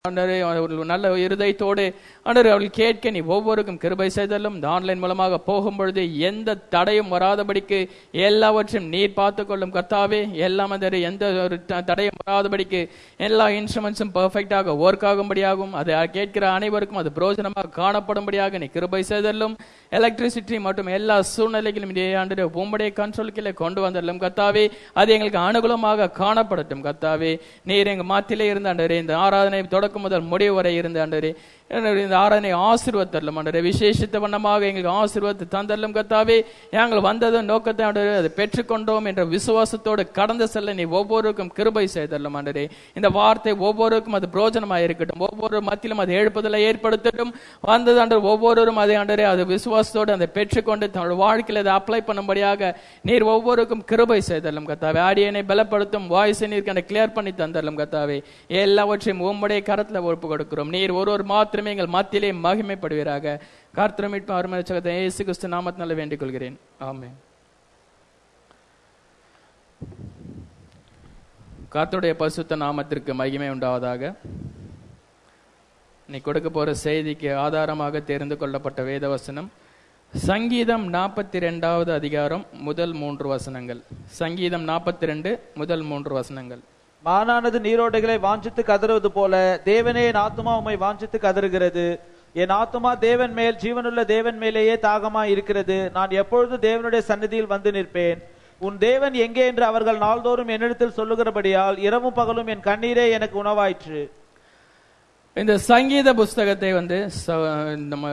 ஆண்டவரே ஒரு நல்ல இருதயத்தோடு ஆண்டவரே அவர்கள் கேட்க நீ ஒவ்வொருக்கும் கிருபை செய்தலும் இந்த ஆன்லைன் மூலமாக போகும் பொழுது எந்த தடையும் வராதபடிக்கு எல்லாவற்றையும் நீர் பார்த்து கொள்ளும் கர்த்தாவே எல்லாம் அந்த எந்த ஒரு த- தடையும் வராதபடிக்கு எல்லா இன்ஸ்ட்ருமெண்ட்ஸும் பெர்ஃபெக்டாக ஒர்க் ஆகும்படியாகும் அதை கேட்கிற அனைவருக்கும் அது பிரோஜனமாக காணப்படும்படியாக நீ கிருபை செய்தலும் எலக்ட்ரிசிட்டி மற்றும் எல்லா சூழ்நிலைகளும் இதே ஆண்டு உம்முடைய கண்ட்ரோலுக்குள்ளே கொண்டு வந்தல்லும் கர்த்தாவே அது எங்களுக்கு அனுகூலமாக காணப்படட்டும் கர்த்தாவே நீர் எங்க மாத்திலே இருந்த ஆண்டவரே இந்த ஆராதனை தொடக்கம் முதல் முடிவு வரை இருந்த ஆண்டவரே ஆண்டவரே, இந்த ஆராதனை ஆசீர்வத்தரலும் ஆண்டவரே விசேஷித்த வண்ணமாக எங்களுக்கு ஆசீர்வாதத்தை தந்தரலும் கர்த்தாவே நாங்கள் வந்ததும் நோக்கத்தை ஆண்டவரே அதை பெற்றுக்கொண்டோம் என்ற விசுவாசத்தோடு கடந்து செல்ல நீ ஒவ்வொருக்கும் கிருபை செய்தரலும் ஆண்டவரே இந்த வார்த்தை ஒவ்வொருக்கும் அது பிரோஜனமாக இருக்கட்டும் ஒவ்வொரு மத்தியிலும் அது எழுப்புதலை ஏற்படுத்தட்டும் வந்தது ஆண்டவர் ஒவ்வொருவரும் அதை ஆண்டவரே அது விசுவாசத்தோடு அதை பெற்றுக்கொண்டு தன்னோட வாழ்க்கையில் அதை அப்ளை பண்ணும்படியாக நீர் ஒவ்வொருக்கும் கிருபை செய்தரலும் கத்தாவே ஆடியனை பலப்படுத்தும் வாய்ஸை நீர் கண்ட கிளியர் பண்ணி தந்தரலும் கத்தாவே எல்லாவற்றையும் உம்முடைய கரத்துல ஒப்பு கொடுக்கிறோம் நீர் ஒரு ஒரு மாத்திரமே எங்கள் மத்தியிலே மகிமைப்படுவீராக கார்த்திரமிட்டு அருமச்சகத்தை இயேசு கிறிஸ்து நாமத்தினால வேண்டிக் கொள்கிறேன் ஆமென் கர்த்தருடைய பரிசுத்த நாமத்திற்கு மகிமை உண்டாவதாக நீ கொடுக்க போற செய்திக்கு ஆதாரமாக தெரிந்து கொள்ளப்பட்ட வேதவசனம் சங்கீதம் நாற்பத்தி ரெண்டாவது அதிகாரம் முதல் மூன்று வசனங்கள் சங்கீதம் நாற்பத்தி ரெண்டு முதல் மூன்று வசனங்கள் மானானது நீரோடைகளை வாஞ்சித்து கதறுவது போல தேவனே என் ஆத்துமா உம்மை வாஞ்சித்து கதறுகிறது என் ஆத்துமா தேவன் மேல் ஜீவனுள்ள தேவன் மேலேயே தாகமா இருக்கிறது நான் எப்பொழுது தேவனுடைய சந்நிதியில் வந்து நிற்பேன் உன் தேவன் எங்கே என்று அவர்கள் நாள்தோறும் என்னிடத்தில் சொல்லுகிறபடியால் இரவும் பகலும் என் கண்ணீரே எனக்கு உணவாயிற்று இந்த சங்கீத புஸ்தகத்தை வந்து ச- நம்ம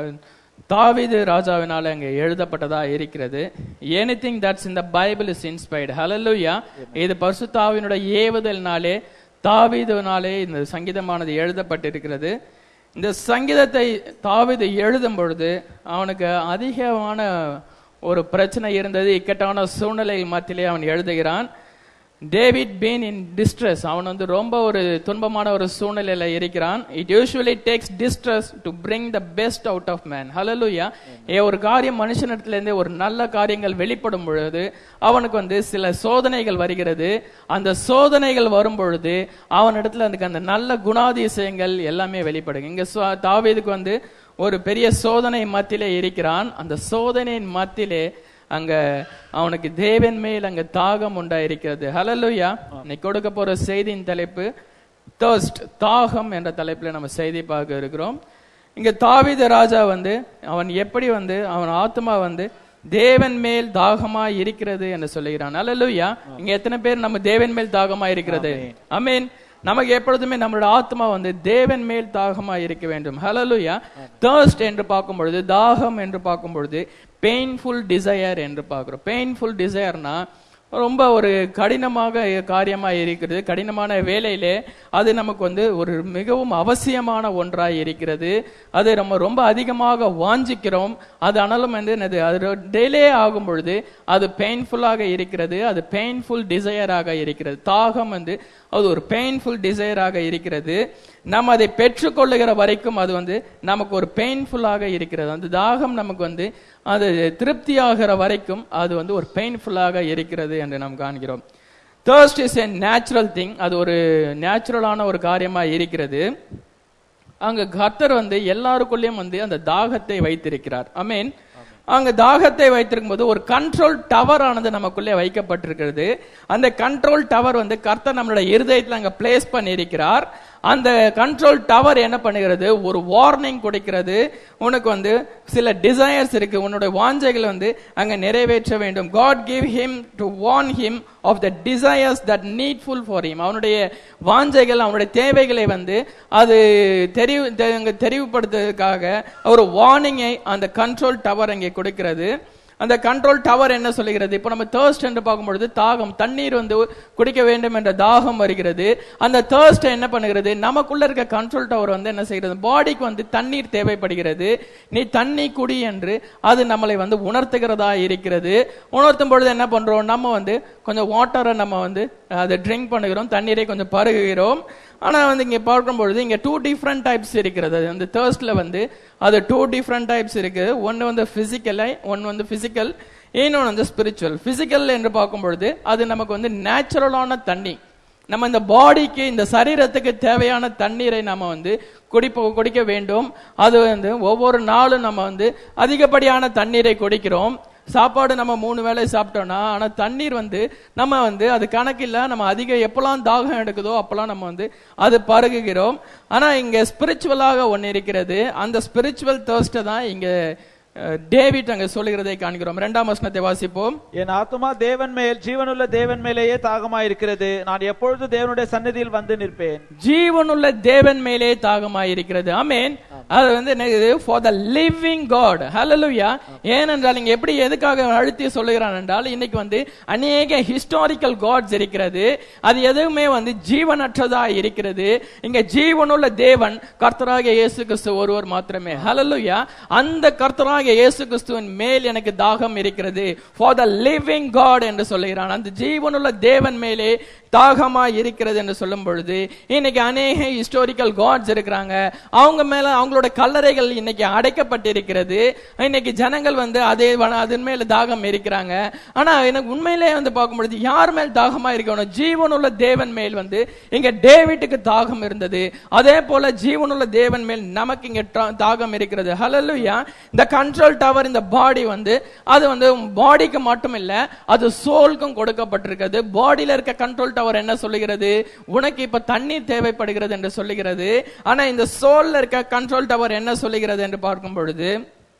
தாவீது ராஜாவினால அங்க எழுதப்பட்டதா இருக்கிறது எனிதிங் தட்ஸ் இந்த பைபிள் இஸ் இன்ஸ்பைர்டு ஹalleluya இது பரிசுத்தாவினுடைய ஏவுதல்னாலே தாவீதுனாலே இந்த சங்கீதமானது எழுதப்பட்டிருக்கிறது இந்த சங்கீதத்தை தாவீது எழுதும் பொழுது அவனுக்கு அதிகமான ஒரு பிரச்சனை இருந்தது இக்கட்டான சூழ்நிலை மத்தியிலே அவன் எழுதுகிறான் டேவிட் பீன் இன் டிஸ்ட்ரெஸ் அவன் வந்து ரொம்ப ஒரு துன்பமான ஒரு சூழ்நிலையில இருக்கிறான் it usually takes distress to bring the best out of man hallelujah a ஒரு காரியம் மனுஷனிடத்துல இருந்து ஒரு நல்ல காரியங்கள் வெளிப்படும் பொழுது அவனுக்கு வந்து சில சோதனைகள் வருகிறது அந்த சோதனைகள் வரும் பொழுது அவனிடத்துல அதுக்கு அந்த நல்ல குணாதிசயங்கள் எல்லாமே வெளிப்படுங்க இங்க சோ- தாவீதுக்கு வந்து ஒரு பெரிய சோதனை மத்தியிலே இருக்கிறான் அந்த சோதனையின் மத்தியிலே அங்க அவனுக்கு தேவன் மேல் அங்க தாகம் உண்டாயிருக்கிறது ஹalleluya இன்னைக்கு கொடுக்க போற செய்தியின் தலைப்பு thirst தாகம் என்ற தலைப்புல நம்ம செய்தி பார்க்க இருக்கிறோம் இங்க தாவீது ராஜா வந்து அவன் எப்படி வந்து அவன் ஆத்மா வந்து தேவன் மேல் தாகமா இருக்கிறது என்று சொல்லுகிறான் ஹalleluya இங்க எத்தனை பேர் நம்ம தேவன் மேல் தாகமா இருக்கிறது அமீன் நமக்கு எப்பொழுதுமே நம்மளோட ஆத்மா வந்து தேவன் மேல் தாகமா இருக்க வேண்டும் ஹalleluya thirst என்று பார்க்கும் பொழுது தாகம் என்று பார்க்கும் பொழுது பெயின்ஃபுல் டிசையர் என்று பார்க்கிறோம் பெயின்ஃபுல் டிசையர்னா ரொம்ப ஒரு கடினமாக காரியமா இருக்கிறது கடினமான வேலையிலே அது நமக்கு வந்து ஒரு மிகவும் அவசியமான ஒன்றாய் இருக்கிறது அது நம்ம ரொம்ப அதிகமாக வாஞ்சிக்கிறோம் அது ஆனாலும் வந்து என்னது அது டெய்லே ஆகும் பொழுது அது பெயின்ஃபுல்லாக இருக்கிறது அது பெயின்ஃபுல் டிசையராக இருக்கிறது தாகம் வந்து அது ஒரு பெயின்ஃபுல் டிசையராக இருக்கிறது நம்ம அதை பெற்றுக்கொள்ளுகிற வரைக்கும் அது வந்து நமக்கு ஒரு பெயின்ஃபுல்லாக இருக்கிறது அந்த தாகம் நமக்கு வந்து அது திருப்தியாகிற வரைக்கும் அது வந்து ஒரு பெயின்ஃபுல்லாக இருக்கிறது என்று நாம் காண்கிறோம் thirst is a natural thing அது ஒரு நேச்சுரலான ஒரு காரியமா இருக்கிறது அங்க கர்த்தர் வந்து எல்லாருக்குள்ளேயும் வந்து அந்த தாகத்தை வைத்திருக்கிறார் ஐ மீன் அங்க தாகத்தை வைத்திருக்கும் போது ஒரு கண்ட்ரோல் டவர் ஆனது நமக்குள்ளே வைக்கப்பட்டிருக்கிறது அந்த கண்ட்ரோல் டவர் வந்து கர்த்தர் நம்மளுடைய இருதயத்துல அங்க பிளேஸ் பண்ணியிருக்கிறார் அந்த கண்ட்ரோல் டவர் என்ன பண்ணுகிறது ஒரு வார்னிங் கொடுக்கிறது உனக்கு வந்து சில டிசையர்ஸ் இருக்கு உன்னுடைய வாஞ்சைகளை வந்து அங்க நிறைவேற்ற வேண்டும் God give him to warn him of the desires that needful for him அவனுடைய வாஞ்சைகள் அவனுடைய தேவைகளை வந்து அது தெரிவு தெ- அங்க தெரிவுபடுத்துறதுக்காக ஒரு வார்னிங்கை அந்த கண்ட்ரோல் டவர் அங்கே கொடுக்கிறது அந்த கண்ட்ரோல் டவர் என்ன சொல்லுகிறது இப்போ நம்ம தேர்ஸ்ட் என்று பார்க்கும்பொழுது தாகம் தண்ணீர் வந்து குடிக்க வேண்டும் என்ற தாகம் வருகிறது அந்த தேர்ஸ்ட் என்ன பண்ணுகிறது நமக்குள்ள இருக்க கண்ட்ரோல் டவர் வந்து என்ன செய்கிறது பாடிக்கு வந்து தண்ணீர் தேவைப்படுகிறது நீ தண்ணி குடி என்று அது நம்மளை வந்து உணர்த்துகிறதா இருக்கிறது உணர்த்தும் பொழுது என்ன பண்றோம் நம்ம வந்து கொஞ்சம் வாட்டரை நம்ம வந்து அதை ட்ரிங்க் பண்ணுகிறோம் தண்ணீரை கொஞ்சம் பருகுகிறோம் ஆனா வந்து இங்க பார்க்கும் பொழுது இங்க டூ டிஃப்ரெண்ட் டைப்ஸ் இருக்கிறது அது வந்து தேர்ஸ்ட்ல வந்து அது டூ டிஃப்ரெண்ட் டைப்ஸ் இருக்கு ஒன்னு வந்து பிசிக்கலை ஒன்னு வந்து பிசிக்கல் இன்னொன்று வந்து ஸ்பிரிச்சுவல் பிசிக்கல் என்று பார்க்கும் பொழுது அது நமக்கு வந்து நேச்சுரலான தண்ணி நம்ம இந்த பாடிக்கு இந்த சரீரத்துக்கு தேவையான தண்ணீரை நம்ம வந்து குடிப்ப குடிக்க வேண்டும் அது வந்து ஒவ்வொரு நாளும் நம்ம வந்து அதிகப்படியான தண்ணீரை குடிக்கிறோம் சாப்பாடு நம்ம மூணு வேளை சாப்பிட்டோம்னா ஆனா தண்ணீர் வந்து நம்ம வந்து அது கணக்கில்ல நம்ம அதிக எப்பெல்லாம் தாகம் எடுக்குதோ அப்பெல்லாம் நம்ம வந்து அது பருகுகிறோம் ஆனா இங்க ஸ்பிரிச்சுவலாக ஒன்னு இருக்கிறது அந்த ஸ்பிரிச்சுவல் தேர்ஸ்ட தான் இங்க அஹ், டேவிட் அங்க சொல்லுகிறதை காண்கிறோம் இரண்டாம் வசனத்தை வாசிப்போம் என் ஆத்துமா தேவன் மேல் ஜீவனுள்ள தேவன் மேலேயே தாகமா இருக்கிறது நான் எப்பொழுது தேவனுடைய சந்நிதியில் வந்து நிற்பேன் ஜீவனுள்ள தேவன் மேலே தாகமாயிருக்கிறது ஆமென் அது வந்து என்னது for the living God hallelujah ஏனென்றால் இங்க எப்படி எதுக்காக அழுத்தி சொல்லுகிறான் என்றால் இன்னைக்கு வந்து அநேக ஹிஸ்டாரிக்கல் காட்ஸ் இருக்கிறது அது எதுவுமே வந்து ஜீவனற்றதா இருக்கிறது இங்க ஜீவனுள்ள தேவன் கர்த்தராகிய இயேசு கிறிஸ்து ஒருவர் மாத்திரமே ஹalleluya அந்த கர்த்தராகிய இயேசு கிறிஸ்துவின் மேல் எனக்கு தாகம் இருக்கிறது ஃபார் த லிவிங் காட் என்று சொல்லுகிறான் அந்த ஜீவனுள்ள தேவன் மேலே தாகமா இருக்கிறது என்று சொல்லும் பொழுது இன்னைக்கு அநேக ஹிஸ்டாரிக்கல் காட்ஸ் இருக்கிறாங்க அவங்க மேல அவங்களோட கல்லறைகள் இன்னைக்கு அடைக்கப்பட்டிருக்கிறது இன்னைக்கு ஜனங்கள் வந்து அதே வ- அதன் மேல தாகம் இருக்கிறாங்க ஆனா எனக்கு உண்மையிலே வந்து பார்க்கும் பொழுது யார் மேல் தாகமா இருக்கணும் ஜீவனுள்ள தேவன் மேல் வந்து இங்க டேவிட்டுக்கு தாகம் இருந்தது அதே போல ஜீவனுள்ள தேவன் மேல் நமக்கு இங்க தா- தாகம் இருக்கிறது ஹalleluya இந்த கண்ட்ரோல் டவர் இந்த பாடி வந்து அது வந்து பாடிக்கு மட்டும் இல்ல அது சோல்க்கும் கொடுக்கப்பட்டிருக்கிறது பாடியில இருக்க கண்ட்ரோல் டவர் என்ன சொல்லுகிறது உனக்கு இப்ப தண்ணீர் தேவைப்படுகிறது என்று சொல்லுகிறது ஆனா இந்த சோல்ல இருக்க கண்ட்ரோல் டவர் என்ன சொல்லுகிறது என்று பார்க்கும் பொழுது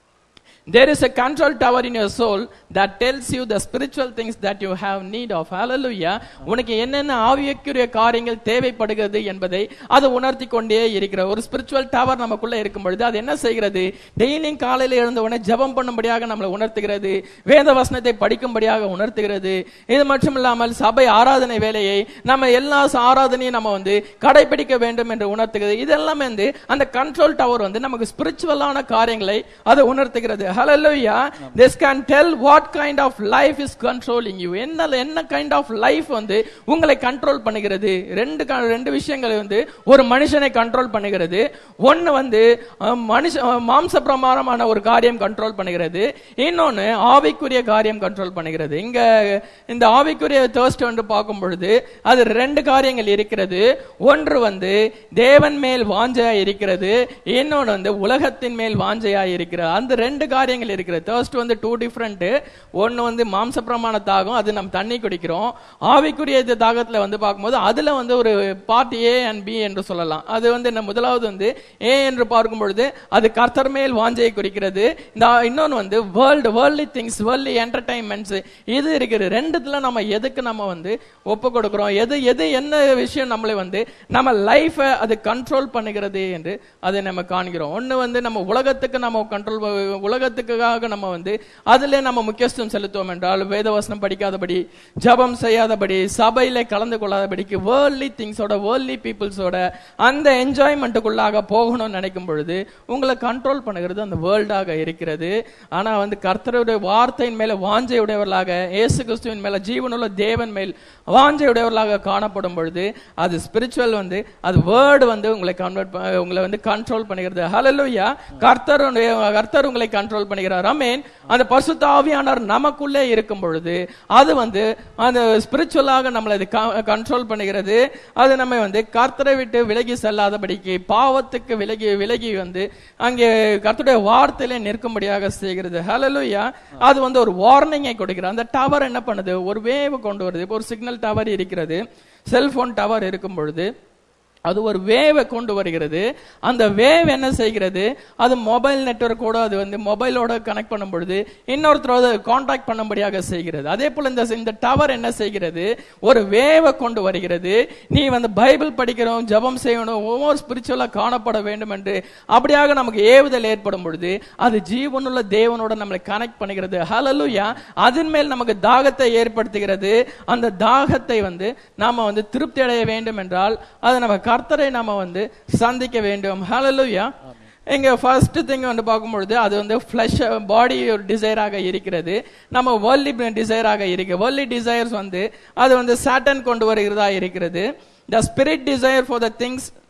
There is a control tower in your soul that tells you the spiritual things that you have need of. Hallelujah. உனக்கு என்னென்ன ஆவியக்குரிய காரியங்கள் தேவைப்படுகிறது என்பதை அது உணர்த்தி கொண்டே இருக்கிற ஒரு ஸ்பிரிச்சுவல் டவர் நமக்குள்ள இருக்கும் பொழுது அது என்ன செய்கிறது டெய்லியும் காலையில எழுந்த உடனே ஜெபம் பண்ணும்படியாக நம்மளை உணர்த்துகிறது வேத வசனத்தை படிக்கும்படியாக உணர்த்துகிறது இது மட்டும் இல்லாமல் சபை ஆராதனை வேலையை நம்ம எல்லா ஆராதனையும் நம்ம வந்து கடைபிடிக்க வேண்டும் என்று உணர்த்துகிறது இதெல்லாம் வந்து அந்த கண்ட்ரோல் டவர் வந்து நமக்கு ஸ்பிரிச்சுவலான காரியங்களை அது உணர்த்துகிறது ஹalleluya this can tell what kind of life is controlling you என்ன என்ன kind of life வந்து உங்களை கண்ட்ரோல் பண்ணுகிறது ரெண்டு க- ரெண்டு விஷயங்கள் வந்து ஒரு மனுஷனை கண்ட்ரோல் பண்ணுகிறது ஒன்னு வந்து அஹ், மனுஷ அஹ், மாம்ச பிரமாணமான ஒரு காரியம் கண்ட்ரோல் பண்ணுகிறது இன்னொன்னு ஆவிக்குரிய காரியம் கண்ட்ரோல் பண்ணுகிறது இங்க இந்த ஆவிக்குரிய தேர்ஸ்ட் வந்து பார்க்கும் பொழுது அது ரெண்டு காரியங்கள் இருக்கிறது ஒன்று வந்து தேவன் மேல் வாஞ்சையா இருக்கிறது இன்னொன்னு வந்து உலகத்தின் மேல் வாஞ்சையா இருக்கிறது அந்த ரெண்டு காரியங்கள் இருக்கிறது தேர்ஸ்ட் வந்து டூ டிஃப்ரெண்ட் ஒன்னு வந்து மாம்ச பிரமாண தாகம் அது நம்ம தண்ணி குடிக்கிறோம் ஆவிக்குரிய இது தாகத்துல வந்து பார்க்கும்போது அதுல வந்து ஒரு பார்ட் ஏ அண்ட் பி என்று சொல்லலாம் அது வந்து என்ன முதலாவது வந்து ஏ என்று பார்க்கும் பொழுது அது கர்த்தர் மேல் வாஞ்சையை குறிக்கிறது இந்த இன்னொன்னு வந்து world worldly things worldly entertainments இது இருக்குது ரெண்டுத்துல நம்ம எதுக்கு நம்ம வந்து ஒப்பு கொடுக்கிறோம் எது எது என்ன விஷயம் நம்மளை வந்து நம்ம லைஃபை அது கண்ட்ரோல் பண்ணுகிறது என்று அதை நம்ம காண்கிறோம் ஒண்ணு வந்து நம்ம உலகத்துக்கு நம்ம கண்ட்ரோல் உலகத்துக்காக நம்ம வந்து அதுல நம்ம முக்கியத்துவம் செலுத்துவோம் என்றால் வேதவசனம் படிக்காதபடி ஜபம் செய்யாதபடி சபையில கலந்து கொள்ளாதபடிக்கு வேர்ல்ட்லி திங்ஸோட வேர்ல்ட்லி பீப்புள்ஸோட அந்த என்ஜாய்மெண்ட்டுக்குள்ளாக போகணும்னு நினைக்கும் பொழுது உங்களை கண்ட்ரோல் பண்ணுகிறது அந்த வேர்ல்டாக இருக்கிறது ஆனா வந்து கர்த்தருடைய வார்த்தையின் மேல வாஞ்சையுடையவர்களாக இயேசு கிறிஸ்துவின் மேல ஜீவனுள்ள தேவன் மேல் வாஞ்சையுடையவர்களாக காணப்படும் பொழுது அது ஸ்பிரிச்சுவல் வந்து அது வேர்டு வந்து உங்களை கன்வெர்ட் உங்களை வந்து கண்ட்ரோல் பண்ணுகிறது ஹalleluya கர்த்தருடைய கர்த்தர் உங்களை கண்ட்ரோல் பண்ணுகிறார் ஆமென் அந்த பரிசுத்த ஆவியானவர் நமக்குள்ளே இருக்கும் பொழுது அது வந்து அந்த ஸ்பிரிச்சுவலாக நம்மளை அது கண்ட்ரோல் பண்ணுகிறது அது நம்ம வந்து கர்த்தரை விட்டு விலகி செல்லாதபடிக்கு பாவத்துக்கு விலகி விலகி வந்து அங்கே கர்த்தருடைய வார்த்தையிலே நிற்கும்படியாக செய்கிறது ஹalleluya அது வந்து ஒரு வார்னிங்கை கொடுக்கிறது அந்த டவர் என்ன பண்ணுது ஒரு வேவ் கொண்டு வருது இப்போ ஒரு சிக்னல் டவர் இருக்கிறது செல்போன் டவர் இருக்கும் பொழுது அது ஒரு வேவை கொண்டு வருகிறது அந்த வேவ் என்ன செய்கிறது அது மொபைல் நெட்வொர்க்கோட அது வந்து மொபைலோட கனெக்ட் பண்ணும் பொழுது இன்னொருத்தரோட காண்டாக்ட் பண்ணும்படியாக செய்கிறது அதே போல இந்த இந்த டவர் என்ன செய்கிறது ஒரு வேவை கொண்டு வருகிறது நீ வந்து பைபிள் படிக்கிறோம் ஜெபம் செய்யணும் ஒவ்வொரு ஸ்பிரிச்சுவலா காணப்பட வேண்டும் என்று அப்படியாக நமக்கு ஏவுதல் ஏற்படும் பொழுது அது ஜீவனுள்ள தேவனோட நம்மளை கனெக்ட் பண்ணுகிறது ஹalleluya அதன் மேல் நமக்கு தாகத்தை ஏற்படுத்துகிறது அந்த தாகத்தை வந்து நாம வந்து திருப்தி அடைய வேண்டும் என்றால் அதை நம்ம கர்த்தரை நாம வந்து சந்திக்க வேண்டும் ஹalleluya இங்க ஃபர்ஸ்ட் திங் வந்து பார்க்கும்பொழுது அது வந்து ஃபிளஷ் பாடி ஒரு டிசைராக இருக்கிறது நம்ம வேர்லி டிசைராக இருக்கு வேர்லி டிசைர்ஸ் வந்து அது வந்து சாட்டன் கொண்டு வருகிறதா இருக்கிறது the spirit desire for the things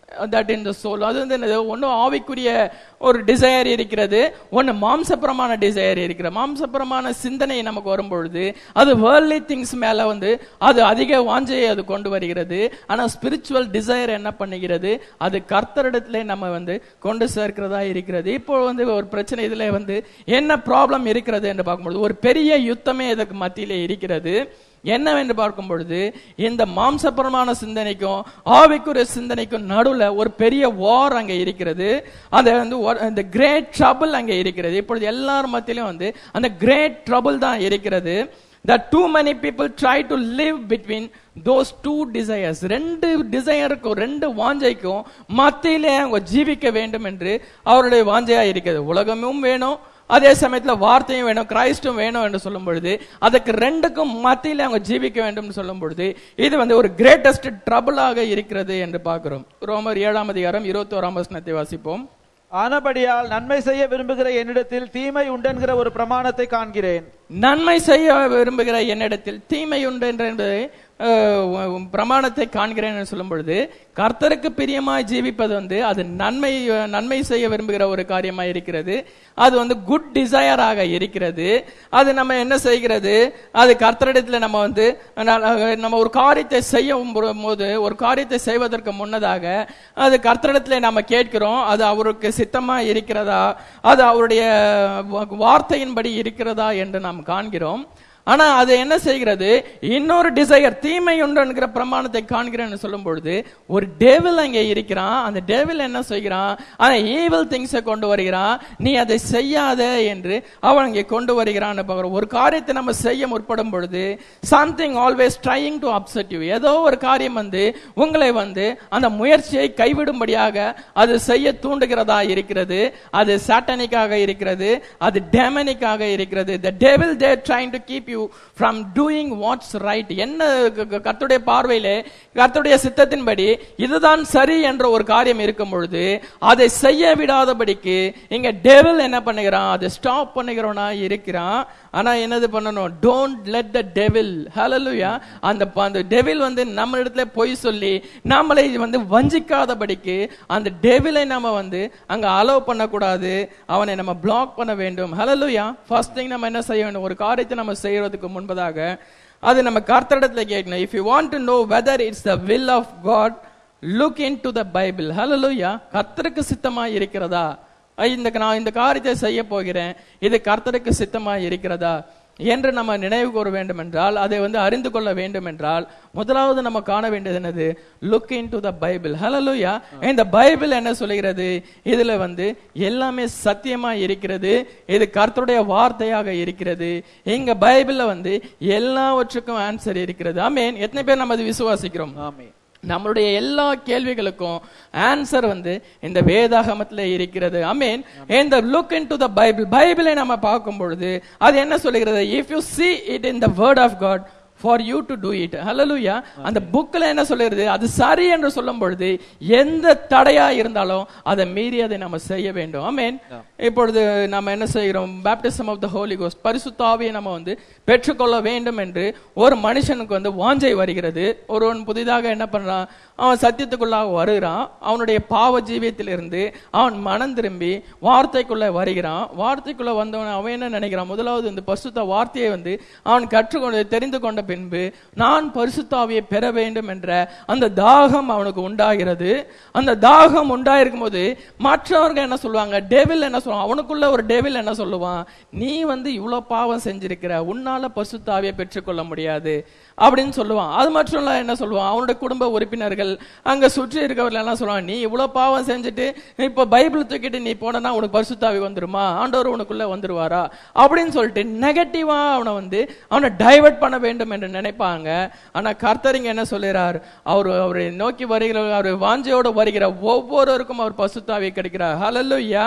that in the soul அது வந்து என்னது ஒன்னு ஆவிக்குரிய ஒரு டிசையர் இருக்கிறது ஒன்னு மாம்சபரமான டிசையர் இருக்கிற மாம்சபரமான சிந்தனை நமக்கு வரும்பொழுது அது வேர்ல்ட்லி திங்ஸ் மேல வந்து அது அதிக வாஞ்சையை அது கொண்டு வருகிறது ஆனா ஸ்பிரிச்சுவல் டிசையர் என்ன பண்ணுகிறது அது கர்த்தரிடத்திலே நம்ம வந்து கொண்டு சேர்க்கிறதா இருக்கிறது இப்போ வந்து ஒரு பிரச்சனை இதுல வந்து என்ன ப்ராப்ளம் இருக்கிறது என்று பார்க்கும்பொழுது ஒரு பெரிய யுத்தமே இதற்கு மத்தியிலே இருக்கிறது என்னவென்று பார்க்கும் பொழுது இந்த மாம்சபரமான சிந்தனைக்கும் ஆவிக்குரிய சிந்தனைக்கும் நடுவுல ஒரு பெரிய வார் அங்க இருக்கிறது அந்த வந்து ஒரு- இந்த கிரேட் ட்ரபிள் அங்க இருக்கிறது இப்பொழுது எல்லார் மத்தியிலும் வந்து அந்த கிரேட் ட்ரபிள் தான் இருக்கிறது that too many people try to live between those two desires ரெண்டு டிசையருக்கும் ரெண்டு வாஞ்சைக்கும் மத்தியிலே அவங்க ஜீவிக்க வேண்டும் என்று அவருடைய வாஞ்சையா இருக்கிறது உலகமும் வேணும் அதே சமயத்துல வார்த்தையும் வேணும் கிரைஸ்டும் வேணும் என்று சொல்லும் பொழுது அதுக்கு ரெண்டுக்கும் மத்தியில அவங்க ஜீவிக்க வேண்டும் சொல்லும் பொழுது இது வந்து ஒரு கிரேட்டஸ்ட் ட்ரபிளாக இருக்கிறது என்று பார்க்கிறோம் ரோமர் ஏழாம் அதிகாரம் இருபத்தி ஓராம் வசனத்தை வாசிப்போம் ஆனபடியால் நன்மை செய்ய விரும்புகிற என்னிடத்தில் தீமை உண்டென்கிற ஒரு பிரமாணத்தை காண்கிறேன் நன்மை செய்ய விரும்புகிற என்னிடத்தில் தீமை உண்டு என்று என்பதை அஹ், பிரமாணத்தை காண்கிறேன் என்று சொல்லும் பொழுது கர்த்தருக்கு பிரியமாய் ஜீவிப்பது வந்து அது நன்மை நன்மை செய்ய விரும்புகிற ஒரு காரியமாய் இருக்கிறது அது வந்து குட் டிசையராக இருக்கிறது அது நம்ம என்ன செய்கிறது அது கர்த்தரிடத்துல நம்ம வந்து ந- நம்ம ஒரு காரியத்தை செய்யும் போது ஒரு காரியத்தை செய்வதற்கு முன்னதாக அது கர்த்தரிடத்துல நம்ம கேட்கிறோம் அது அவருக்கு சித்தமா இருக்கிறதா அது அவருடைய வா- வார்த்தையின்படி இருக்கிறதா என்று நாம் காண்கிறோம் ஆனா அது என்ன செய்கிறது இன்னொரு டிசையர் தீமை உண்டு என்கிற பிரமாணத்தை காண்கிறேன்னு சொல்லும் பொழுது ஒரு டேவில் அங்கே இருக்கிறான் அந்த டேவில் என்ன செய்கிறான் ஆனா ஈவில் திங்ஸை கொண்டு வருகிறான் நீ அதை செய்யாத என்று அவன் அங்கே கொண்டு வருகிறான்னு பார்க்கிறோம் ஒரு காரியத்தை நம்ம செய்ய முற்படும் பொழுது something always trying to upset you ஏதோ ஒரு காரியம் வந்து உங்களை வந்து அந்த முயற்சியை கைவிடும்படியாக அது செய்ய தூண்டுகிறதா இருக்கிறது அது சாட்டனிக்காக இருக்கிறது அது டேமனிக்காக இருக்கிறது the devil they trying to keep you from doing what's right என்ன க- க- கர்த்தருடைய பார்வையிலே கர்த்தருடைய சித்தத்தின்படி இதுதான் சரி என்ற ஒரு காரியம் இருக்கும் பொழுது அதை செய்ய விடாதபடிக்கு இங்க டெவில் என்ன பண்ணுகிறான் அதை ஸ்டாப் பண்ணுகிறவனா இருக்கிறான் ஆனா என்னது பண்ணணும் don't let the devil hallelujah அந்த ப- அந்த டெவில் வந்து நம்ம இடத்துல பொய் சொல்லி நம்மளை வந்து வஞ்சிக்காதபடிக்கு அந்த டெவிலை நம்ம வந்து அங்க அலோவ் பண்ணக்கூடாது அவனை நம்ம பிளாக் பண்ண வேண்டும் ஹalleluya ஃபர்ஸ்ட் திங் நம்ம என்ன செய்ய வேண்டும் ஒரு காரியத்தை நம்ம செய்யறதுக்கு முன்பதாக அது நம்ம கர்த்தரிடத்துல கேட்கணும் if you want to know whether it's the will of God look into the Bible hallelujah கர்த்தருக்கு சித்தமா இருக்கிறதா ஐ, இந்த நான் இந்த காரியத்தை செய்ய போகிறேன் இது கர்த்தருக்கு சித்தமா இருக்கிறதா என்று நம்ம நினைவு கூற வேண்டும் என்றால் அதை வந்து அறிந்து கொள்ள வேண்டும் என்றால் முதலாவது நம்ம காண வேண்டியது என்னது look into the Bible hallelujah இந்த பைபிள் என்ன சொல்லுகிறது இதுல வந்து எல்லாமே சத்தியமா இருக்கிறது இது கர்த்தருடைய வார்த்தையாக இருக்கிறது எங்க பைபிள்ல வந்து எல்லாவற்றுக்கும் ஆன்சர் இருக்கிறது ஆமென் எத்தனை பேர் நம்ம அது விசுவாசிக்கிறோம் ஆமே நம்மளுடைய எல்லா கேள்விகளுக்கும் ஆன்சர் வந்து இந்த வேதாகமத்துல இருக்கிறது அமீன் இந்த look into the Bible பைபிளை நம்ம பார்க்கும் பொழுது அது என்ன சொல்லுகிறது if you see it in the word of God for you to do it hallelujah அந்த புக்ல என்ன சொல்லுகிறது அது சரி என்று சொல்லும் பொழுது எந்த தடையா இருந்தாலும் அதை மீறி அதை நம்ம செய்ய வேண்டும் ஆமென் இப்பொழுது நம்ம என்ன செய்கிறோம் baptism of the Holy Ghost பரிசுத்தாவியை நம்ம வந்து பெற்றுக்கொள்ள வேண்டும் என்று ஒரு மனுஷனுக்கு வந்து வாஞ்சை வருகிறது ஒருவன் புதிதாக என்ன பண்றான் அவன் சத்தியத்துக்குள்ளாக வருகிறான் அவனுடைய பாவ ஜீவியத்திலிருந்து அவன் மனம் திரும்பி வார்த்தைக்குள்ள வருகிறான் வார்த்தைக்குள்ள வந்தவன் அவன் என்ன நினைக்கிறான் முதலாவது இந்த பரிசுத்த வார்த்தையை வந்து அவன் கற்றுக்கொண்டு தெரிந்து கொண்ட பின்பு நான் பரிசுத்தாவியை பெற வேண்டும் என்ற அந்த தாகம் அவனுக்கு உண்டாகிறது அந்த தாகம் உண்டாயிருக்கும் போது மற்றவர்கள் என்ன சொல்லுவாங்க டெவில் என்ன சொல்லுவான் அவனுக்குள்ள ஒரு டெவில் என்ன சொல்லுவான் நீ வந்து இவ்வளவு பாவம் செஞ்சிருக்கிற உன்னால பரிசுத்தாவியை பெற்றுக்கொள்ள முடியாது அப்படின்னு சொல்லுவான் அது மட்டும் இல்ல என்ன சொல்லுவான் அவனுடைய குடும்ப உறுப்பினர்கள் அங்க சுற்றி இருக்கவர்கள் எல்லாம் சொல்லுவான் நீ இவ்வளவு பாவம் செஞ்சுட்டு இப்ப பைபிள் தூக்கிட்டு நீ போனா உனக்கு பரிசுத்தாவி வந்துருமா ஆண்டவர் உனக்குள்ள வந்துருவாரா அப்படின்னு சொல்லிட்டு நெகட்டிவா அவனை வந்து அவனை டைவர்ட் பண்ண வேண்டும் என்று நினைப்பாங்க ஆனா கர்த்தரிங்க என்ன சொல்லுறார் அவர் அவரை நோக்கி வருகிற அவர் வாஞ்சையோடு வருகிற ஒவ்வொருவருக்கும் அவர் பசுத்தாவி கிடைக்கிறார் ஹalleluya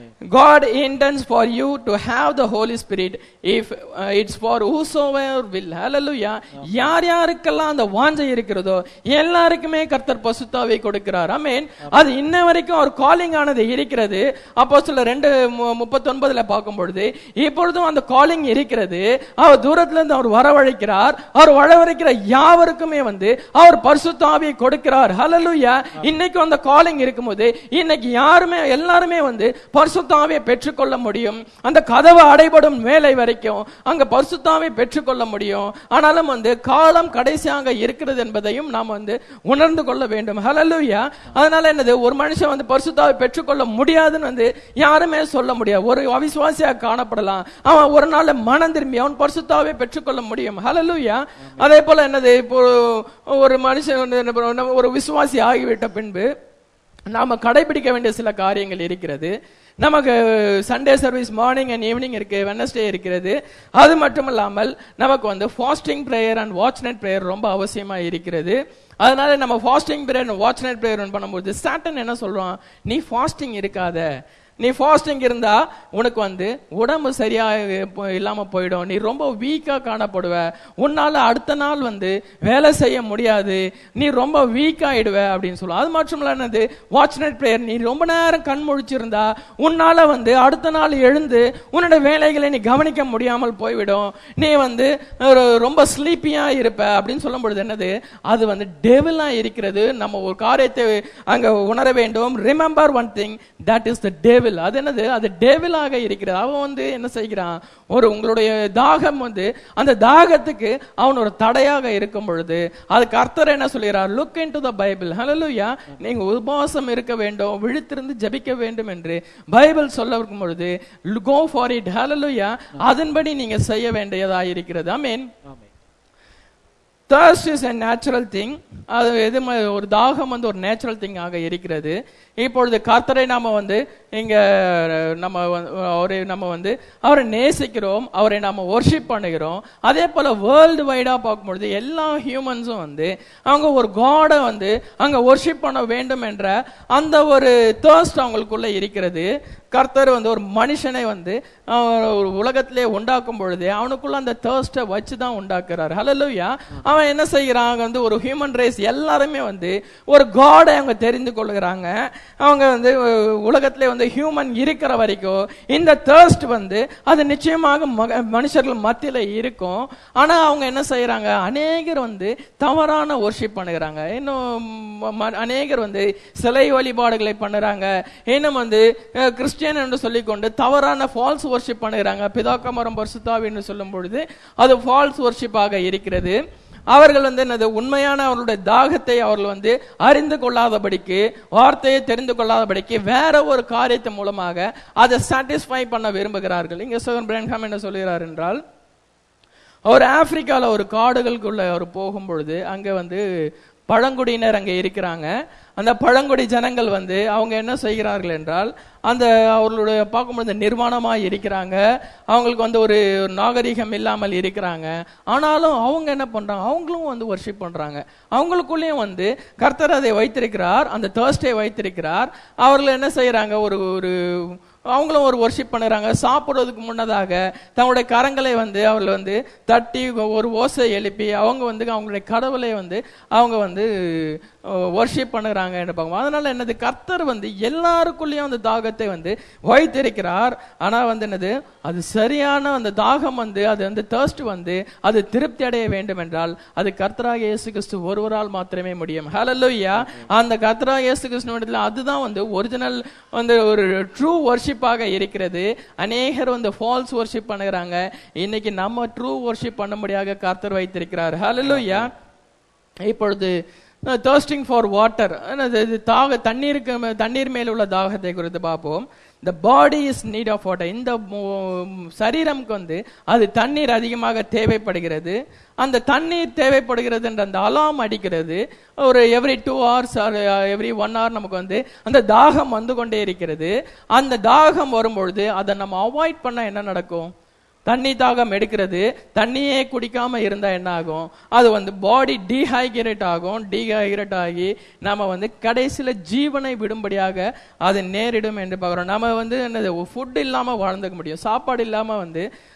God intends for you to have the Holy Spirit if uh, it's for whosoever will. Hallelujah. யார் யாருக்கெல்லாம் அந்த வாஞ்சை இருக்கிறதோ எல்லாருக்குமே கர்த்தர் பசுத்தாவை கொடுக்கிறார் ஆமென் அது இன்ன வரைக்கும் அவர் காலிங் ஆனது இருக்கிறது அப்போ சில ரெண்டு மு- முப்பத்தொன்பதுல பார்க்கும் பொழுது இப்பொழுதும் அந்த காலிங் இருக்கிறது அவர் தூரத்துல இருந்து அவர் வரவழைக்கிறார் அவர் வரவழைக்கிற யாவருக்குமே வந்து அவர் பரிசுத்தாவியை கொடுக்கிறார் ஹalleluya இன்னைக்கு அந்த காலிங் இருக்கும்போது இன்னைக்கு யாருமே எல்லாருமே வந்து பரிசுத்தாவியை பெற்றுக்கொள்ள முடியும் அந்த கதவு அடைபடும் வேலை வரைக்கும் அங்க பரிசுத்தாவை பெற்றுக்கொள்ள முடியும் ஆனாலும் வந்து காலம் கடைசியாக இருக்கிறது என்பதையும் நாம் வந்து உணர்ந்து கொள்ள வேண்டும் ஹalleluya அதனால என்னது ஒரு மனுஷன் வந்து பரிசுத்தாவை பெற்றுக்கொள்ள முடியாதுன்னு வந்து யாருமே சொல்ல முடியாது ஒரு அவிசுவாசியா காணப்படலாம் அவன் ஒரு நாள் மனம் திரும்பி அவன் பரிசுத்தாவை பெற்றுக்கொள்ள முடியும் ஹalleluya அதே போல என்னது இப்போ ஒரு மனுஷன் வந்து என்ன பண்ணுவான், ஒரு விசுவாசி ஆகிவிட்ட பின்பு நாம கடைபிடிக்க வேண்டிய சில காரியங்கள் இருக்கிறது நமக்கு Sunday service morning and evening இருக்கு வெனஸ்டே இருக்கிறது அது மட்டும் இல்லாமல் நமக்கு வந்து fasting prayer and watch night prayer ரொம்ப அவசியமா இருக்கிறது அதனால நம்ம fasting prayer watch night prayer பண்ணும்போது சாட்டன் என்ன சொல்றான் நீ ஃபாஸ்டிங் இருக்காத நீ ஃபாஸ்டிங் இருந்தா உனக்கு வந்து உடம்பு சரியா போ- இல்லாம போயிடும் நீ ரொம்ப வீக்கா காணப்படுவ உன்னால அடுத்த நாள் வந்து வேலை செய்ய முடியாது நீ ரொம்ப வீக் ஆயிடுவ அப்படின்னு சொல்லுவோம் அது மட்டும் இல்ல என்னது வாட்ச் நைட் பிரேயர் நீ ரொம்ப நேரம் கண் முழிச்சிருந்தா உன்னால வந்து அடுத்த நாள் எழுந்து உன்னோட வேலைகளை நீ கவனிக்க முடியாமல் போய்விடும் நீ வந்து ஒரு ரொம்ப ஸ்லீப்பியா இருப்ப அப்படின்னு சொல்லும் பொழுது என்னது அது வந்து டெவிலா இருக்கிறது நம்ம ஒரு காரியத்தை அங்க உணர வேண்டும் remember one thing that is the devil அது என்னது அது டேவிலாக இருக்கிறது அவன் வந்து என்ன செய்கிறான் ஒரு உங்களுடைய தாகம் வந்து அந்த தாகத்துக்கு அவன் ஒரு தடையாக இருக்கும் பொழுது அதுக்கு அர்த்தர் என்ன சொல்கிறார் look into the Bible hallelujah நீங்க உபவாசம் இருக்க வேண்டும் விழித்திருந்து ஜெபிக்க வேண்டும் என்று பைபிள் சொல்ல இருக்கும் பொழுது கோ ஃபார் இட் ஹalleluya அதன்படி நீங்க செய்ய வேண்டியதா இருக்கிறது amen amen thirst is a natural thing அது எது ம- ஒரு தாகம் வந்து ஒரு நேச்சுரல் திங் ஆக இருக்கிறது இப்பொழுது கர்த்தரை நாம வந்து இங்க நம்ம வந்து- அவரை நம்ம வந்து அவரை நேசிக்கிறோம் அவரை நாம worship பண்ணுகிறோம் அதே போல வேர்ல்டு வைடா பார்க்கும்பொழுது எல்லா ஹியூமன்ஸும் வந்து அவங்க ஒரு காடை வந்து அங்க worship பண்ண வேண்டும் என்ற அந்த ஒரு thirst அவங்களுக்குள்ள இருக்கிறது கர்த்தர் வந்து ஒரு மனுஷனை வந்து அஹ், ஒரு உலகத்திலே உண்டாக்கும் பொழுது அவனுக்குள்ள அந்த தேர்ஸ்ட வச்சு தான் உண்டாக்குறாரு ஹalleluya அவன் என்ன செய்கிறாங்க வந்து ஒரு ஹியூமன் ரேஸ் எல்லாருமே வந்து ஒரு காடை அவங்க தெரிந்து கொள்கிறாங்க அவங்க வந்து அஹ், உலகத்திலே வந்து ஹியூமன் இருக்கிற வரைக்கும் இந்த தேர்ஸ்ட் வந்து அது நிச்சயமாக மக- மனுஷர்கள் மத்தியில இருக்கும் ஆனா அவங்க என்ன செய்யறாங்க அநேகர் வந்து தவறான ஒர்ஷிப் பண்ணுகிறாங்க இன்னும் ம- ம- அநேகர் வந்து சிலை வழிபாடுகளை பண்ணுறாங்க இன்னும் வந்து அஹ், கிறிஸ்டியன் என்று சொல்லிக்கொண்டு தவறான ஃபால்ஸ் ஒர்ஷிப் பண்ணுகிறாங்க பிதாக்கமரம் பரிசுத்தாவி என்று சொல்லும் பொழுது அது ஃபால்ஸ் ஒர்ஷிப்பாக இருக்கிறது அவர்கள் வந்து என்னது உண்மையான அவர்களுடைய தாகத்தை அவர்கள் வந்து அறிந்து கொள்ளாதபடிக்கு வார்த்தையை தெரிந்து கொள்ளாதபடிக்கு வேற ஒரு காரியத்தின் மூலமாக அதை சாட்டிஸ்ஃபை பண்ண விரும்புகிறார்கள் இங்க சோகன் பிரேன்ஹாம் என்ன சொல்கிறார் என்றால் அவர் ஆப்பிரிக்கால ஒரு காடுகளுக்குள்ள அவர் போகும் பொழுது அங்க வந்து பழங்குடியினர் அங்க இருக்கிறாங்க அந்த பழங்குடி ஜனங்கள் வந்து அவங்க என்ன செய்கிறார்கள் என்றால் அந்த அவர்களுடைய பார்க்கும்பொழுது நிர்வாணமாக இருக்கிறாங்க அவங்களுக்கு வந்து ஒரு நாகரிகம் இல்லாமல் இருக்கிறாங்க ஆனாலும் அவங்க என்ன பண்றாங்க அவங்களும் வந்து வர்ஷிப் பண்றாங்க அவங்களுக்குள்ளேயும் வந்து கர்த்தர் அதை வைத்திருக்கிறார் அந்த தேர்ஸ்டே வைத்திருக்கிறார் அவர்கள் என்ன செய்யறாங்க ஒரு ஒரு அவங்களும் ஒரு ஒர்ஷிப் பண்ணுறாங்க சாப்பிடுறதுக்கு முன்னதாக தங்களுடைய கரங்களை வந்து அவர்கள் வந்து தட்டி ஒரு ஓசை எழுப்பி அவங்க வந்து அவங்களுடைய கடவுளை வந்து அவங்க வந்து ஒர்ஷிப் பண்ணுறாங்க என்று பார்க்கணும் அதனால என்னது கர்த்தர் வந்து எல்லாருக்குள்ளேயும் அந்த தாகத்தை வந்து வைத்திருக்கிறார் ஆனால் வந்து என்னது அது சரியான அந்த தாகம் வந்து அது வந்து தேர்ஸ்ட் வந்து அது திருப்தி அடைய வேண்டும் என்றால் அது கர்த்தராக இயேசு கிறிஸ்து ஒருவரால் மாத்திரமே முடியும் ஹalleluya அந்த கர்த்தராக இயேசு கிறிஸ்துவிடத்தில் அதுதான் வந்து ஒரிஜினல் வந்து ஒரு ட்ரூ ஒர்ஷிப்பாக இருக்கிறது அநேகர் வந்து ஃபால்ஸ் ஒர்ஷிப் பண்ணுகிறாங்க இன்னைக்கு நம்ம ட்ரூ ஒர்ஷிப் பண்ணும்படியாக கர்த்தர் வைத்திருக்கிறார் ஹalleluya இப்பொழுது தேர்ஸ்டிங் ஃபார் வாட்டர் தாக தண்ணீருக்கு மே- தண்ணீர் மேல் உள்ள தாகத்தை குறித்து பார்ப்போம் the body is need of water இந்த மு- சரீரம்க்கு வந்து அது தண்ணீர் அதிகமாக தேவைப்படுகிறது அந்த தண்ணீர் தேவைப்படுகிறது என்ற அந்த அலாம் அடிக்கிறது ஒரு every two hours every one hour நமக்கு வந்து அந்த தாகம் வந்து கொண்டே இருக்கிறது அந்த தாகம் வரும்பொழுது அதை நம்ம அவாய்ட் பண்ண என்ன நடக்கும் தண்ணி தாகம் எடுக்கிறது தண்ணியே குடிக்காம இருந்தா என்ன ஆகும் அது வந்து பாடி டீஹைட்ரேட் ஆகும் டீஹைட்ரேட் ஆகி நம்ம வந்து கடைசியில ஜீவனை விடும்படியாக அது நேரிடும் என்று பார்க்கிறோம் நம்ம வந்து என்னது ஃபுட் இல்லாம வாழ்ந்துக்க முடியும் சாப்பாடு இல்லாம வந்து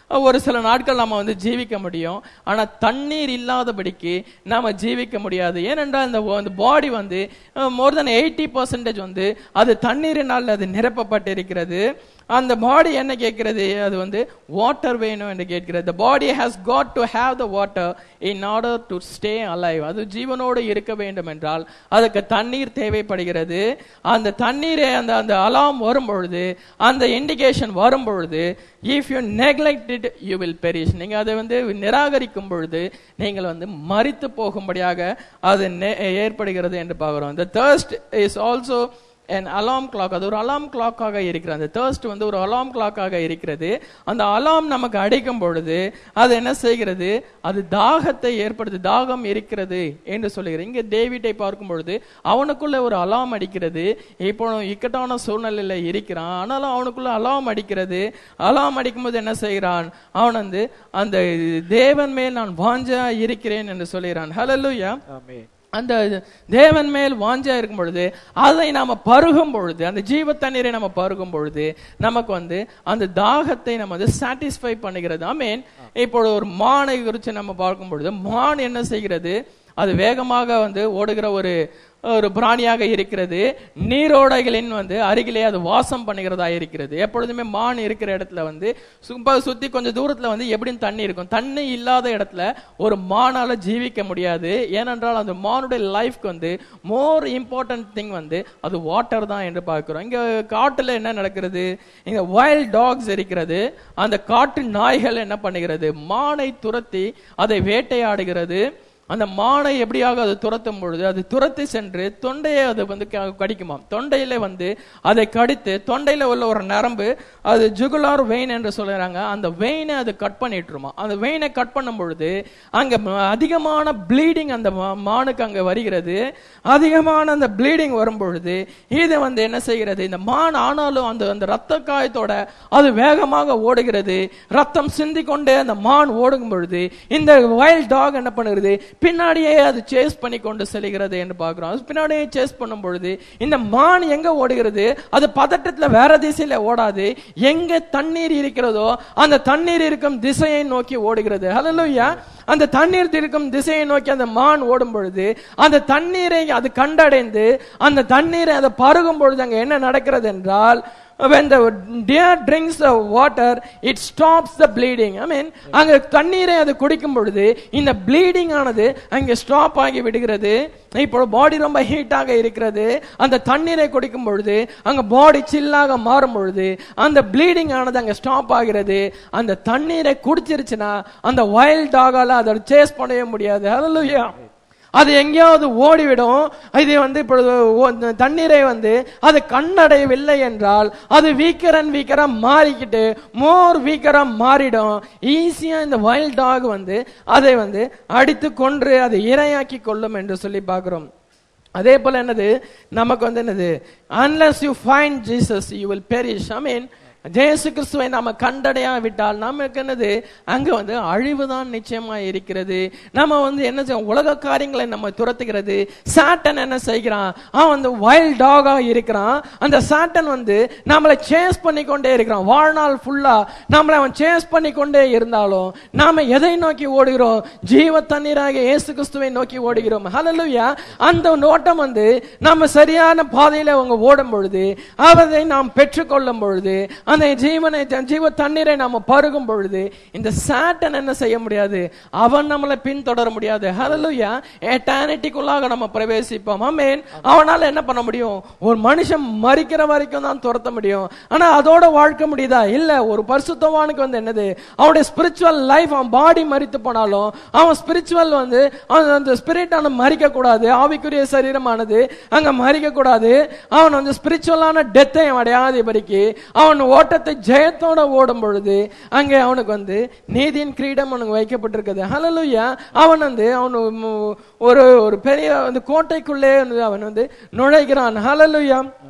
ஒரு சில நாட்கள் நம்ம வந்து ஜீவிக்க முடியும் ஆனா தண்ணீர் இல்லாதபடிக்கு நாம ஜீவிக்க முடியாது ஏனென்றால் இந்த இந்த பாடி வந்து மோர் தென் எயிட்டி பர்சன்டேஜ் வந்து அது தண்ணீரினால் அது நிரப்பப்பட்டிருக்கிறது அந்த பாடி என்ன கேட்கிறது அது வந்து வாட்டர் வேணும் என்று கேட்கிறது the body has got to have the water in order to stay alive அது ஜீவனோடு இருக்க வேண்டும் என்றால் அதுக்கு தண்ணீர் தேவைப்படுகிறது அந்த தண்ணீரை அந்த அந்த அலாம் வரும் பொழுது அந்த இண்டிகேஷன் வரும் பொழுது if you neglect it you will perish நீங்க அதை வந்து நிராகரிக்கும் பொழுது நீங்கள் வந்து மரித்து போகும்படியாக அது நே- ஏற்படுகிறது என்று பார்க்கிறோம் the thirst is also an alarm clock அது ஒரு அலாம் கிளாக்காக இருக்கிறது அந்த தேர்ஸ்ட் வந்து ஒரு அலாம் கிளாக்காக இருக்கிறது அந்த அலாம் நமக்கு அடிக்கும் பொழுது அது என்ன செய்கிறது அது தாகத்தை ஏற்படுத்து தாகம் இருக்கிறது என்று சொல்லுகிறது இங்க டேவிட்டை பார்க்கும் பொழுது அவனுக்குள்ள ஒரு அலாம் அடிக்கிறது இப்போ இக்கட்டான சூழ்நிலையில இருக்கிறான் ஆனாலும் அவனுக்குள்ள அலாம் அடிக்கிறது அலாம் அடிக்கும்போது என்ன செய்கிறான் அவன் வந்து அந்த தேவன் மேல் நான் வாஞ்சா இருக்கிறேன் என்று சொல்லுகிறான் ஹalleluya ஆமென் அந்த தேவன் மேல் வாஞ்சா இருக்கும் பொழுது அதை நாம பருகும் பொழுது அந்த ஜீவ தண்ணீரை நம்ம பருகும் பொழுது நமக்கு வந்து அந்த தாகத்தை நம்ம வந்து சாட்டிஸ்ஃபை பண்ணுகிறது ஐ மீன் இப்போ ஒரு மானை குறித்து நம்ம பார்க்கும் பொழுது மான் என்ன செய்கிறது அது வேகமாக வந்து ஓடுகிற ஒரு ஒரு பிராணியாக இருக்கிறது நீரோடைகளின் வந்து அருகிலே அது வாசம் பண்ணுகிறதா இருக்கிறது எப்பொழுதுமே மான் இருக்கிற இடத்துல வந்து சும்ப சுத்தி கொஞ்சம் தூரத்துல வந்து எப்படியும் தண்ணி இருக்கும் தண்ணி இல்லாத இடத்துல ஒரு மானால ஜீவிக்க முடியாது ஏனென்றால் அந்த மானுடைய லைஃப்க்கு வந்து மோர் இம்பார்ட்டன்ட் திங் வந்து அது வாட்டர் தான் என்று பார்க்கிறோம் இங்க காட்டுல என்ன நடக்கிறது இங்க வைல்ட் டாக்ஸ் இருக்கிறது அந்த காட்டு நாய்கள் என்ன பண்ணுகிறது மானை துரத்தி அதை வேட்டையாடுகிறது அந்த மானை எப்படியாக அது துரத்தும் பொழுது அது துரத்தி சென்று தொண்டையை அது வந்து க- கடிக்குமாம் தொண்டையில வந்து அதை கடித்து தொண்டையில உள்ள ஒரு நரம்பு அது ஜுகுலார் வெயின் என்று சொல்லுறாங்க அந்த வெயினை அது கட் பண்ணிட்டுருமா அந்த வெயினை கட் பண்ணும் பொழுது அங்க ம- அதிகமான ப்ளீடிங் அந்த மா- மானுக்கு அங்க வருகிறது அதிகமான அந்த ப்ளீடிங் வரும் பொழுது இது வந்து என்ன செய்கிறது இந்த மான் ஆனாலும் அந்த அந்த ரத்த காயத்தோட அது வேகமாக ஓடுகிறது ரத்தம் சிந்திக் கொண்டே அந்த மான் ஓடும் பொழுது இந்த வைல்ட் டாக் என்ன பண்ணுகிறது பின்னாடியே அது சேஸ் பண்ணி கொண்டு செல்கிறது என்று பார்க்கிறோம் அது பின்னாடியே சேஸ் பண்ணும் பொழுது இந்த மான் எங்க ஓடுகிறது அது பதட்டத்துல வேற திசையில ஓடாது எங்க தண்ணீர் இருக்கிறதோ அந்த தண்ணீர் இருக்கும் திசையை நோக்கி ஓடுகிறது ஹalleluya அந்த தண்ணீர் இருக்கும் திசையை நோக்கி அந்த மான் ஓடும் பொழுது அந்த தண்ணீரை அது கண்டடைந்து அந்த தண்ணீரை அதை பருகும் பொழுது அங்க என்ன நடக்கிறது என்றால் when the deer drinks the water it stops the bleeding i mean அங்க தண்ணீரை அது குடிக்கும் பொழுது இந்த bleeding ஆனது அங்க ஸ்டாப் ஆகி விடுகிறது இப்போ பாடி ரொம்ப ஹீட்டாக இருக்கிறது அந்த தண்ணீரை குடிக்கும் பொழுது அங்க பாடி சில்லாக மாறும் பொழுது அந்த ப்ளீடிங் ஆனது அங்க ஸ்டாப் ஆகிறது அந்த தண்ணீரை குடிச்சிருச்சுன்னா அந்த வைல்ட் டாகால அதை சேஸ் பண்ணவே முடியாது ஹalleluya அது எங்கேயாவது ஓடிவிடும் இது வந்து இப்பொழுது ஓ- தண்ணீரை வந்து அது கண்ணடையவில்லை என்றால் அது வீக்கர் அண்ட் வீக்கரா மாறிக்கிட்டு மோர் வீக்கரா மாறிடும் ஈஸியா இந்த வைல்ட் டாக் வந்து அதை வந்து அடித்து கொன்று அதை இரையாக்கி கொள்ளும் என்று சொல்லி பார்க்கிறோம் அதே போல என்னது நமக்கு வந்து என்னது unless you find jesus you will perish i mean ஜேசு கிறிஸ்துவை நாம கண்டடையா விட்டால் நமக்கு என்னது அங்க வந்து அழிவுதான் நிச்சயமா இருக்கிறது நம்ம வந்து என்ன செய்வோம் உலக காரியங்களை நம்ம துரத்துகிறது சாட்டன் என்ன செய்கிறான் அவன் வந்து வைல்ட் டாகா இருக்கிறான் அந்த சாட்டன் வந்து நம்மளை சேஸ் பண்ணி கொண்டே இருக்கிறான் வாழ்நாள் ஃபுல்லா நம்மளை அவன் சேஸ் பண்ணி கொண்டே இருந்தாலும் நாம எதை நோக்கி ஓடுகிறோம் ஜீவ தண்ணீராக இயேசு கிறிஸ்துவை நோக்கி ஓடுகிறோம் ஹalleluya அந்த நோட்டம் வந்து நம்ம சரியான பாதையில அவங்க ஓடும் பொழுது அவரை நாம் பெற்றுக்கொள்ளும் பொழுது அந்த ஜீவனை ஜீவ தண்ணீரை நாம பருகும் பொழுது இந்த சாட்டன் என்ன செய்ய முடியாது அவன் நம்மளை பின்தொடர முடியாது ஹalleluya எட்டர்னிட்டிக்குள்ளாக நம்ம பிரவேசிப்போம் ஆமென் அவனால என்ன பண்ண முடியும் ஒரு மனுஷன் மரிக்கிற வரைக்கும் தான் துரத்த முடியும் ஆனா அதோட வாழ்க்கை முடியுதா இல்ல ஒரு பரிசுத்தவானுக்கு வந்து என்னது அவனுடைய ஸ்பிரிச்சுவல் லைஃப் அவன் பாடி மரித்து போனாலும் அவன் ஸ்பிரிச்சுவல் வந்து அவன் அந்த ஸ்பிரிட் அவன் மறிக்க கூடாது ஆவிக்குரிய சரீரமானது அங்க மறிக்க கூடாது அவன் வந்து ஸ்பிரிச்சுவலான டெத்தை அடையாதபடிக்கு அவன் ஓட்டத்தை ஜெயத்தோட ஓடும் பொழுது அங்கே அவனுக்கு வந்து நீதியின் கிரீடம் அவனுக்கு வைக்கப்பட்டிருக்குது ஹalleluya அவன் வந்து அவன் ஒரு ஒரு பெரிய வந்து கோட்டைக்குள்ளே வந்து அவன் வந்து நுழைகிறான் ஹalleluya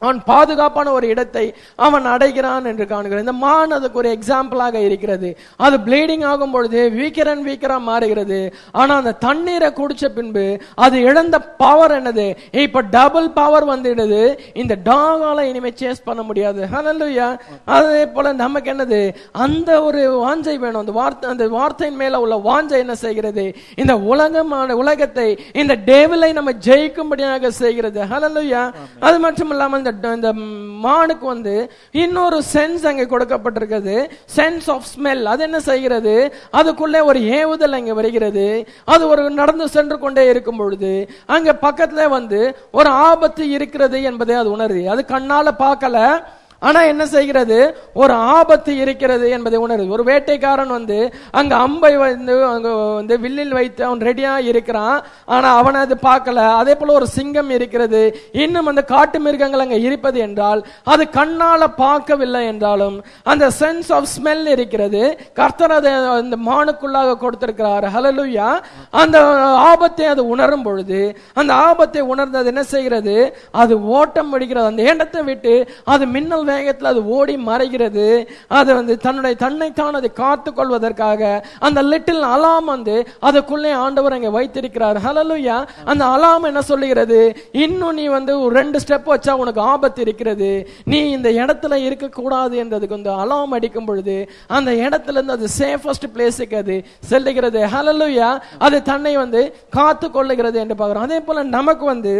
அவன் பாதுகாப்பான ஒரு இடத்தை அவன் அடைகிறான் என்று காணுகிறான் இந்த மான் அதுக்கு ஒரு எக்ஸாம்பிளாக இருக்கிறது அது ப்ளீடிங் ஆகும் பொழுது வீக்கர் அண்ட் வீக்கரா மாறுகிறது ஆனா அந்த தண்ணீரை குடிச்ச பின்பு அது இழந்த பவர் என்னது இப்ப டபுள் பவர் வந்துடுது இந்த டாகால இனிமே சேஸ் பண்ண முடியாது ஹalleluya அதே போல நமக்கு என்னது அந்த ஒரு வாஞ்சை வேணும் அந்த வார்த்தை அந்த வார்த்தையின் மேல உள்ள வாஞ்சை என்ன செய்கிறது இந்த உலகமான உலகத்தை இந்த டேவிலை நம்ம ஜெயிக்கும்படியாக செய்கிறது ஹalleluya அது மட்டும் இல்லாம இந்த இந்த மானுக்கு வந்து இன்னொரு சென்ஸ் அங்கே கொடுக்கப்பட்டிருக்கிறது சென்ஸ் ஆஃப் ஸ்மெல் அது என்ன செய்கிறது அதுக்குள்ளே ஒரு ஏவுதல் அங்கே வருகிறது அது ஒரு நடந்து சென்று கொண்டே இருக்கும் பொழுது அங்க பக்கத்துல வந்து ஒரு ஆபத்து இருக்கிறது என்பதை அது உணருது அது கண்ணால பார்க்கல ஆனா என்ன செய்கிறது ஒரு ஆபத்து இருக்கிறது என்பதை உணருது ஒரு வேட்டைக்காரன் வந்து அங்க அம்பை வந்து அங்க வந்து வில்லில் வைத்து அவன் ரெடியா இருக்கிறான் ஆனா அவன் அது பார்க்கல அதே போல ஒரு சிங்கம் இருக்கிறது இன்னும் அந்த காட்டு மிருகங்கள் அங்க இருப்பது என்றால் அது கண்ணால பார்க்கவில்லை என்றாலும் அந்த சென்ஸ் ஆஃப் ஸ்மெல் இருக்கிறது கர்த்தர் அதை அந்த மானுக்குள்ளாக கொடுத்திருக்கிறார் ஹalleluya அந்த ஆபத்தை அது உணரும் பொழுது அந்த ஆபத்தை உணர்ந்து அது என்ன செய்கிறது அது ஓட்டம் அடிக்கிறது அந்த இடத்தை விட்டு அது மின்னல் வேகத்தில் அது ஓடி மறைகிறது அது வந்து தன்னுடைய தன்னைத்தான் அதை காத்து கொள்வதற்காக அந்த லிட்டில் அலாம் வந்து அதுக்குள்ளே ஆண்டவர் அங்கே வைத்திருக்கிறார் ஹalleluya அந்த அலாம் என்ன சொல்லுகிறது இன்னும் நீ வந்து ஒரு ரெண்டு ஸ்டெப் வச்சா உனக்கு ஆபத்து இருக்கிறது நீ இந்த இடத்துல இருக்க கூடாது என்றதுக்கு வந்து அலாம் அடிக்கும் பொழுது அந்த இடத்துல இருந்து அது சேஃபஸ்ட் பிளேஸுக்கு அது செல்லுகிறது ஹalleluya அது தன்னை வந்து காத்து கொள்ளுகிறது என்று பார்க்கிறோம் அதே போல நமக்கு வந்து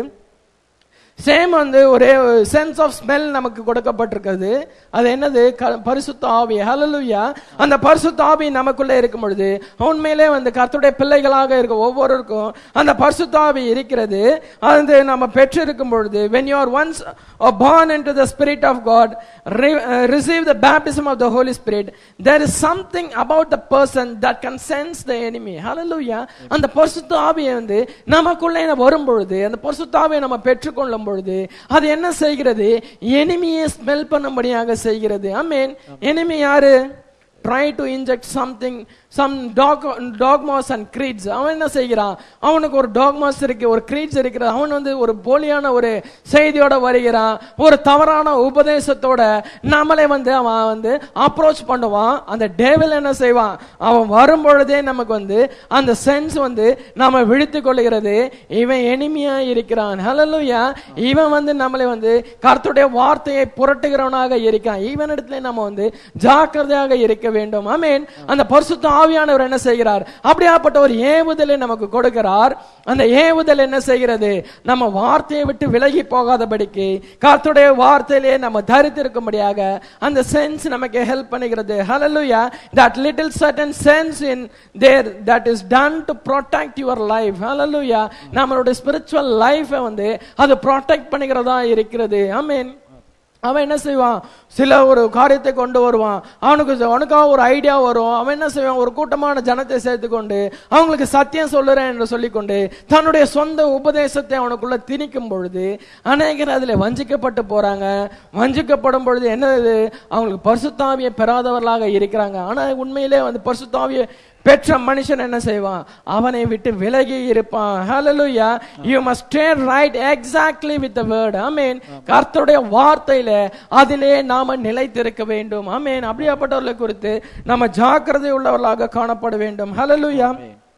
சேம் வந்து ஒரே சென்ஸ் ஆஃப் ஸ்மெல் நமக்கு கொடுக்கப்பட்டிருக்கிறது அது என்னது க- பரிசுத்த ஆவி ஹalleluya அந்த பரிசுத்த ஆவி நமக்குள்ளே இருக்கும் பொழுது உண்மையிலே வந்து கர்த்தருடைய பிள்ளைகளாக இருக்க ஒவ்வொருவருக்கும் அந்த பரிசுத்த ஆவி இருக்கிறது அது நம்ம பெற்றிருக்கும் பொழுது when you are once uh, born into the spirit of god re- uh, receive the baptism of the holy spirit there is something about the person that can sense the enemy hallelujah அந்த பரிசுத்த ஆவியை வந்து நமக்குள்ளே வரும் பொழுது அந்த பரிசுத்த ஆவியை நம்ம பெற்றுக்கொள்ளும் பொழுது அது என்ன செய்கிறது எனிமியை ஸ்மெல் பண்ணும்படியாக செய்கிறது ஐ மீன் எனிமி யாரு try to inject something some dog dogmas and creeds அவன் என்ன செய்கிறான் அவனுக்கு ஒரு டாக்மாஸ் இருக்கு ஒரு creeds இருக்கிறது அவன் வந்து ஒரு போலியான ஒரு செய்தியோட வருகிறான் ஒரு தவறான உபதேசத்தோட நம்மளே வந்து அவன் வந்து அப்ரோச் பண்ணுவான் அந்த டேவில் என்ன செய்வான் அவன் வரும் பொழுதே நமக்கு வந்து அந்த சென்ஸ் வந்து நாம விழித்து கொள்கிறது இவன் எளிமையா இருக்கிறான் ஹalleluya இவன் வந்து நம்மளை வந்து கர்த்தருடைய வார்த்தையை புரட்டுகிறவனாக இருக்கான் இவன் இடத்துல நம்ம வந்து ஜாக்கிரதையாக இருக்க வேண்டும் ஆமென் அந்த பரிசுத்த ஆவியானவர் என்ன செய்கிறார் அப்படியாப்பட்ட ஒரு ஏவுதலை நமக்கு கொடுக்கிறார் அந்த ஏவுதல் என்ன செய்கிறது நம்ம வார்த்தையை விட்டு விலகி போகாதபடிக்கு கர்த்தருடைய வார்த்தையிலே நம்ம தரித்திருக்கும்படியாக அந்த சென்ஸ் நமக்கு ஹெல்ப் பண்ணுகிறது hallelujah that little certain sense in there that is done to protect your life hallelujah நம்மளுடைய ஸ்பிரிச்சுவல் லைஃபை வந்து அது ப்ரொடெக்ட் பண்ணுகிறதா இருக்கிறது ஆமென் அவன் என்ன செய்வான் சில ஒரு காரியத்தை கொண்டு வருவான் அவனுக்கு அவனுக்காக ஒரு ஐடியா வரும் அவன் என்ன செய்வான் ஒரு கூட்டமான ஜனத்தை சேர்த்துக்கொண்டு அவங்களுக்கு சத்தியம் சொல்லுறேன் என்று சொல்லிக்கொண்டு தன்னுடைய சொந்த உபதேசத்தை அவனுக்குள்ள திணிக்கும் பொழுது அநேகர் அதுல வஞ்சிக்கப்பட்டு போறாங்க வஞ்சிக்கப்படும் பொழுது என்னது அவங்களுக்கு பரிசுத்தாவியை பெறாதவர்களாக இருக்கிறாங்க ஆனா உண்மையிலே வந்து பரிசுத்தாவியை பெற்ற மனுஷன் என்ன செய்வான் அவனை விட்டு விலகி இருப்பான் ஹalleluya you must stay right exactly with the word amen கர்த்தருடைய வார்த்தையில அதிலே நாம நிலைத்திருக்க வேண்டும் ஆமென் அப்படியாப்பட்டவர்களை குறித்து நம்ம ஜாக்கிரதை உள்ளவர்களாக காணப்பட வேண்டும் ஹalleluya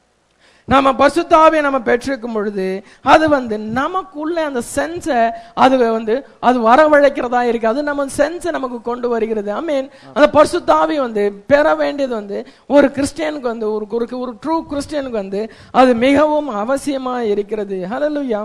நாம பசுத்தாவை நம்ம பெற்றிருக்கும் பொழுது அது வந்து நமக்குள்ள அந்த சென்ஸை அது வந்து அது வரவழைக்கிறதா இருக்கு அது நம்ம சென்ஸை நமக்கு கொண்டு வருகிறது ஐ மீன் அந்த பசுத்தாவி வந்து பெற வேண்டியது வந்து ஒரு கிறிஸ்டியனுக்கு வந்து ஒரு ஒரு- ஒரு ட்ரூ கிறிஸ்டியனுக்கு வந்து அது மிகவும் அவசியமா இருக்கிறது ஹalleluya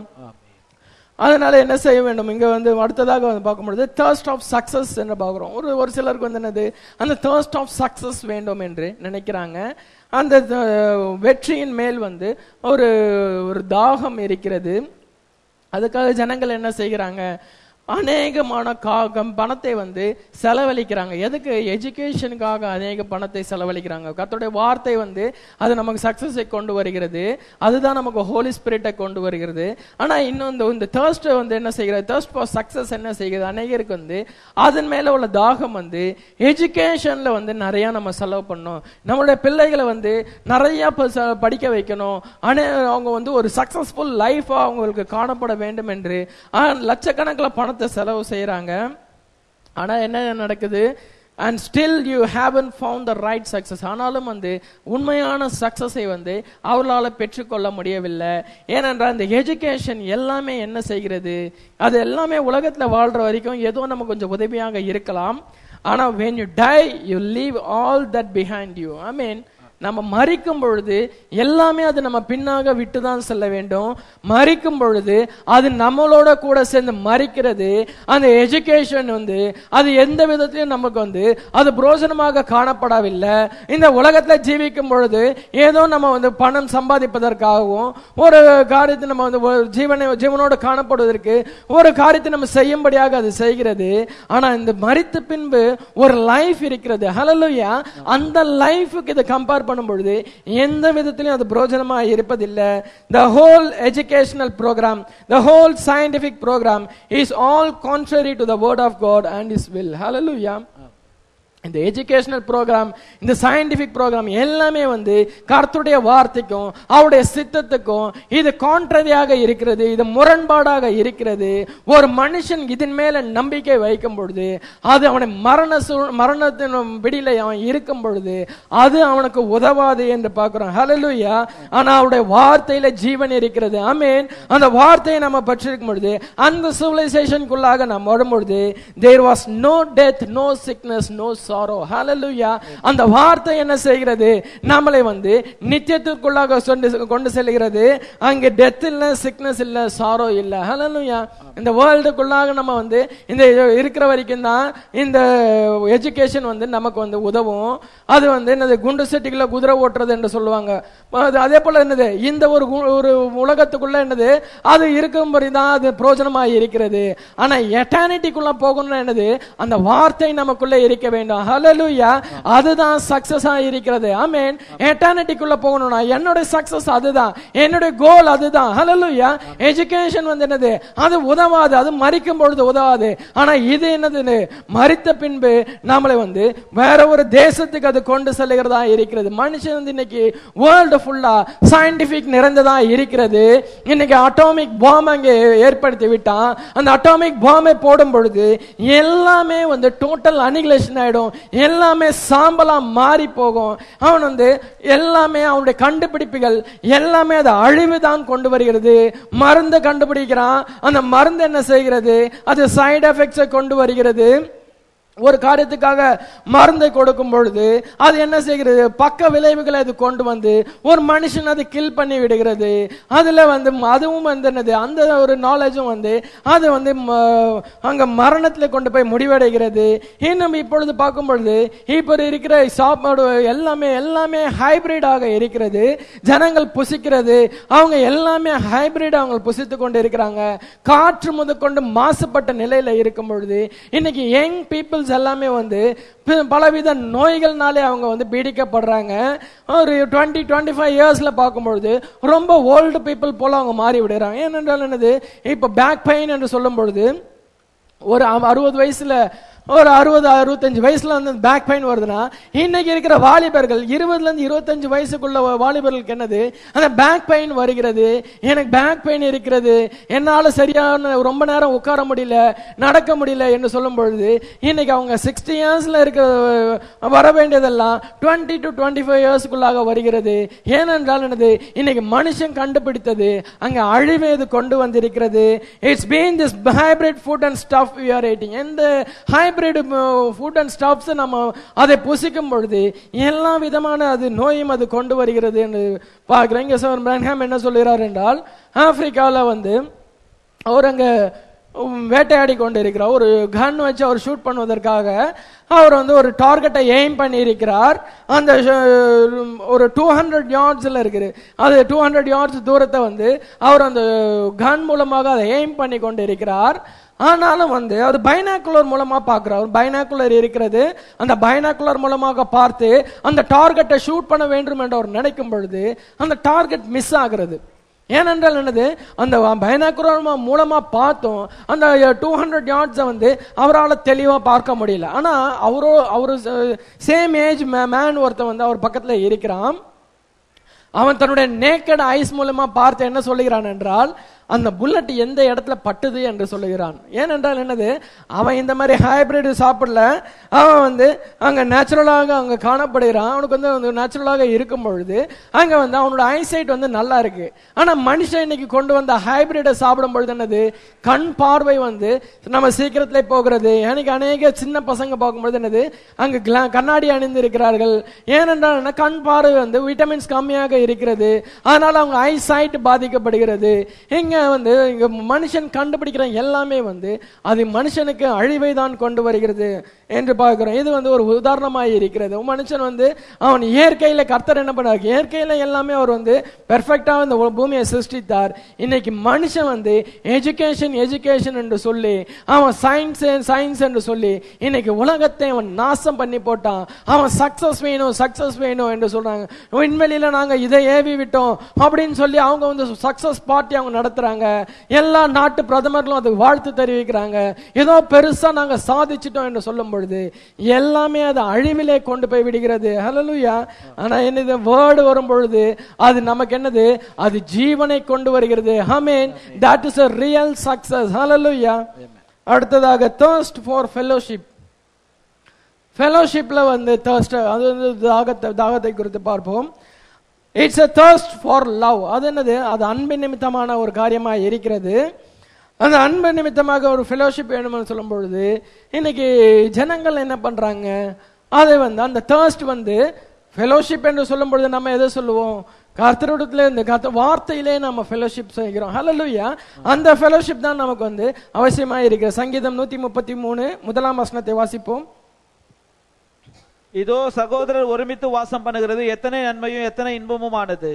அதனால என்ன செய்ய வேண்டும் இங்க வந்து அடுத்ததாக வந்து பார்க்கும்பொழுது தேர்ஸ்ட் ஆஃப் சக்சஸ் என்று பார்க்கிறோம் ஒரு ஒரு சிலருக்கு வந்து என்னது அந்த தேர்ஸ்ட் ஆஃப் சக்சஸ் வேண்டும் என்று நினைக்கிறாங்க அந்த அஹ், வெற்றியின் மேல் வந்து ஒரு ஒரு தாகம் இருக்கிறது அதுக்காக ஜனங்கள் என்ன செய்கிறாங்க அநேகமான காகம் பணத்தை வந்து செலவழிக்கிறாங்க எதுக்கு எஜுகேஷனுக்காக அநேக பணத்தை செலவழிக்கிறாங்க கர்த்தருடைய வார்த்தை வந்து அது நமக்கு சக்சஸை கொண்டு வருகிறது அதுதான் நமக்கு ஹோலி ஸ்பிரிட்டை கொண்டு வருகிறது ஆனா இன்னும் இந்த இந்த தேர்ஸ்ட் வந்து என்ன செய்கிறது தேர்ஸ்ட் ஃபார் சக்சஸ் என்ன செய்கிறது அநேகருக்கு வந்து அதன் மேல உள்ள தாகம் வந்து எஜுகேஷன்ல வந்து நிறைய நம்ம செலவு பண்ணணும் நம்மளுடைய பிள்ளைகளை வந்து நிறைய ப- ச- படிக்க வைக்கணும் ஆனா அவங்க வந்து ஒரு சக்சஸ்ஃபுல் லைஃபா அவங்களுக்கு காணப்பட வேண்டும் என்று ஆ, லட்சக்கணக்கில் பணத்தை பணத்தை செலவு செய்யறாங்க ஆனா என்ன நடக்குது and still you haven't found the right success ஆனாலும் வந்து உண்மையான சக்சஸை வந்து அவர்களால் பெற்றுக்கொள்ள முடியவில்லை ஏனென்றால் இந்த எஜுகேஷன் எல்லாமே என்ன செய்கிறது அது எல்லாமே உலகத்துல வாழ்ற வரைக்கும் ஏதோ நம்ம கொஞ்சம் உதவியாக இருக்கலாம் ஆனா when you die you leave all that behind you i mean நம்ம மறிக்கும் பொழுது எல்லாமே அது நம்ம பின்னாக விட்டு தான் செல்ல வேண்டும் மறிக்கும் பொழுது அது நம்மளோட கூட சேர்ந்து மறிக்கிறது அந்த எஜுகேஷன் வந்து அது எந்த விதத்திலும் நமக்கு வந்து அது புரோஜனமாக காணப்படவில்லை இந்த உலகத்துல ஜீவிக்கும் பொழுது ஏதோ நம்ம வந்து பணம் சம்பாதிப்பதற்காகவும் ஒரு காரியத்தை நம்ம வந்து ஒரு ஜீவனை ஜீவனோடு காணப்படுவதற்கு ஒரு காரியத்தை நம்ம செய்யும்படியாக அது செய்கிறது ஆனா இந்த மறித்த பின்பு ஒரு லைஃப் இருக்கிறது ஹalleluya அந்த லைஃபுக்கு இதை கம்பேர் பண்ணும் பொழுது எந்த விதத்திலும் அது பிரயோஜனமா இருப்பதில்லை the whole educational program the whole scientific program is all contrary to the word of god and his will hallelujah இந்த எஜுகேஷனல் ப்ரோக்ராம் இந்த சயின்டிபிக் ப்ரோக்ராம் எல்லாமே வந்து கர்த்தருடைய வார்த்தைக்கும் அவருடைய சித்தத்துக்கும் இது கான்ட்ரரியாக இருக்கிறது இது முரண்பாடாக இருக்கிறது ஒரு மனுஷன் இதன் மேல நம்பிக்கை வைக்கும் பொழுது அது அவனை மரண சூழ் மரணத்தின் பிடியில அவன் இருக்கும் பொழுது அது அவனுக்கு உதவாது என்று பார்க்கிறோம் ஹalleluya ஆனா அவருடைய வார்த்தையில ஜீவன் இருக்கிறது ஆமென் அந்த வார்த்தையை நம்ம பற்றிருக்கும் பொழுது அந்த சிவிலைசேஷனுக்குள்ளாக நாம் வரும் பொழுது there was no death no sickness no sorrow hallelujah அந்த வார்த்தை என்ன செய்கிறது நம்மளை வந்து நித்தியத்திற்குள்ளாக கொண்டு கொண்டு செல்கிறது அங்க டெத் இல்ல சிக்னஸ் இல்ல சாரோ இல்ல ஹalleluya இந்த வேர்ல்டுக்குள்ளாக நம்ம வந்து இந்த இருக்கிற வரைக்கும் தான் இந்த எஜுகேஷன் வந்து நமக்கு வந்து உதவும் அது வந்து என்னது குண்டு செட்டிக்குள்ள குதிரை ஓட்டுறது என்று சொல்லுவாங்க அது அதே போல என்னது இந்த ஒரு கு- ஒரு உலகத்துக்குள்ள என்னது அது இருக்கும்படி தான் அது பிரோஜனமா இருக்கிறது ஆனா எட்டானிட்டிக்குள்ள போகணும்னா என்னது அந்த வார்த்தை நமக்குள்ள இருக்க வேண்டும் ஹalleluya அதுதான் சக்சஸா இருக்கிறது ஆமென் எட்டானிட்டிக்குள்ள போகணும்னா என்னோட சக்சஸ் அதுதான் என்னுடைய கோல் அதுதான் ஹalleluya எஜுகேஷன் வந்து என்னது அது உதவாது அது மறிக்கும் பொழுது உதவாது ஆனா இது என்னது மறித்த பின்பு நம்மளை வந்து வேற ஒரு தேசத்துக்கு அது கொண்டு செல்லுகிறதா இருக்கிறது மனுஷன் வந்து இன்னைக்கு வேர்ல்டு ஃபுல்லா சயின்டிபிக் நிறைந்ததா இருக்கிறது இன்னைக்கு அட்டாமிக் பாம் அங்கே ஏற்படுத்தி விட்டான் அந்த அட்டாமிக் பாம்பை போடும் பொழுது எல்லாமே வந்து டோட்டல் அனிகுலேஷன் ஆயிடும் எல்லாமே சாம்பலா மாறி போகும் அவன் வந்து எல்லாமே அவனுடைய கண்டுபிடிப்புகள் எல்லாமே அது அழிவுதான் கொண்டு வருகிறது மருந்து கண்டுபிடிக்கிறான் அந்த மருந்து என்ன செய்கிறது அது சைடு எஃபெக்ட்ஸை கொண்டு வருகிறது ஒரு காரியத்துக்காக மருந்தை கொடுக்கும் பொழுது அது என்ன செய்கிறது பக்க விளைவுகளை அது கொண்டு வந்து ஒரு மனுஷன் அதை கில் பண்ணி விடுகிறது அதுல வந்து அதுவும் வந்து என்னது அந்த ஒரு நாலேஜும் வந்து அது வந்து ம- அங்க மரணத்துல கொண்டு போய் முடிவடைகிறது இன்னும் இப்பொழுது பார்க்கும் பொழுது இப்போ இருக்கிற சாப்பாடு எல்லாமே எல்லாமே ஹைபிரிடாக இருக்கிறது ஜனங்கள் புசிக்கிறது அவங்க எல்லாமே ஹைபிரிட் அவங்க புசித்து கொண்டு இருக்கிறாங்க காற்று முதற்கொண்டு மாசுபட்ட நிலையில இருக்கும் பொழுது இன்னைக்கு யங் பீப்புள்ஸ் எல்லாமே வந்து பி- பலவித நோய்கள்னாலே அவங்க வந்து பீடிக்கப்படுறாங்க ஒரு டுவெண்ட்டி டுவெண்ட்டி ஃபைவ் இயர்ஸ்ல பார்க்கும்பொழுது ரொம்ப ஓல்டு பீப்புள் போல அவங்க மாறி விடுறாங்க ஏனென்றால் என்னது இப்போ பேக் பெயின் என்று சொல்லும் பொழுது ஒரு அ- அறுபது வயசுல ஒரு அறுபது அறுபத்தஞ்சு வயசுல வந்து பேக் பெயின் வருதுன்னா இன்னைக்கு இருக்கிற வாலிபர்கள் இருபதுல இருந்து இருபத்தஞ்சு வயசுக்குள்ள வா- வாலிபர்களுக்கு என்னது அந்த பேக் பெயின் வருகிறது எனக்கு பேக் பெயின் இருக்கிறது என்னால சரியான ரொம்ப நேரம் உட்கார முடியல நடக்க முடியல என்று சொல்லும் பொழுது இன்னைக்கு அவங்க சிக்ஸ்டி இயர்ஸ்ல இருக்கிற வர வேண்டியதெல்லாம் டுவெண்ட்டி டு டுவெண்ட்டி ஃபைவ் இயர்ஸ்க்குள்ளாக வருகிறது ஏனென்றால் என்னது இன்னைக்கு மனுஷன் கண்டுபிடித்தது அங்க அழிவை இது கொண்டு வந்திருக்கிறது it's been this hybrid food and stuff we are eating எந்த ஹைபிரிட் ஃபுட் அண்ட் ஸ்டஃப்ஸ் நம்ம அதை புசிக்கும் பொழுது எல்லா விதமான அது நோயும் அது கொண்டு வருகிறது என்று பார்க்கிறேன் இங்க சார் பிரன்ஹாம் என்ன சொல்கிறார் என்றால் ஆப்பிரிக்கால வந்து அவர் அங்க உம், வேட்டையாடி கொண்டு இருக்கிறார் ஒரு கன் வச்சு அவர் ஷூட் பண்ணுவதற்காக அவர் வந்து ஒரு டார்கெட்டை எய்ம் பண்ணி இருக்கிறார் அந்த ஷ- ஒரு டூ ஹண்ட்ரட் யார்ட்ஸ்ல இருக்குது அது டூ ஹண்ட்ரட் யார்ட்ஸ் தூரத்தை வந்து அவர் அந்த கன் மூலமாக அதை எய்ம் பண்ணி கொண்டு இருக்கிறார் ஆனாலும் வந்து அது பைனாக்குலர் மூலமா பார்க்கிறார் பைனாக்குலர் இருக்கிறது அந்த பைனாக்குலர் மூலமாக பார்த்து அந்த டார்கெட்டை ஷூட் பண்ண வேண்டும் என்று அவர் நினைக்கும் பொழுது அந்த டார்கெட் மிஸ் ஆகிறது ஏனென்றால் என்னது அந்த பைனாக்குலர் மூலமா பார்த்தோம் அந்த டூ ஹண்ட்ரட் யார்ட்ஸை வந்து அவரால் தெளிவா பார்க்க முடியல ஆனா அவரோ அவரு சேம் ஏஜ் மேன் ஒருத்தன் வந்து அவர் பக்கத்துல இருக்கிறான் அவன் தன்னுடைய நேக்கட் ஐஸ் மூலமா பார்த்து என்ன சொல்லுகிறான் என்றால் அந்த புல்லட் எந்த இடத்துல பட்டுது என்று சொல்லுகிறான் ஏனென்றால் என்னது அவன் இந்த மாதிரி ஹைபிரிட் சாப்பிடல அவன் வந்து அங்க நேச்சுரலாக அங்க காணப்படுகிறான் அவனுக்கு வந்து வந்து நேச்சுரலாக இருக்கும் பொழுது அங்க வந்து அவனோட ஐசைட் வந்து நல்லா இருக்கு ஆனா மனுஷன் இன்னைக்கு கொண்டு வந்த ஹைபிரிட்டை சாப்பிடும் பொழுது என்னது கண் பார்வை வந்து நம்ம சீக்கிரத்திலே போகிறது எனக்கு அநேக சின்ன பசங்க பார்க்கும்பொழுது என்னது அங்க கிளா- கண்ணாடி அணிந்து இருக்கிறார்கள் ஏனென்றால் என்ன, கண் பார்வை வந்து விட்டமின்ஸ் கம்மியாக இருக்கிறது அதனால அவங்க ஐசைட் பாதிக்கப்படுகிறது இங்க வந்து இங்க மனுஷன் கண்டுபிடிக்கிற எல்லாமே வந்து அது மனுஷனுக்கு அழிவை தான் கொண்டு வருகிறது என்று பார்க்கிறோம் இது வந்து ஒரு உதாரணமாக இருக்கிறது மனுஷன் வந்து அவன் இயற்கையில கர்த்தர் என்ன பண்ணார் இயற்கையில எல்லாமே அவர் வந்து பெர்ஃபெக்டா இந்த உ- பூமியை சிருஷ்டித்தார் இன்னைக்கு மனுஷன் வந்து எஜுகேஷன் எஜுகேஷன் என்று சொல்லி அவன் சயின்ஸ் சயின்ஸ் என்று சொல்லி இன்னைக்கு உலகத்தை அவன் நாசம் பண்ணி போட்டான் அவன் சக்சஸ் வேணும் சக்சஸ் வேணும் என்று சொல்றாங்க விண்வெளியில நாங்க இதை ஏவி விட்டோம் அப்படின்னு சொல்லி அவங்க வந்து சக்சஸ் பார்ட்டி அவங்க நடத்துறாங்க எல்லா நாட்டு பிரதமர்களும் அதுக்கு வாழ்த்து தெரிவிக்கிறாங்க ஏதோ பெருசா நாங்க சாதிச்சிட்டோம் என்று சொல்லும் பொழுது எல்லாமே அது அழிவிலே கொண்டு போய் விடுகிறது ஹalleluya ஆனா என்னது வேர்டு வரும் பொழுது அது நமக்கு என்னது அது ஜீவனை கொண்டு வருகிறது amen that is a real success hallelujah அடுத்ததாக thirst for fellowship ஃபெலோஷிப்ல வந்து thirst அது வந்து தாகத்தை தாகத்தை குறித்து பார்ப்போம் it's a thirst for love அது என்னது அது அன்பின் நிமித்தமான ஒரு காரியமா இருக்கிறது அந்த அன்பு நிமித்தமாக ஒரு ஃபெலோஷிப் வேணும்னு சொல்லும் பொழுது இன்னைக்கு ஜனங்கள் என்ன பண்றாங்க அதை வந்து அந்த thirst வந்து ஃபெலோஷிப் என்று சொல்லும் பொழுது நம்ம எதை சொல்லுவோம் கர்த்தரிடத்துல இந்த கர்த்த வார்த்தையிலே நம்ம ஃபெலோஷிப் செய்கிறோம் ஹalleluya அந்த ஃபெலோஷிப் தான் நமக்கு வந்து அவசியமா இருக்கு சங்கீதம் நூத்தி முப்பத்தி மூணு முதலாம் வசனத்தை வாசிப்போம் இதோ சகோதரர் ஒருமித்து வாசம் பண்ணுகிறது எத்தனை நன்மையும் எத்தனை இன்பமுமானது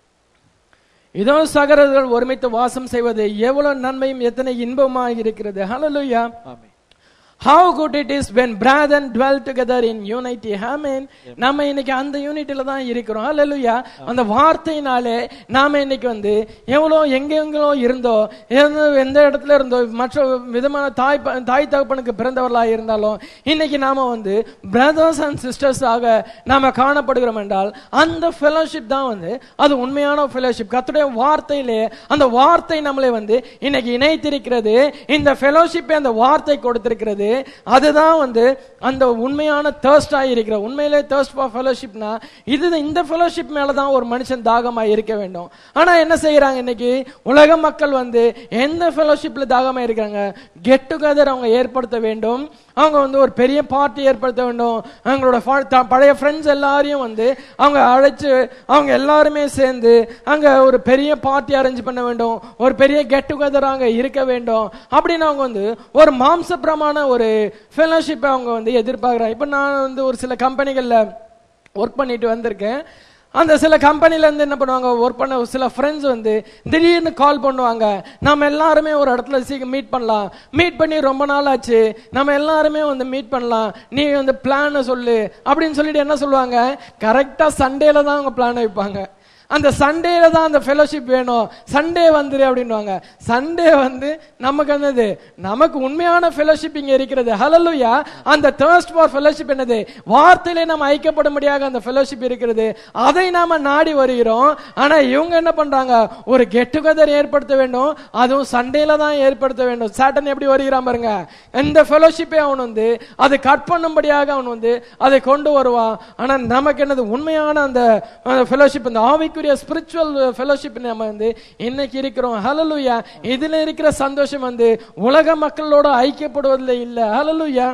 இதோ சகரர்கள் ஒருமித்து வாசம் செய்வது எவ்வளவு நன்மையும் எத்தனை இன்பமாக இருக்கிறது ஹalleluya ஆமென் how good it is when brethren dwell together in unity amen நம்ம இன்னைக்கு அந்த யூனிட்டில தான் இருக்கிறோம் ஹalleluya அந்த வார்த்தையினாலே நாம இன்னைக்கு வந்து எவ்வளோ எங்கெங்கோ இருந்தோ எந்த எந்த இடத்துல இருந்தோ மற்ற விதமான தாய் ப- தாய் தகப்பனுக்கு பிறந்தவர்களா இருந்தாலும் இன்னைக்கு நாம வந்து பிரதர்ஸ் அண்ட் சிஸ்டர்ஸ் ஆக நாம காணப்படுகிறோம் என்றால் அந்த ஃபெலோஷிப் தான் வந்து அது உண்மையான ஃபெலோஷிப் கர்த்தருடைய வார்த்தையிலே அந்த வார்த்தை நம்மளை வந்து இன்னைக்கு இணைத்திருக்கிறது இந்த ஃபெலோஷிப்பை அந்த வார்த்தை கொடுத்திருக்கிறது அதுதான் வந்து அந்த உண்மையான தேர்ஸ்டா இருக்கிற உண்மையிலே தேர்ஸ்ட் ஃபார் ஃபெலோஷிப்னா இது இந்த ஃபெலோஷிப் மேல தான் ஒரு மனுஷன் தாகமா இருக்க வேண்டும் ஆனா என்ன செய்யறாங்க இன்னைக்கு உலக மக்கள் வந்து எந்த ஃபெலோஷிப்ல தாகமா இருக்காங்க கெட் டுகெதர் அவங்க ஏற்படுத்த வேண்டும் அவங்க வந்து ஒரு பெரிய பார்ட்டி ஏற்படுத்த வேண்டும் அவங்களோட fa- த- பழைய ஃப்ரெண்ட்ஸ் எல்லாரையும் வந்து அவங்க அழைச்சு அவங்க எல்லாருமே சேர்ந்து அங்க ஒரு பெரிய பார்ட்டி அரேஞ்ச் பண்ண வேண்டும் ஒரு பெரிய கெட் டுகெதர் அங்க இருக்க வேண்டும் அப்படின்னு அவங்க வந்து ஒரு மாம்சப்பிரமான ஒரு ஃபெலோஷிப்பை அவங்க வந்து எதிர்பார்க்குறாங்க இப்போ நான் வந்து ஒரு சில கம்பெனிகள்ல ஒர்க் பண்ணிட்டு வந்திருக்கேன் அந்த சில கம்பெனில இருந்து என்ன பண்ணுவாங்க ஒர்க் பண்ண சில ஃப்ரெண்ட்ஸ் வந்து திடீர்னு கால் பண்ணுவாங்க நம்ம எல்லாருமே ஒரு இடத்துல சீக்கிரம் மீட் பண்ணலாம் மீட் பண்ணி ரொம்ப நாள் ஆச்சு நம்ம எல்லாருமே வந்து மீட் பண்ணலாம் நீ வந்து பிளானை சொல்லு அப்படின்னு சொல்லிட்டு என்ன சொல்லுவாங்க கரெக்டா சண்டேல தான் அவங்க பிளான் வைப்பாங்க அந்த சண்டேல தான் அந்த ஃபெலோஷிப் வேணும் சண்டே வந்துரு அப்படின்வாங்க சண்டே வந்து நமக்கு என்னது நமக்கு உண்மையான ஃபெலோஷிப் இங்க இருக்கிறது ஹalleluya அந்த thirst ஃபார் ஃபெலோஷிப் என்னது வார்த்தையிலே நம்ம ஐக்கியப்படும்படியாக அந்த ஃபெலோஷிப் இருக்கிறது அதை நாம நாடி வருகிறோம் ஆனா இவங்க என்ன பண்றாங்க ஒரு கெட் டுகெதர் ஏற்படுத்த வேண்டும் அதுவும் சண்டேல தான் ஏற்படுத்த வேண்டும் சாட்டன் எப்படி வருகிறான் பாருங்க இந்த ஃபெலோஷிப்பை அவன் வந்து அதை கட் பண்ணும்படியாக அவன் வந்து அதை கொண்டு வருவான் ஆனா நமக்கு என்னது உண்மையான அந்த ஃபெலோஷிப் இந்த ஆவிக்குரிய ஸ்பிரிச்சுவல் ஃபெலோஷிப் நம்ம வந்து இன்னைக்கு இருக்கிறோம் ஹalleluya இதுல இருக்கிற சந்தோஷம் வந்து உலக மக்களோட ஐக்கியப்படுவதில் இல்ல ஹalleluya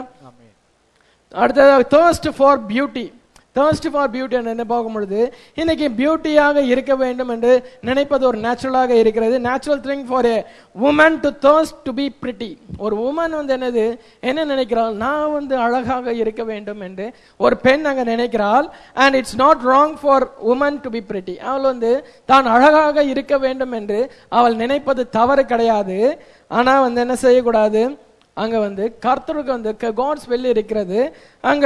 அடுத்தது thirst for beauty thirst for beauty என்ன பார்க்கும் பொழுது இன்னைக்கு பியூட்டியாக இருக்க வேண்டும் என்று நினைப்பது ஒரு நேச்சுரலாக இருக்கிறது natural thing for a woman to thirst to be pretty ஒரு உமன் வந்து என்னது என்ன நினைக்கிறாள் நான் வந்து அழகாக இருக்க வேண்டும் என்று ஒரு பெண் அங்க நினைக்கிறாள் and it's not wrong for woman to be pretty அவள் வந்து தான் அழகாக இருக்க வேண்டும் என்று அவள் நினைப்பது தவறு கிடையாது ஆனா வந்து என்ன செய்யக்கூடாது அங்க வந்து கர்த்தருக்கு வந்து காட்ஸ் வெளி இருக்கிறது அங்க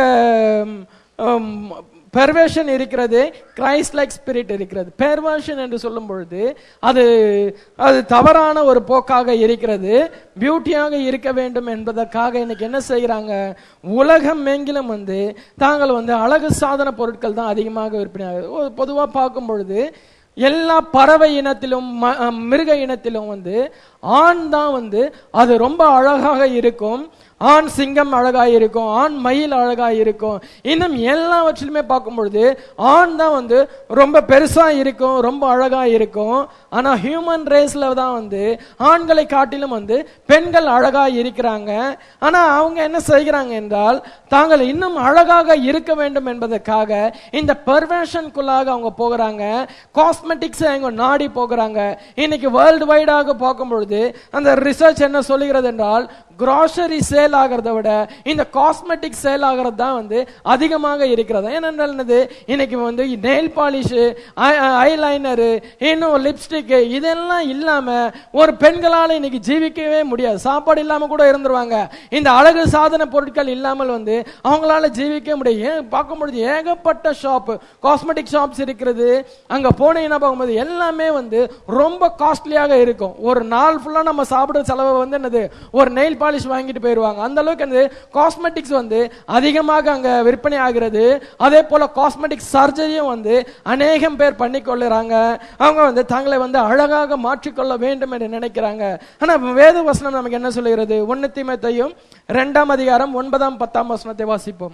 பெர்வேஷன் இருக்கிறது கிரைஸ்ட் லைக் ஸ்பிரிட் இருக்கிறது பெர்வர்ஷன் என்று சொல்லும் பொழுது அது அது தவறான ஒரு போக்காக இருக்கிறது பியூட்டியாக இருக்க வேண்டும் என்பதற்காக இன்னைக்கு என்ன செய்கிறாங்க உலகம் எங்கிலும் வந்து தாங்கள் வந்து அழகு சாதன பொருட்கள் தான் அதிகமாக விற்பனை ஆகுது பொதுவாக பார்க்கும் பொழுது எல்லா பறவை இனத்திலும் ம- அஹ் மிருக இனத்திலும் வந்து ஆண் தான் வந்து அது ரொம்ப அழகாக இருக்கும் ஆண் சிங்கம் அழகாய் இருக்கும் ஆண் மயில் அழகாய் இருக்கும் இன்னும் எல்லாவற்றிலுமே பார்க்கும் பொழுது ஆண் தான் வந்து ரொம்ப பெருசா இருக்கும் ரொம்ப அழகா இருக்கும் ஆனா ஹியூமன் ரேஸ்ல தான் வந்து ஆண்களை காட்டிலும் வந்து பெண்கள் அழகா இருக்கிறாங்க ஆனா அவங்க என்ன செய்கிறாங்க என்றால் தாங்கள் இன்னும் அழகாக இருக்க வேண்டும் என்பதற்காக இந்த பெர்வேஷனுக்குள்ளாக அவங்க போகிறாங்க காஸ்மெட்டிக்ஸ் அவங்க நாடி போகிறாங்க இன்னைக்கு வேர்ல்டு வைடாக பார்க்கும் பொழுது அந்த ரிசர்ச் என்ன சொல்லுகிறது என்றால் கிராசரி சேல் ஆகிறத விட இந்த காஸ்மெட்டிக் சேல் ஆகிறது தான் வந்து அதிகமாக இருக்கிறது ஏனென்றால் என்னது இன்னைக்கு வந்து நெயில் பாலிஷ் ஐலைனரு இன்னும் லிப்ஸ்டிக் இதெல்லாம் இல்லாம ஒரு பெண்களால இன்னைக்கு ஜீவிக்கவே முடியாது சாப்பாடு இல்லாம கூட இருந்துருவாங்க இந்த அழகு சாதன பொருட்கள் இல்லாமல் வந்து அவங்களால ஜீவிக்க முடியும் ஏன் பார்க்கும் பொழுது ஏகப்பட்ட ஷாப் காஸ்மெட்டிக் ஷாப்ஸ் இருக்கிறது அங்க போனீங்கன்னா பார்க்கும்போது எல்லாமே வந்து ரொம்ப காஸ்ட்லியாக இருக்கும் ஒரு நாள் ஃபுல்லா நம்ம சாப்பிடுற செலவு வந்து என்னது ஒரு நெயில் பாலிஷ் வாங்கிட்டு போயிருவாங்க அந்த அளவுக்கு வந்து காஸ்மெட்டிக்ஸ் வந்து அதிகமாக அங்க விற்பனை ஆகிறது அதே போல காஸ்மெட்டிக் சர்ஜரியும் வந்து அநேகம் பேர் பண்ணி கொள்ளுறாங்க அவங்க வந்து தங்களை வந்து அழகாக மாற்றிக்கொள்ள வேண்டும் என்று நினைக்கிறாங்க ஆனா வேத வசனம் நமக்கு என்ன சொல்லுகிறது ஒன்னு தீமத்தையும் இரண்டாம் அதிகாரம் ஒன்பதாம் பத்தாம் வசனத்தை வாசிப்போம்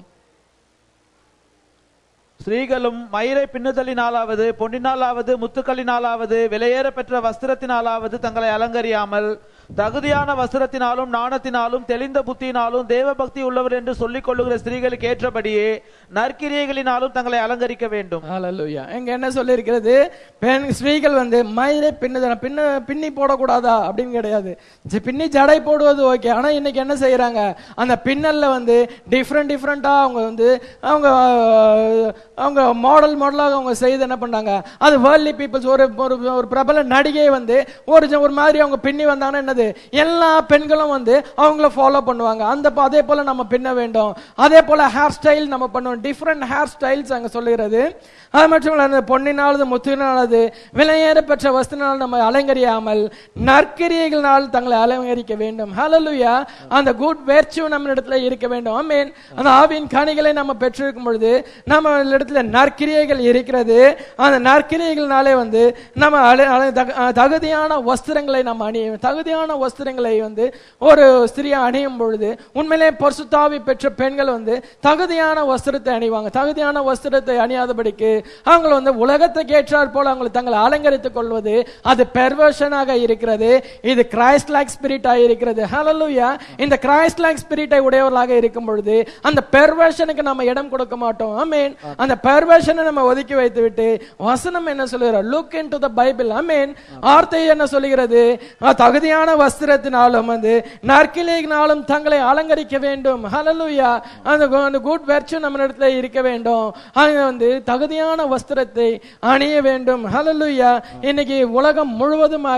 ஸ்திரீகளும் மயிரை பின்னுதலினாலாவது பொன்னினாலாவது முத்துக்களினாலாவது விலையேற பெற்ற வஸ்திரத்தினாலாவது தங்களை அலங்கரியாமல் தகுதியான வஸ்திரத்தினாலும் நாணத்தினாலும் தெளிந்த புத்தியினாலும் தேவ பக்தி உள்ளவர் என்று சொல்லிக் கொள்ளுகிற ஸ்திரீகளுக்கு ஏற்றபடியே நற்கிரியைகளினாலும் தங்களை அலங்கரிக்க வேண்டும் ஹalleluya எங்க என்ன சொல்லி இருக்கிறது பெண் ஸ்திரீகள் வந்து மயிரை பின்னுதல் பின்ன பின்னி போடக்கூடாதா அப்படின்னு கிடையாது ஜி- பின்னி ஜடை போடுவது ஓகே ஆனா இன்னைக்கு என்ன செய்யறாங்க அந்த பின்னல்ல வந்து டிஃப்ரெண்ட் டிஃப்ரெண்டா அவங்க வந்து அவங்க ஆஹ், அவங்க மாடல் மாடலாக அவங்க செய்து என்ன பண்ணாங்க அது வேர்ல்ட்லி பீப்புள்ஸ் ஒரு ஒரு ஒரு பிரபல நடிகை வந்து ஒரு ஜ- ஒரு மாதிரி அவங்க பின்னி வந்தாங்கன்னா என்னது எல்லா பெண்களும் வந்து அவங்கள ஃபாலோ பண்ணுவாங்க அந்த ப- அதே போல நம்ம பின்ன வேண்டும் அதே போல ஹேர் ஸ்டைல் நம்ம பண்ணுவோம் டிஃப்ரெண்ட் ஹேர் ஸ்டைல்ஸ் அங்க சொல்லுகிறது அது மட்டும் இல்ல அந்த பொன்னினாலது முத்தினாலது விலையேற பெற்ற வஸ்தினால் நம்ம அலங்கரியாமல் நற்கிரியைகளால் தங்களை அலங்கரிக்க வேண்டும் ஹalleluya அந்த குட் வேர்ச்சு நம்ம இடத்துல இருக்க வேண்டும் ஆமென் அந்த ஆவியின் கனிகளை நம்ம பெற்றிருக்கும் பொழுது நம்ம இடத்துல நற்கிரியைகள் இருக்கிறது அந்த நற்கிரியைகள்னாலே வந்து நம்ம அல- அல- தக- அஹ் தகுதியான வஸ்திரங்களை நம்ம அணிய தகுதியான வஸ்திரங்களை வந்து ஒரு ஸ்திரியா அணியும் பொழுது உண்மையிலே பரிசுத்தாவி பெற்ற பெண்கள் வந்து தகுதியான வஸ்திரத்தை அணிவாங்க தகுதியான வஸ்திரத்தை அணியாதபடிக்கு அவங்க வந்து உலகத்துக்கு ஏற்றாற் போல அவங்களை தங்களை அலங்கரித்துக் கொள்வது அது பெர்வர்ஷனாக இருக்கிறது இது கிரைஸ்ட் லைக் ஸ்பிரிட் இருக்கிறது ஹalleluya இந்த கிரைஸ்ட் லைக் ஸ்பிரிட்டை உடையவர்களாக இருக்கும் பொழுது அந்த பெர்வர்ஷனுக்கு நம்ம இடம் கொடுக்க மாட்டோம் ஆமென் அந்த பெர்வர்ஷனை நம்ம ஒதுக்கி வைத்து விட்டு வசனம் என்ன சொல்லுகிறார் look into the Bible amen வார்த்தை என்ன சொல்லுகிறது அஹ், தகுதியான வஸ்திரத்தினாலும் வந்து நற்கிளையினாலும் தங்களை அலங்கரிக்க வேண்டும் ஹalleluya அந்த கு- அந்த குட் வெர்ச்சு நம்ம இடத்துல இருக்க வேண்டும் அங்க வந்து தகுதியான வஸ்திரத்தை அணிய வேண்டும் ஹalleluya இன்னைக்கு உலகம் முழுவதுமாக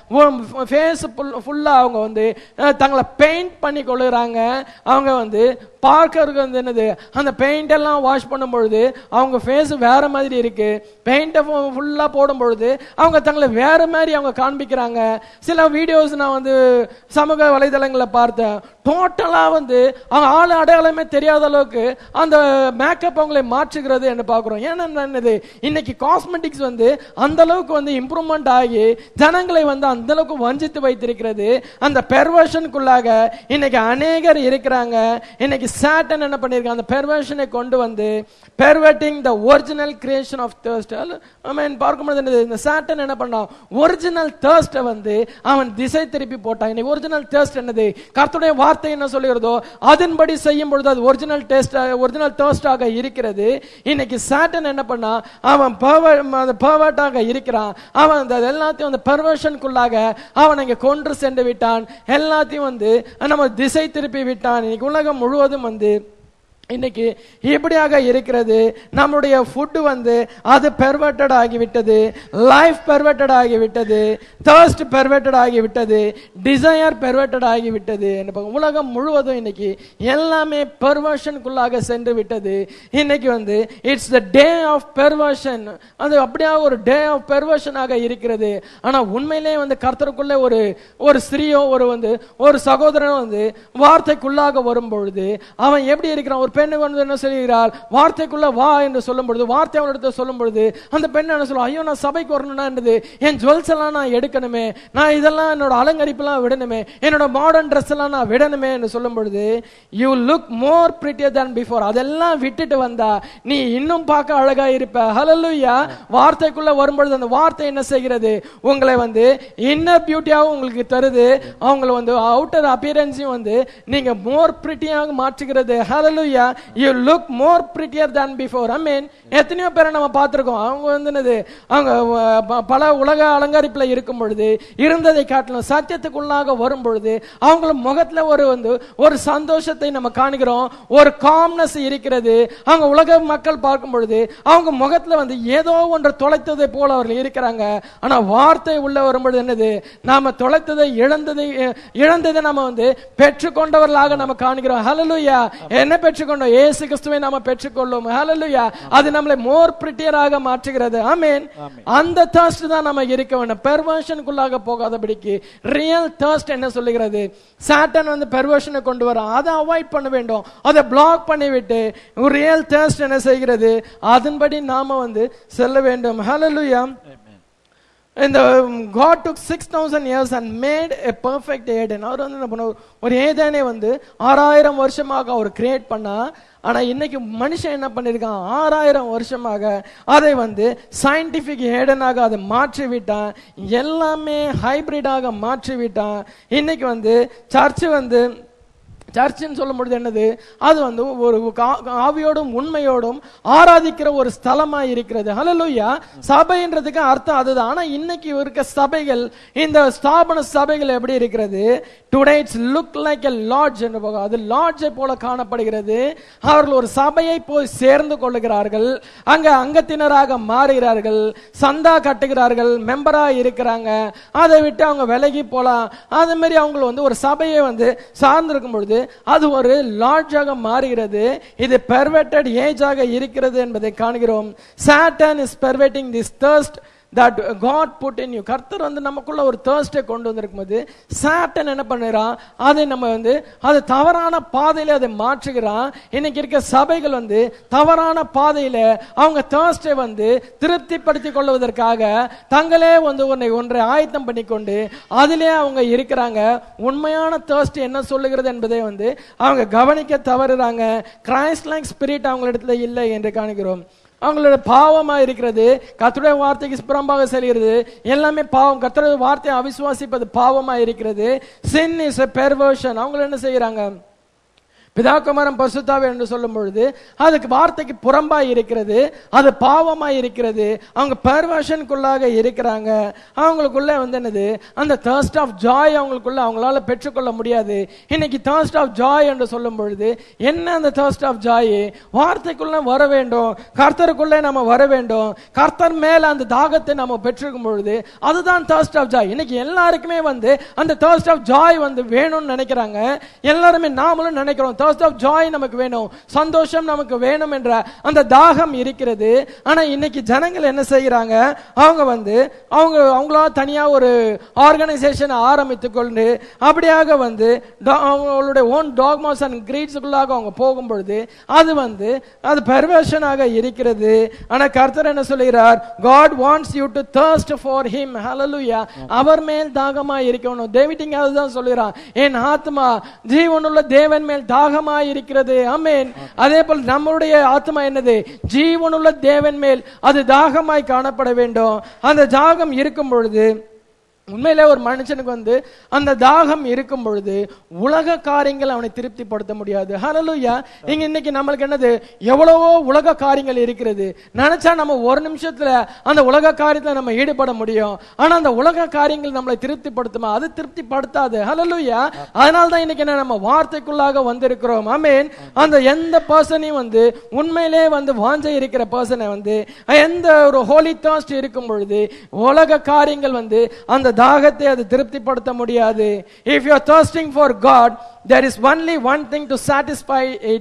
ஃபேஸ் ஃபுல்லா அவங்க வந்து அஹ், தங்களை பெயிண்ட் பண்ணி கொள்ளுறாங்க அவங்க வந்து பார்க்கறதுக்கு வந்து என்னது அந்த பெயிண்ட் எல்லாம் வாஷ் பண்ணும் பொழுது அவங்க ஃபேஸ் வேற மாதிரி இருக்கு பெயிண்ட ஃபுல்லா போடும் பொழுது அவங்க தங்களை வேற மாதிரி அவங்க காண்பிக்கிறாங்க சில வீடியோஸ் நான் வந்து சமூக வலைதளங்களை பார்த்தேன் டோட்டலா வந்து அவங்க ஆளு அடையாளமே தெரியாத அளவுக்கு அந்த மேக்கப் அவங்களை மாற்றுகிறது என்று பார்க்கிறோம் ஏன்னா என்னது இன்னைக்கு காஸ்மெட்டிக்ஸ் வந்து அந்த அளவுக்கு வந்து இம்ப்ரூவ்மெண்ட் ஆகி ஜனங்களை வந்து அந்த அளவுக்கு வஞ்சித்து வைத்திருக்கிறது அந்த பெர்வர்ஷனுக்குள்ளாக இன்னைக்கு அநேகர் இருக்கிறாங்க இன்னைக்கு சாட்டன் என்ன பண்ணிருக்காங்க அந்த பெர்வர்ஷனை கொண்டு வந்து perverting the original creation of thirst I mean பார்க்கும்போது என்னது இந்த சாட்டன் என்ன பண்ணான் ஒரிஜினல் தேர்ஸ்ட வந்து அவன் திசை திருப்பி போட்டான் இன்னைக்கு ஒரிஜினல் தேர்ஸ்ட் என்னது கர்த்தருடைய வார்த்தை என்ன சொல்லுகிறதோ அதன்படி செய்யும் பொழுது அது ஒரிஜினல் டேஸ்ட் ஒரிஜினல் தேர்ஸ்டாக இருக்கிறது இன்னைக்கு சாட்டன் என்ன பண்ணா அவன் பர்வர்ட்டாக இருக்கிறான் அவன் அந்த எல்லாத்தையும் அந்த பெர்வர்ஷனுக்குள்ளாக அவன் இங்க கொன்று சென்று விட்டான் எல்லாத்தையும் வந்து நம்ம திசை திருப்பி விட்டான் இன்னைக்கு உலகம் முழுவதும் வந்து இன்னைக்கு இப்படியாக இருக்கிறது நம்முடைய ஃபுட் வந்து அது பெர்வர்டட் ஆகிவிட்டது லைஃப் பெர்வர்டட் ஆகிவிட்டது தர்ஸ்ட் பெர்வர்டட் ஆகிவிட்டது டிசையர் பெர்வர்டட் ஆகிவிட்டது என்ன பாருங்க, உலகம் முழுவதும் இன்னைக்கு எல்லாமே பெர்வர்ஷனுக்குள்ளாக சென்று விட்டது இன்னைக்கு வந்து it's the day of perversion அது அப்படியே ஒரு டே ஆஃப் பெர்வர்ஷனாக இருக்கிறது ஆனா உண்மையிலே வந்து கர்த்தருக்குள்ளே ஒரு ஒரு ஸ்திரீயோ ஒரு வந்து ஒரு சகோதரனோ வந்து வார்த்தைக்குள்ளாக வரும் பொழுது அவன் எப்படி இருக்கிறான் ஒரு பெண்ணுக்கு வந்து என்ன சொல்கிறார் வார்த்தைக்குள்ள வா என்று சொல்லும் பொழுது வார்த்தை அவனிடத்தில் சொல்லும் பொழுது அந்த பெண் என்ன சொல்லுவா ஐயோ நான் சபைக்கு வரணும்னா என்னது என் ஜுவல்ஸ் எல்லாம் நான் எடுக்கணுமே நான் இதெல்லாம் என்னோட அலங்கரிப்பெல்லாம் விடணுமே என்னோட மாடர்ன் ட்ரெஸ் எல்லாம் நான் விடணுமே என்று சொல்லும் பொழுது you look more prettier than before அதெல்லாம் விட்டுட்டு வந்தா நீ இன்னும் பார்க்க அழகா இருப்ப ஹalleluya வார்த்தைக்குள்ள வரும்பொழுது அந்த வார்த்தை என்ன செய்கிறது உங்களை வந்து இன்னர் பியூட்டியாவும் உங்களுக்கு தருது அவங்களை வந்து அவுட்டர் அப்பியரன்ஸையும் வந்து நீங்க மோர் பிரிட்டியாக மாற்றுகிறது hallelujah you look more prettier than before I mean எத்தனையோ பேரை நம்ம பார்த்திருக்கோம் அவங்க வந்து என்னது அவங்க அஹ், ப- பல உலக அலங்கரிப்புல இருக்கும் பொழுது இருந்ததை காட்டிலும் சத்தியத்துக்குள்ளாக வரும் பொழுது அவங்கள முகத்துல ஒரு வந்து ஒரு சந்தோஷத்தை நம்ம காணுகிறோம் ஒரு காம்னஸ் இருக்கிறது அவங்க உலக மக்கள் பார்க்கும் பொழுது அவங்க முகத்துல வந்து ஏதோ ஒன்று தொலைத்ததை போல அவர்கள் இருக்கிறாங்க ஆனா வார்த்தை உள்ள வரும்பொழுது என்னது நாம தொலைத்ததை இழந்ததை அஹ், இழந்ததை நாம வந்து பெற்றுக்கொண்டவர்களாக நம்ம காணுகிறோம் ஹalleluya என்ன பெற்றுக்கொண்டோம் இயேசு கிறிஸ்துவை நாம பெற்றுக்கொள்ளும் ஹalleluya அது நம்மளை மோர் பிரிட்டியராக மாற்றுகிறது ஆமென் அந்த thirst தான் நம்ம இருக்க வேண்டும் பெர்வர்ஷனுக்குள்ளாக போகாதபடிக்கு ரியல் thirst என்ன சொல்லுகிறது சாட்டன் வந்து பெர்வர்ஷனை கொண்டு வரான் அதை அவாய்ட் பண்ண வேண்டும் அதை பிளாக் பண்ணிவிட்டு ஒரு ரியல் thirst என்ன செய்கிறது அதன்படி நாம வந்து செல்ல வேண்டும் ஹalleluya இந்த God took six thousand years and made a perfect Eden அவர் வந்து என்ன பண்ணுவார் ஒரு ஏதேனே வந்து ஆறாயிரம் வருஷமாக அவர் கிரியேட் பண்ணா ஆனா இன்னைக்கு மனுஷன் என்ன பண்ணிருக்கான் ஆறாயிரம் வருஷமாக அதை வந்து சயின்டிபிக் ஏடனாக அதை மாற்றி விட்டான் எல்லாமே ஹைபிரிடாக மாற்றி விட்டான் இன்னைக்கு வந்து சர்ச் வந்து சர்ச்சுன்னு சொல்லும் பொழுது என்னது அது வந்து ஒரு கா- ஆவியோடும் உண்மையோடும் ஆராதிக்கிற ஒரு ஸ்தலமா இருக்கிறது ஹalleluya சபைன்றதுக்கு அர்த்தம் அதுதான் ஆனா இன்னைக்கு இருக்க சபைகள் இந்த ஸ்தாபன சபைகள் எப்படி இருக்கிறது today it's look like a lodge என்று போக அது லாட்ஜை போல காணப்படுகிறது அவர்கள் ஒரு சபையை போய் சேர்ந்து கொள்ளுகிறார்கள் அங்க அங்கத்தினராக மாறுகிறார்கள் சந்தா கட்டுகிறார்கள் மெம்பரா இருக்கிறாங்க அதை விட்டு அவங்க விலகி போலாம் அதே மாதிரி அவங்க வந்து ஒரு சபையை வந்து சார்ந்திருக்கும் பொழுது அது ஒரு லாட்ஜாக மாறுகிறது இது பெர்வெட்டட் ஏஜாக இருக்கிறது என்பதை காண்கிறோம் Satan is perverting this thirst that God put in you கர்த்தர் வந்து நமக்குள்ள ஒரு தேர்ஸ்டை கொண்டு வந்திருக்கும் போது சாட்டன் என்ன பண்ணுறான் அதை நம்ம வந்து அது தவறான பாதையில அதை மாற்றுகிறான் இன்னைக்கு இருக்க சபைகள் வந்து தவறான பாதையில அவங்க தேர்ஸ்டை வந்து திருப்திப்படுத்திக் கொள்வதற்காக தங்களே வந்து ஒன்றை ஒன்றை ஆயத்தம் பண்ணிக்கொண்டு அதிலே அவங்க இருக்கிறாங்க உண்மையான தேர்ஸ்ட் என்ன சொல்லுகிறது என்பதை வந்து அவங்க கவனிக்க தவறுறாங்க கிரைஸ்ட் லைக் ஸ்பிரிட் அவங்களிடத்துல இல்லை என்று காணுகிறோம் அவங்களோட பாவமா இருக்கிறது கர்த்தருடைய வார்த்தைக்கு புறம்பாக செல்கிறது எல்லாமே பாவம் கர்த்தருடைய வார்த்தையை அவிசுவாசிப்பது பாவமா இருக்கிறது சின் இஸ் எ பெர்வர்ஷன் அவங்க என்ன செய்யறாங்க பிதாகுமாரன் பசுத்தாவே என்று சொல்லும் பொழுது அதுக்கு வார்த்தைக்கு புறம்பாய் இருக்கிறது அது பாவமாய் இருக்கிறது அவங்க பெர்வர்ஷனுக்குள்ளாக இருக்கிறாங்க அவங்களுக்குள்ள வந்து என்னது அந்த thirst ஆஃப் ஜாய் அவங்களுக்குள்ள அவங்களால பெற்றுக்கொள்ள முடியாது இன்னைக்கு thirst ஆஃப் ஜாய் என்று சொல்லும் பொழுது என்ன அந்த thirst ஆஃப் ஜாய் வார்த்தைக்குள்ள வர வேண்டும் கர்த்தருக்குள்ளே நம்ம வர வேண்டும் கர்த்தர் மேல அந்த தாகத்தை நம்ம பெற்றிருக்கும் பொழுது அதுதான் thirst ஆஃப் ஜாய் இன்னைக்கு எல்லாருக்குமே வந்து அந்த thirst ஆஃப் ஜாய் வந்து வேணும்னு நினைக்கிறாங்க எல்லாருமே நாமளும் நினைக்கிறோம் thirst ஆஃப் ஜாய் நமக்கு வேணும் சந்தோஷம் நமக்கு வேணும் என்ற அந்த தாகம் இருக்கிறது ஆனா இன்னைக்கு ஜனங்கள் என்ன செய்யறாங்க அவங்க வந்து அவங்க அவங்களா தனியா ஒரு ஆர்கனைசேஷன் ஆரம்பித்துக் கொண்டு அப்படியாக வந்து டா- அவங்களுடைய ஓன் டாக்மாஸ் அண்ட் கிரீட்ஸுக்குள்ளாக அவங்க போகும் பொழுது அது வந்து அது பெர்வர்ஷனாக இருக்கிறது ஆனா கர்த்தர் என்ன சொல்கிறார் God wants you to thirst for him hallelujah அவர் மேல் தாகமா இருக்கணும் டேவிட்டிங் அதுதான் சொல்கிறான் என் ஆத்மா ஜீவனுள்ள தேவன் மேல் தாகமா இருக்கிறது ஆமென் அதே போல் நம்முடைய ஆத்மா என்னது ஜீவனுள்ள தேவன் மேல் அது தாகமாய் காணப்பட வேண்டும் அந்த தாகம் இருக்கும் பொழுது உண்மையிலே ஒரு மனுஷனுக்கு வந்து அந்த தாகம் இருக்கும் பொழுது உலக காரியங்கள் அவனை திருப்திப்படுத்த முடியாது ஹalleluya இங்க இன்னைக்கு நம்மளுக்கு என்னது எவ்வளவோ உலக காரியங்கள் இருக்கிறது நினைச்சா நம்ம ஒரு நிமிஷத்துல அந்த உலக காரியத்துல நம்ம ஈடுபட முடியும் ஆனா அந்த உலக காரியங்கள் நம்மளை திருப்திப்படுத்துமா அது திருப்திப்படுத்தாது ஹalleluya அதனால தான் இன்னைக்கு என்ன நம்ம வார்த்தைக்குள்ளாக வந்திருக்கிறோம் ஆமென் அந்த எந்த பர்சனையும் வந்து உண்மையிலே வந்து வாஞ்சை இருக்கிற பர்சனை வந்து எந்த ஒரு ஹோலி தாஸ்ட் இருக்கும் பொழுது உலக காரியங்கள் வந்து அந்த தாகத்தை அது திருப்திப்படுத்த முடியாது if you are thirsting for God there is only one thing to satisfy it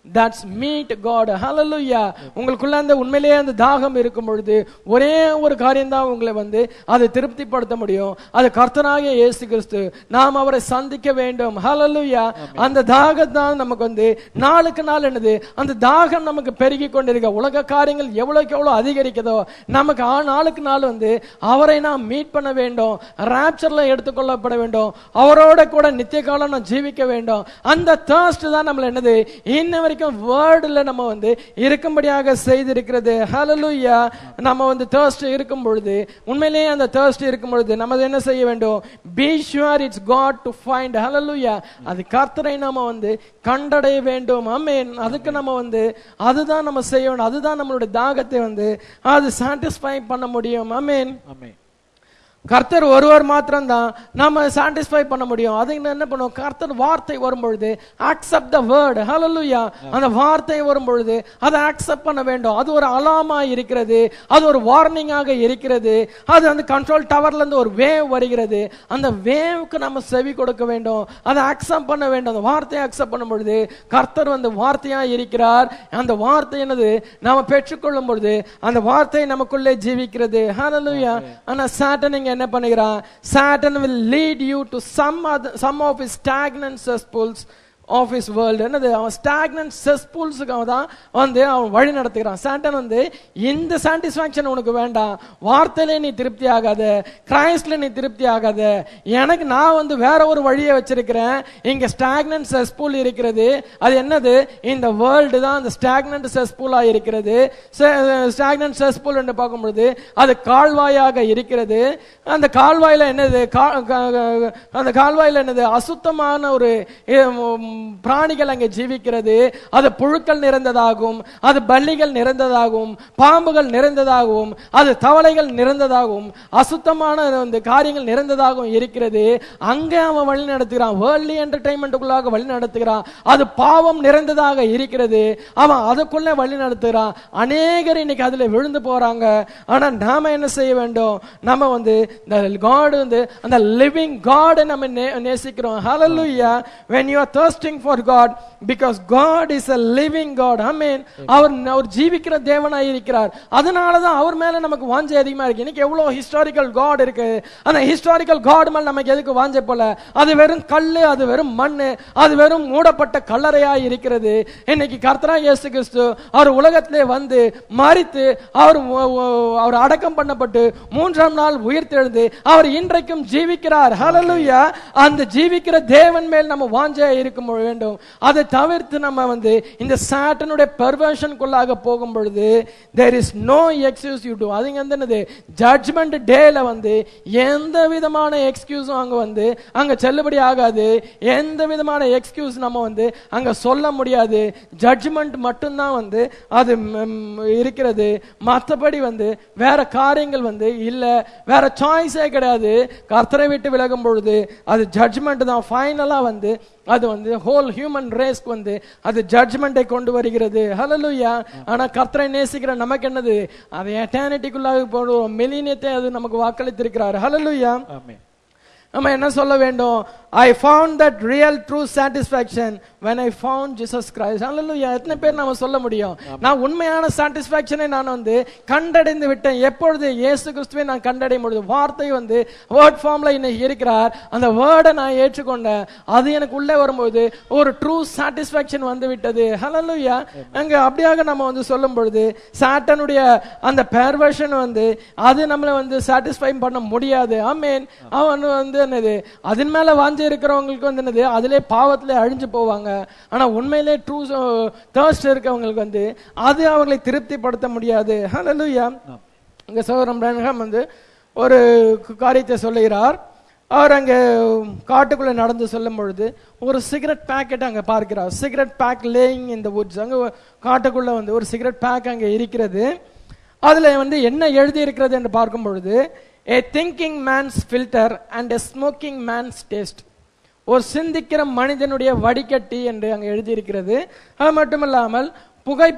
that's meet God hallelujah உங்களுக்குள்ள அந்த உண்மையிலேயே அந்த தாகம் இருக்கும் பொழுது ஒரே ஒரு காரியம் தான் உங்களை வந்து அதை திருப்திப்படுத்த முடியும் அது கர்த்தனாகிய இயேசு கிறிஸ்து நாம் அவரை சந்திக்க வேண்டும் ஹalleluya அந்த தாகம் தான் நமக்கு வந்து நாளுக்கு நாள் என்னது அந்த தாகம் நமக்கு பெருகி கொண்டிருக்க உலக காரியங்கள் எவ்வளவுக்கு எவ்வளவு அதிகரிக்குதோ நமக்கு ஆ- நாளுக்கு நாள் வந்து அவரை நாம் மீட் பண்ண வேண்டும் ராப்சர்ல எடுத்துக்கொள்ளப்பட வேண்டும் அவரோட கூட நித்திய காலம் நாம் ஜீவிக்க வேண்டும் அந்த thirst தான் நம்மள என்னது இன்ன வரைக்கும் வேர்டுல நம்ம வந்து இருக்கும்படியாக செய்திருக்கிறது ஹalleluya நம்ம வந்து thirst இருக்கும் பொழுது உண்மையிலேயே அந்த thirst இருக்கும் பொழுது நம்ம என்ன செய்ய வேண்டும் be sure it's god to find hallelujah அது கர்த்தரை நாம வந்து கண்டடைய வேண்டும் ஆமென் அதுக்கு நம்ம வந்து அதுதான் நம்ம செய்ய வேண்டும் அதுதான் நம்மளுடைய தாகத்தை வந்து அது சாட்டிஸ்ஃபை பண்ண முடியும் ஆமென் ஆமென் கர்த்தர் ஒருவர் மாத்திரம் தான் நம்ம சாட்டிஸ்ஃபை பண்ண முடியும் அது என்ன பண்ணுவோம் கர்த்தர் வார்த்தை வரும்பொழுது அக்செப்ட் த வேர்ட் ஹalleluya அந்த வார்த்தை வரும்பொழுது அதை அக்செப்ட் பண்ண வேண்டும் அது ஒரு அலாமா இருக்கிறது அது ஒரு வார்னிங்காக இருக்கிறது அது வந்து கண்ட்ரோல் டவர்ல இருந்து ஒரு வேவ் வருகிறது அந்த வேவுக்கு நம்ம செவி கொடுக்க வேண்டும் அதை அக்செப்ட் பண்ண வேண்டும் அந்த வார்த்தையை அக்செப்ட் பண்ணும் பொழுது கர்த்தர் வந்து வார்த்தையா இருக்கிறார் அந்த வார்த்தை என்னது நாம பெற்றுக்கொள்ளும் பொழுது அந்த வார்த்தை நமக்குள்ளே ஜீவிக்கிறது ஹalleluya ஆனா சாட்டன் இங்க என்ன பண்ணுகிறான் Satan will lead you to some other some of his stagnant cesspools of his world என்னது அவன் ஸ்டாக்னன்ட் செஸ்பூல்ஸுக்கு அவன் தான் வந்து அவன் வழி நடத்துகிறான் சாட்டன் வந்து இந்த சாட்டிஸ்ஃபேக்ஷன் உனக்கு வேண்டாம் வார்த்தையிலே நீ திருப்தி ஆகாத கிரைஸ்ட்ல நீ திருப்தி ஆகாத எனக்கு நான் வந்து வேற ஒரு வழியை வச்சிருக்கிறேன் இங்க ஸ்டாக்னன்ட் செஸ்பூல் இருக்கிறது அது என்னது இந்த வேர்ல்டு தான் அந்த ஸ்டாக்னன்ட் செஸ்பூலா இருக்கிறது ஸ்டாக்னன்ட் செஸ்பூல் என்று பார்க்கும்பொழுது அது கால்வாயாக இருக்கிறது அந்த கால்வாயில என்னது கா- கா- கா- அந்த கால்வாயில என்னது அசுத்தமான ஒரு எ, ம், பிராணிகள் அங்கே ஜீவிக்கிறது அது புழுக்கள் நிறைந்ததாகும் அது பல்லிகள் நிறைந்ததாகும் பாம்புகள் நிறைந்ததாகவும் அது தவளைகள் நிறைந்ததாகவும் அசுத்தமான அந்த காரியங்கள் நிறைந்ததாகவும் இருக்கிறது அங்கே அவன் வழி நடத்துகிறான் வேர்ல்ட்லி என்டர்டைன்மெண்ட்டுக்குள்ளாக வழி நடத்துகிறான் அது பாவம் நிறைந்ததாக இருக்கிறது அவன் அதுக்குள்ளே வழி நடத்துகிறான் அநேகர் இன்னைக்கு அதுல விழுந்து போறாங்க ஆனா நாம என்ன செய்ய வேண்டும் நம்ம வந்து இந்த காட் வந்து அந்த லிவிங் காட் நம்ம நே- நேசிக்கிறோம் ஹalleluya when you are thirsting for god because god is a living god amen அவர் அவர் ஜீவிக்கிற தேவனாய் இருக்கிறார் அதனால தான் அவர் மேல நமக்கு வாஞ்சை அதிகமா இருக்கு இன்னைக்கு எவ்வளவு ஹிஸ்டாரிக்கல் காட் இருக்கு அந்த ஹிஸ்டாரிக்கல் காட் மேல நமக்கு எதுக்கு வாஞ்சை போல அது வெறும் கல்லு அது வெறும் மண்ணு அது வெறும் மூடப்பட்ட கல்லறையா இருக்கிறது இன்னைக்கு கர்த்தரா இயேசு கிறிஸ்து அவர் உலகத்திலே வந்து மரித்து அவர் ஒ- ஒ- அவர் அடக்கம் பண்ணப்பட்டு மூன்றாம் நாள் உயிர்த்தெழுந்து அவர் இன்றைக்கும் ஜீவிக்கிறார் ஹalleluya அந்த ஜீவிக்கிற தேவன் மேல் நம்ம வாஞ்சையா இருக்க வேண்டும் அதை தவிர்த்து நம்ம வந்து இந்த சாட்டனுடைய பெர்வர்ஷனுக்குள்ளாக போகும் பொழுது there is no excuse you to அதுங்க வந்து என்னது ஜட்ஜ்மெண்ட் டேல வந்து எந்த விதமான எக்ஸ்கியூஸும் அங்க வந்து அங்க செல்லுபடி ஆகாது எந்த விதமான எக்ஸ்கியூஸ் நம்ம வந்து அங்க சொல்ல முடியாது ஜட்ஜ்மெண்ட் மட்டும்தான் வந்து அது ம், இருக்கிறது மற்றபடி வந்து வேற காரியங்கள் வந்து இல்ல வேற சாய்ஸே கிடையாது கர்த்தரை விட்டு விலகும் பொழுது அது ஜட்ஜ்மெண்ட் தான் ஃபைனலா வந்து அது வந்து ஹோல் ஹியூமன் ரேஸ்க்கு வந்து அது ஜட்ஜ்மெண்ட்டை கொண்டு வருகிறது ஹalleluya ஆனா கர்த்தரை நேசிக்கிற நமக்கு என்னது அது எட்டர்னிட்டிக்குள்ளாக போடுவோம் மில்லினியத்தை அது நமக்கு வாக்களித்திருக்கிறார் ஹalleluya ஆமென் நம்ம என்ன சொல்ல வேண்டும் I found that real true satisfaction when I found Jesus Christ அல்லேலூயா எத்தனை பேர் நாம சொல்ல முடியும் நான் உண்மையான சாட்டிஸ்ஃபேக்ஷனை நான் வந்து கண்டடைந்து விட்டேன் எப்பொழுது இயேசு கிறிஸ்துவை நான் கண்டடையும் பொழுது வார்த்தை வந்து வேர்ட் ஃபார்ம்ல இன்னைக்கு இருக்கிறார் அந்த வேர்டை நான் ஏற்றுக்கொண்டேன் அது எனக்கு உள்ளே வரும்போது ஒரு ட்ரூ சாட்டிஸ்ஃபேக்ஷன் வந்து விட்டது ஹalleluya அங்க அப்படியாக நம்ம வந்து சொல்லும் பொழுது சாட்டனுடைய அந்த பெர்வர்ஷன் வந்து அது நம்மளை வந்து சாட்டிஸ்ஃபை பண்ண முடியாது ஆமேன் அவன் வந்து என்னது அதன் மேல வாஞ்ச இருக்கிறவங்களுக்கு வந்து என்னது அதிலே பாவத்திலே அழிஞ்சு போவாங்க ஆனா உண்மையிலே ட்ரூ தேர்ஸ்ட் இருக்கவங்களுக்கு வந்து அது அவங்களை திருப்திப்படுத்த முடியாது ஹalleluya இங்க சௌரம் பிரன்ஹாம் வந்து ஒரு காரியத்தை சொல்லுகிறார் அவர் அங்கே காட்டுக்குள்ள நடந்து செல்லும் பொழுது ஒரு சிகரெட் பேக்கெட் அங்க பார்க்கிறார் சிகரெட் பேக் லேயிங் இந்த வுட்ஸ் அங்க காட்டுக்குள்ள வந்து ஒரு சிகரெட் பேக் அங்க இருக்கிறது அதுல வந்து என்ன எழுதி இருக்கிறது என்று பார்க்கும் பொழுது a thinking man's filter and a smoking man's taste ஒரு சிந்திக்கிற மனிதனுடைய வடிகட்டி என்று அங்க எழுதியிருக்கிறது அது மட்டுமல்லாமல்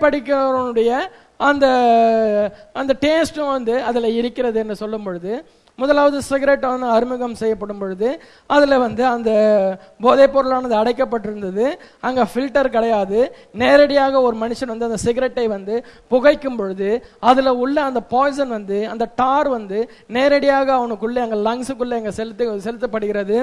புகைப்படிக்கிறவனுடைய அந்த அந்த டேஸ்டும் வந்து அதுல இருக்கிறது என்று சொல்லும் பொழுது முதலாவது சிகரெட் வந்து அறிமுகம் செய்யப்படும் பொழுது அதுல வந்து அந்த போதைப் பொருளானது அடைக்கப்பட்டிருந்தது அங்க ஃபில்டர் கிடையாது நேரடியாக ஒரு மனுஷன் வந்து அந்த சிகரெட்டை வந்து புகைக்கும் பொழுது அதுல உள்ள அந்த பாய்சன் வந்து அந்த டார் வந்து நேரடியாக அவனுக்குள்ள அங்க லங்ஸுக்குள்ள அங்க செலுத்து செலுத்தப்படுகிறது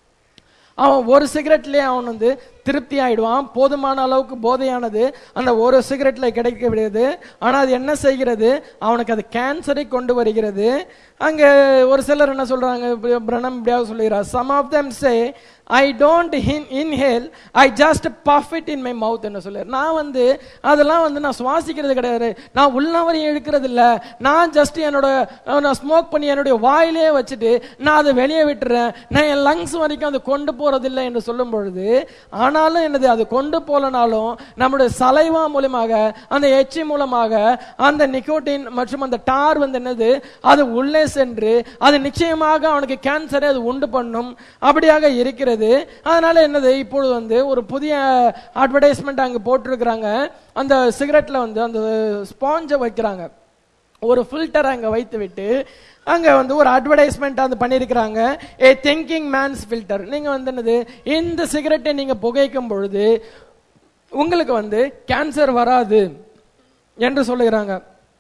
அவன் ஒரு சிகரெட்லயே அவன் வந்து திருப்தி ஆயிடுவான் போதுமான அளவுக்கு போதையானது அந்த ஒரு சிகரெட்ல கிடைக்க விடுது ஆனா அது என்ன செய்கிறது அவனுக்கு அது கேன்சரை கொண்டு வருகிறது அங்க ஒரு சிலர் என்ன சொல்றாங்க இப்ப பிரணம் இப்படியாக சொல்லுகிறார் some of them say I don't inhale I just puff it in my mouth என்ன சொல்லுறாரு நான் வந்து அதெல்லாம் வந்து நான் சுவாசிக்கிறது கிடையாது நான் உள்ளவரையும் இழுக்கிறது இல்ல நான் ஜஸ்ட் என்னோட அஹ், நான் ஸ்மோக் பண்ணி என்னுடைய வாயிலே வச்சுட்டு நான் அதை வெளியே விட்டுறேன் நான் என் லங்ஸ் வரைக்கும் அதை கொண்டு போறதில்லை என்று சொல்லும் பொழுது ஆனாலும் என்னது அது கொண்டு போலனாலும் நம்முடைய சலைவா மூலமாக அந்த எச்சி மூலமாக அந்த நிக்கோட்டின் மற்றும் அந்த டார் வந்து என்னது அது உள்ளே சென்று அது நிச்சயமாக அவனுக்கு கேன்சரை அது உண்டு பண்ணும் அப்படியாக இருக்கிறது அதனால என்னது இப்பொழுது வந்து ஒரு புதிய அட்வர்டைஸ்மெண்ட் அங்க போட்டிருக்கிறாங்க அந்த சிகரெட்ல வந்து அந்த ஸ்பாஞ்சை வைக்கிறாங்க ஒரு ஃபில்டர் அங்க வைத்து விட்டு அங்க வந்து ஒரு அட்வர்டைஸ்மெண்ட் அது பண்ணியிருக்கிறாங்க ஏ திங்கிங் மேன்ஸ் ஃபில்டர் நீங்க வந்து என்னது இந்த சிகரெட்டை நீங்க புகைக்கும் பொழுது உங்களுக்கு வந்து கேன்சர் வராது என்று சொல்லுகிறாங்க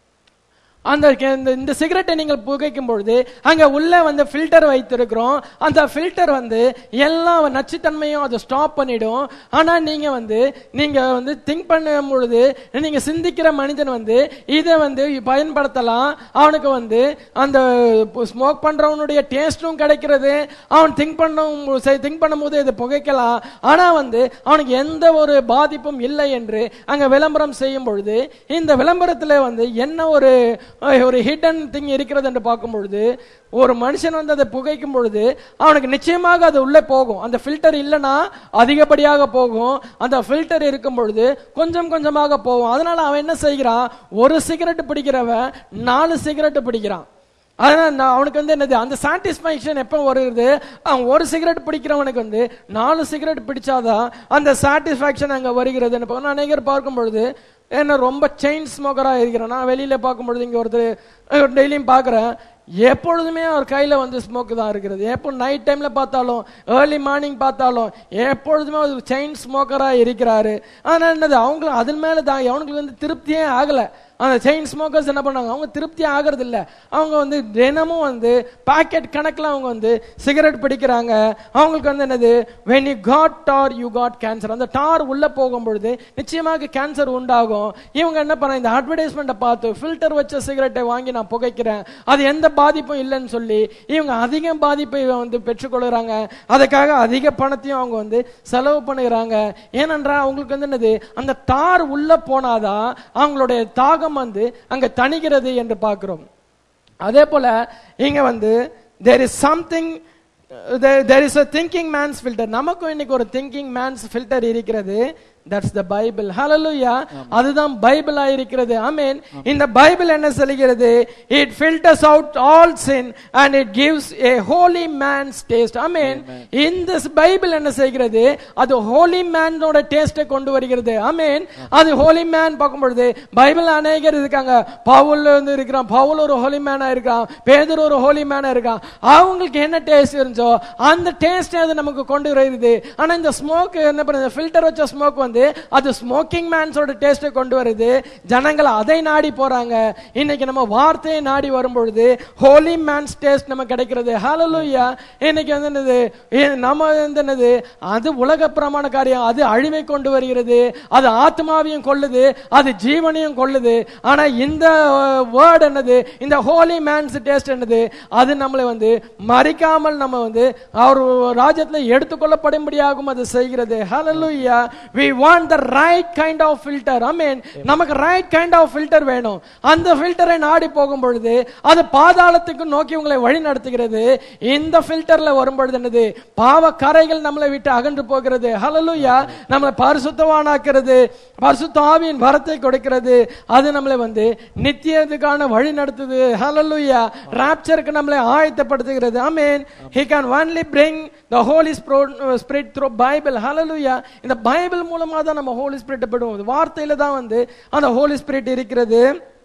அந்த கே- இந்த- இந்த சிகரெட்டை நீங்கள் புகைக்கும் பொழுது அங்க உள்ள வந்து ஃபில்டர் வைத்திருக்கிறோம் அந்த ஃபில்டர் வந்து எல்லா நச்சுத்தன்மையும் அதை ஸ்டாப் பண்ணிடும் ஆனா நீங்க வந்து நீங்க வந்து திங்க் பண்ணும் பொழுது நீங்க சிந்திக்கிற மனிதன் வந்து இதை வந்து பயன்படுத்தலாம் அவனுக்கு வந்து அந்த ஸ்மோக் பண்றவனுடைய டேஸ்டும் கிடைக்கிறது அவன் திங்க் பண்ண திங்க் பண்ணும்போது இதை புகைக்கலாம் ஆனா வந்து அவனுக்கு எந்த ஒரு பாதிப்பும் இல்லை என்று அங்க விளம்பரம் செய்யும் பொழுது இந்த விளம்பரத்துல வந்து என்ன ஒரு அஹ், ஒரு ஹிடன் திங் இருக்கிறது என்று பார்க்கும் பொழுது ஒரு மனுஷன் வந்து அதை புகைக்கும் பொழுது அவனுக்கு நிச்சயமாக அது உள்ளே போகும் அந்த ஃபில்டர் இல்லைன்னா அதிகப்படியாக போகும் அந்த ஃபில்டர் இருக்கும் பொழுது கொஞ்சம் கொஞ்சமாக போகும் அதனால அவன் என்ன செய்கிறான் ஒரு சிகரெட் பிடிக்கிறவன் நாலு சிகரெட் பிடிக்கிறான் அதனால நான் அவனுக்கு வந்து என்னது அந்த சாட்டிஸ்ஃபேக்ஷன் எப்போ வருது அவன் ஒரு சிகரெட் பிடிக்கிறவனுக்கு வந்து நாலு சிகரெட் பிடிச்சாதான் அந்த சாட்டிஸ்ஃபேக்ஷன் அங்க வருகிறது நான் அநேகர் பார்க்கும் பொழுது என்ன ரொம்ப செயின் ஸ்மோக்கரா இருக்கிறேன் நான் வெளியில பார்க்கும் பொழுது இங்க ஒருத்தர் டெய்லியும் பார்க்கறேன் எப்பொழுதுமே அவர் கையில வந்து ஸ்மோக் தான் இருக்கிறது எப்போ நைட் டைம்ல பார்த்தாலும் ஏர்லி மார்னிங் பார்த்தாலும் எப்பொழுதுமே ஒரு செயின் ஸ்மோக்கரா இருக்கிறாரு ஆனா என்னது அவங்க அதன் மேல தான் அவனுக்கு வந்து திருப்தியே ஆகல அந்த செயின் ஸ்மோக்கர்ஸ் என்ன பண்ணாங்க அவங்க திருப்தி ஆகிறது இல்ல அவங்க வந்து தினமும் வந்து பாக்கெட் கணக்குல அவங்க வந்து சிகரெட் பிடிக்கிறாங்க அவங்களுக்கு வந்து என்னது when you got tar you got cancer அந்த டார் உள்ள போகும் பொழுது நிச்சயமாக கேன்சர் உண்டாகும் இவங்க என்ன பண்ண இந்த அட்வர்டைஸ்மெண்ட்டை பார்த்து ஃபில்டர் வச்ச சிகரெட்டை வாங்கி நான் புகைக்கிறேன் அது எந்த பாதிப்பும் இல்லைன்னு சொல்லி இவங்க அதிக பாதிப்பை வந்து பெற்றுக்கொள்கிறாங்க அதுக்காக அதிக பணத்தையும் அவங்க வந்து செலவு பண்ணுகிறாங்க ஏனென்றால் அவங்களுக்கு வந்து என்னது அந்த தார் உள்ள போனாதான் அவங்களுடைய தாகம் வந்து அங்க தணிகிறது என்று பார்க்கிறோம் அதே போல இங்க வந்து there is something there, there is a thinking man's filter நமக்கும் இன்னைக்கு ஒரு thinking man's filter இருக்கிறது that's the bible hallelujah அதுதான் பைபிளா இருக்கிறது ஆமென் இந்த பைபிள் என்ன சொல்கிறது it filters out all sin and it gives a holy man's taste ஆமென் இந்த பைபிள் என்ன செய்கிறது அது holy manோட டேஸ்டை கொண்டு வருகிறது ஆமென் அது holy man பார்க்கும் பொழுது பைபிள் அநேகர் இருக்காங்க பவுல் வந்து இருக்கிறான் பவுல் ஒரு holy மேனா இருக்கான் பேதர் ஒரு holy மேனா இருக்கான் அவங்களுக்கு என்ன டேஸ்ட் இருந்துச்சோ அந்த டேஸ்ட் அது நமக்கு கொண்டு வருகிறது ஆனா இந்த ஸ்மோக் என்ன பண்ணுது ஃபில்டர் வச்ச ஸ்மோக் வந்து அது ஸ்மோக்கிங் மேன்ஸோட டேஸ்ட்டை கொண்டு வருது ஜனங்கள் அதை நாடி போறாங்க இன்னைக்கு நம்ம வார்த்தையை நாடி வரும் பொழுது ஹோலி மேன்ஸ் டேஸ்ட் நம்ம கிடைக்கிறது ஹalleluya இன்னைக்கு வந்து என்னது இ- நம்ம வந்து என்னது அது உலக பிரமாண காரியம் அது அழிவை கொண்டு வருகிறது அது ஆத்மாவையும் கொள்ளுது அது ஜீவனையும் கொள்ளுது ஆனா இந்த வேர்ட் என்னது இந்த ஹோலி மேன்ஸ் டேஸ்ட் என்னது அது நம்மளை வந்து மறிக்காமல் நம்ம வந்து அவர் ராஜ்யத்துல எடுத்துக்கொள்ளப்படும்படியாகும் அது செய்கிறது ஹalleluya we want the right kind of filter i mean நமக்கு right kind of filter வேணும் அந்த ஃபில்டரை நாடி போகும் பொழுது அது பாதாளத்துக்கு நோக்கி உங்களை வழி நடத்துகிறது இந்த ஃபில்டர்ல வரும் பொழுது என்னது பாவ கரைகள் நம்மளை விட்டு அகன்று போகிறது ஹalleluya நம்மளை பரிசுத்தவானாக்கிறது பரிசுத்த ஆவியின் வரத்தை கொடுக்கிறது அது நம்மளை வந்து நித்தியத்துக்கான வழி நடத்துது ஹalleluya ராப்சருக்கு நம்மளை ஆயத்தப்படுத்துகிறது ஆமென் he can only bring the holy spirit spirit through bible hallelujah இந்த பைபிள் மூலமா தான் நம்ம ஹோலி ஸ்பிரிட் பெறுவோம் வார்த்தையில தான் வந்து அந்த ஹோலி ஸ்பிரிட் இருக்கிறது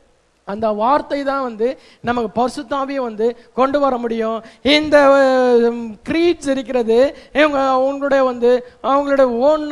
அந்த வார்த்தை தான் வந்து நமக்கு பரிசுத்தாவியை வந்து கொண்டு வர முடியும் இந்த கிரீட்ஸ் இருக்கிறது இவங்க அவங்களுடைய வந்து அவங்களுடைய ஓன்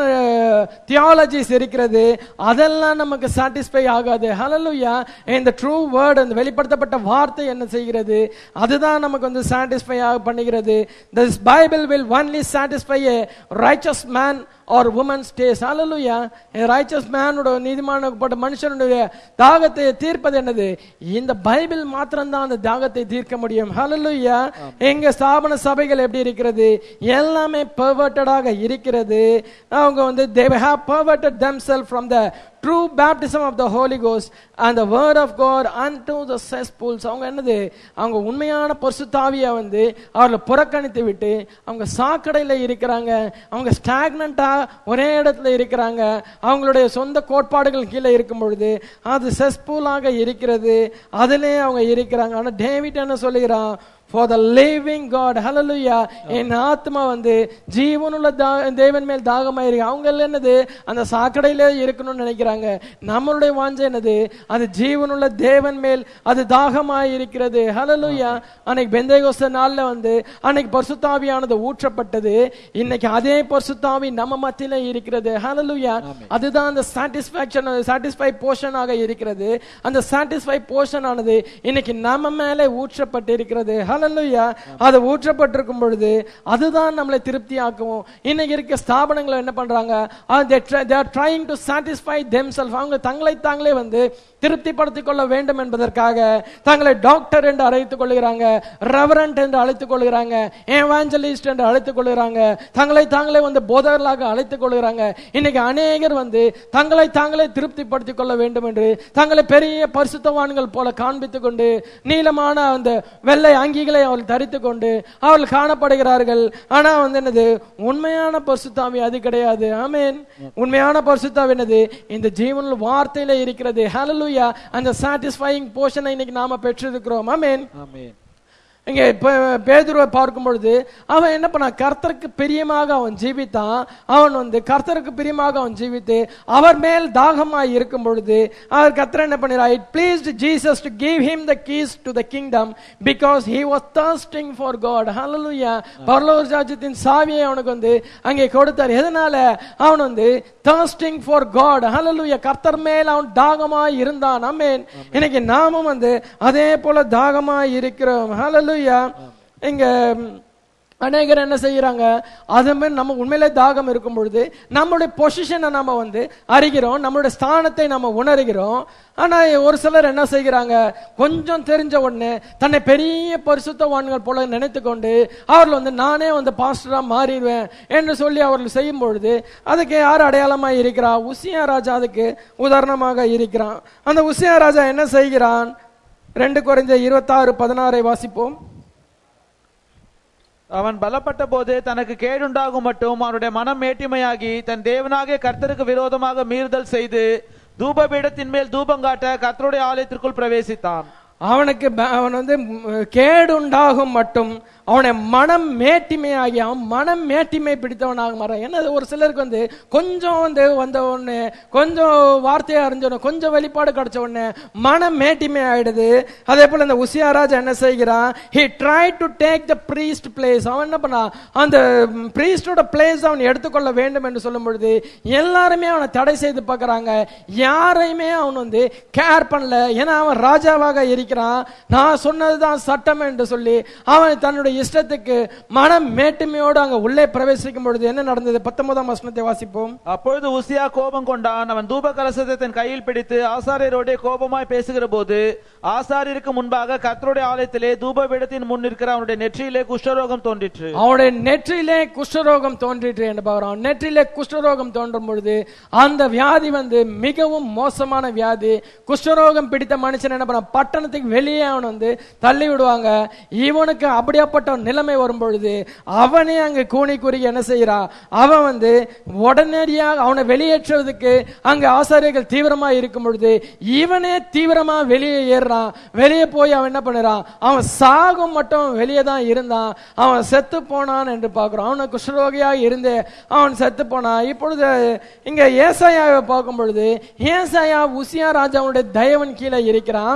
தியாலஜிஸ் இருக்கிறது அதெல்லாம் நமக்கு சாட்டிஸ்ஃபை ஆகாது ஹalleluya இந்த ட்ரூ வேர்ட் அந்த வெளிப்படுத்தப்பட்ட வார்த்தை என்ன செய்கிறது அதுதான் நமக்கு வந்து சாட்டிஸ்ஃபை பண்ணுகிறது this Bible will only satisfy a righteous man or woman stays hallelujah ரைச்சஸ் மேனோட நீதிமானப்பட்ட மனுஷனுடைய தாகத்தை தீர்ப்பது என்னது இந்த பைபிள் மாத்திரம்தான் அந்த தாகத்தை தீர்க்க முடியும் ஹalleluya எங்க ஸ்தாபன சபைகள் எப்படி இருக்கிறது எல்லாமே பெர்வர்ட்டடாக இருக்கிறது அவங்க வந்து they have perverted themselves from the true baptism of the holy ghost and the word of god unto the cesspools அவங்க என்னது அவங்க உண்மையான பரிசுத்தாவியை வந்து அவர்களை புறக்கணித்து விட்டு அவங்க சாக்கடையில இருக்கிறாங்க அவங்க ஸ்டாக்னண்டா ஒரே இடத்துல இருக்கிறாங்க அவங்களுடைய சொந்த கோட்பாடுகள் கீழே இருக்கும் பொழுது அது செஸ்பூலாக இருக்கிறது அதிலே அவங்க இருக்கிறாங்க ஆனா டேவிட் என்ன சொல்லுகிறான் for the living God hallelujah என் ஆத்மா வந்து ஜீவனுள்ள தா- தேவன் மேல் தாகமா இருக்கு அவங்க எல்லாம் என்னது அந்த சாக்கடையிலே இருக்கணும்னு நினைக்கிறாங்க நம்மளுடைய வாஞ்சை என்னது அது ஜீவனுள்ள தேவன் மேல் அது தாகமா இருக்கிறது ஹalleluya அன்னைக்கு பெந்தேகோஸ்த நாள்ல வந்து அன்னைக்கு பரிசுத்தாவியானது ஊற்றப்பட்டது இன்னைக்கு அதே பரிசுத்தாவி நம்ம மத்தியில இருக்கிறது ஹalleluya அதுதான் அந்த சாட்டிஸ்பாக்சன் சாட்டிஸ்ஃபை போர்ஷனாக இருக்கிறது அந்த சாட்டிஸ்ஃபை போர்ஷன் ஆனது இன்னைக்கு நம்ம மேலே ஊற்றப்பட்டு இருக்கிறது ஹalleluya அது ஊற்றப்பட்டிருக்கும் பொழுது அதுதான் நம்மளை திருப்தியாக்கும் இன்னைக்கு இருக்க ஸ்தாபனங்களை என்ன பண்றாங்க they are trying to satisfy themselves அவங்க தங்களை தாங்களே வந்து திருப்திப்படுத்திக் கொள்ள வேண்டும் என்பதற்காக தங்களை டாக்டர் என்று அழைத்துக் கொள்கிறாங்க ரெவரண்ட் என்று அழைத்துக் கொள்கிறாங்க ஏவாஞ்சலிஸ்ட் என்று அழைத்துக் கொள்கிறாங்க தங்களை தாங்களே வந்து போதகர்களாக அழைத்துக் கொள்கிறாங்க இன்னைக்கு அநேகர் வந்து தங்களை தாங்களே திருப்திப்படுத்திக் கொள்ள வேண்டும் என்று தங்களை பெரிய பரிசுத்தவான்கள் போல காண்பித்துக் கொண்டு நீளமான அந்த வெள்ளை அங்கிகளை அவர்கள் தரித்துக் கொண்டு அவர்கள் காணப்படுகிறார்கள் ஆனா வந்து என்னது உண்மையான பரிசுத்தாவி அது கிடையாது ஆமென் உண்மையான பரிசுத்தாவி என்னது இந்த ஜீவனில் வார்த்தையில இருக்கிறது ஹalleluya அந்த சாட்டிஸ்ஃபையிங் போர்ஷனை இன்னைக்கு நாம பெற்றிருக்கிறோம் ஆமென் ஆமென் இங்க இப்ப பேதுருவை பார்க்கும் பொழுது அவன் என்ன பண்ணான் கர்த்தருக்கு பிரியமாக அவன் ஜீவித்தான் அவன் வந்து கர்த்தருக்கு பிரியமாக அவன் ஜீவித்து அவர் மேல் தாகமாய் இருக்கும் பொழுது அவர் கர்த்தர் என்ன பண்ணிடுறா it pleased Jesus to give him the keys to the kingdom because he was thirsting for God hallelujah பரலோக ராஜ்யத்தின் சாவியை அவனுக்கு வந்து அங்கே கொடுத்தார் எதனால அவன் வந்து தர்ஸ்டிங் ஃபார் காட் ஹalleluya கர்த்தர் மேல் அவன் தாகமாய் இருந்தான் ஆமென் இன்னைக்கு நாமும் வந்து அதே போல தாகமாய் இருக்கிறோம் ஹalleluya இங்க ம், அநேகர் என்ன செய்யறாங்க அது மாதிரி நம்ம உண்மையிலே தாகம் இருக்கும் பொழுது நம்மளுடைய பொசிஷனை நம்ம வந்து அறிகிறோம் நம்மளுடைய ஸ்தானத்தை நம்ம உணர்கிறோம் ஆனா ஒரு சிலர் என்ன செய்கிறாங்க கொஞ்சம் தெரிஞ்ச உடனே தன்னை பெரிய பரிசுத்தவான்கள் போல நினைத்து கொண்டு அவர்கள் வந்து நானே வந்து பாஸ்டரா மாறிடுவேன் என்று சொல்லி அவர்கள் செய்யும் பொழுது அதுக்கு யார் அடையாளமா இருக்கிறா உசியா ராஜா அதுக்கு உதாரணமாக இருக்கிறான் அந்த உசியா ராஜா என்ன செய்கிறான் ரெண்டு குறைஞ்ச இருபத்தாறு பதினாறை வாசிப்போம் அவன் பலப்பட்ட போது தனக்கு கேடுண்டாகும் மட்டும் அவனுடைய மனம் மேட்டிமையாகி தன் தேவனாகிய கர்த்தருக்கு விரோதமாக மீறுதல் செய்து தூபபீடத்தின் மேல் தூபம் காட்ட கர்த்தருடைய ஆலயத்திற்குள் பிரவேசித்தான் அவனுக்கு ப- அவன் வந்து ம், கேடுண்டாகும் மட்டும் அவனை மனம் மேட்டிமையாகி அவன் மனம் மேட்டிமை பிடித்தவனாக மாறான் என்ன ஒரு சிலருக்கு வந்து கொஞ்சம் வந்து வந்த உடனே கொஞ்சம் வார்த்தையை அறிஞ்ச உடனே கொஞ்சம் வெளிப்பாடு கிடைச்ச உடனே மனம் மேட்டிமை ஆயிடுது அதே போல இந்த உசியாராஜ் என்ன செய்கிறான் he tried to take the priest place அவன் என்ன பண்ணான் அந்த பிரீஸ்டோட பிளேஸ் அவன் எடுத்துக்கொள்ள வேண்டும் என்று சொல்லும் பொழுது எல்லாருமே அவனை தடை செய்து பார்க்கறாங்க யாரையுமே அவன் வந்து கேர் பண்ணல ஏன்னா அவன் ராஜாவாக இருக்கிறான் நான் சொன்னதுதான் சட்டம் என்று சொல்லி அவன் தன்னுடைய இஷ்டத்துக்கு மனம் மேட்டுமையோடு அங்க உள்ளே பிரவேசிக்கும் பொழுது என்ன நடந்தது பத்தொன்பதாம் வசனத்தை வாசிப்போம் அப்பொழுது உசியா கோபம் கொண்டான் அவன் தூப கலசத்தை தன் கையில் பிடித்து ஆசாரியரோடே கோபமாய் பேசுகிற போது ஆசாரியருக்கு முன்பாக கர்த்தருடைய ஆலயத்திலே தூப பீடத்தின் முன் இருக்கிற அவனுடைய நெற்றியிலே குஷ்டரோகம் தோன்றிற்று அவனுடைய நெற்றிலே குஷ்டரோகம் தோன்றிற்று என்று பார்க்கிறோம் நெற்றிலே குஷ்டரோகம் தோன்றும் பொழுது அந்த வியாதி வந்து மிகவும் மோசமான வியாதி குஷ்டரோகம் பிடித்த மனுஷன் என்ன பண்ண பட்டணத்துக்கு வெளியே அவன் வந்து தள்ளி விடுவாங்க இவனுக்கு அப்படியாப்பட்ட ஒரு நிலைமை வரும் பொழுது அவனே அங்க கூனி குறுகி என்ன செய்யறான் அவன் வந்து உடனடியாக அவனை வெளியேற்றுவதற்கு அங்க ஆசாரியர்கள் தீவிரமா இருக்கும் பொழுது இவனே தீவிரமா வெளியே ஏறுறான் வெளியே போய் அவன் என்ன பண்ணுறான் அவன் சாகும் மட்டும் வெளியே தான் இருந்தான் அவன் செத்து போனான் என்று பார்க்கிறோம் அவனுக்கு குஷ்ரோகியா இருந்து அவன் செத்து போனான் இப்பொழுது இங்க ஏசாயாவை பார்க்கும் பொழுது ஏசாயா உசியா ராஜாவுடைய தயவன் கீழே இருக்கிறான்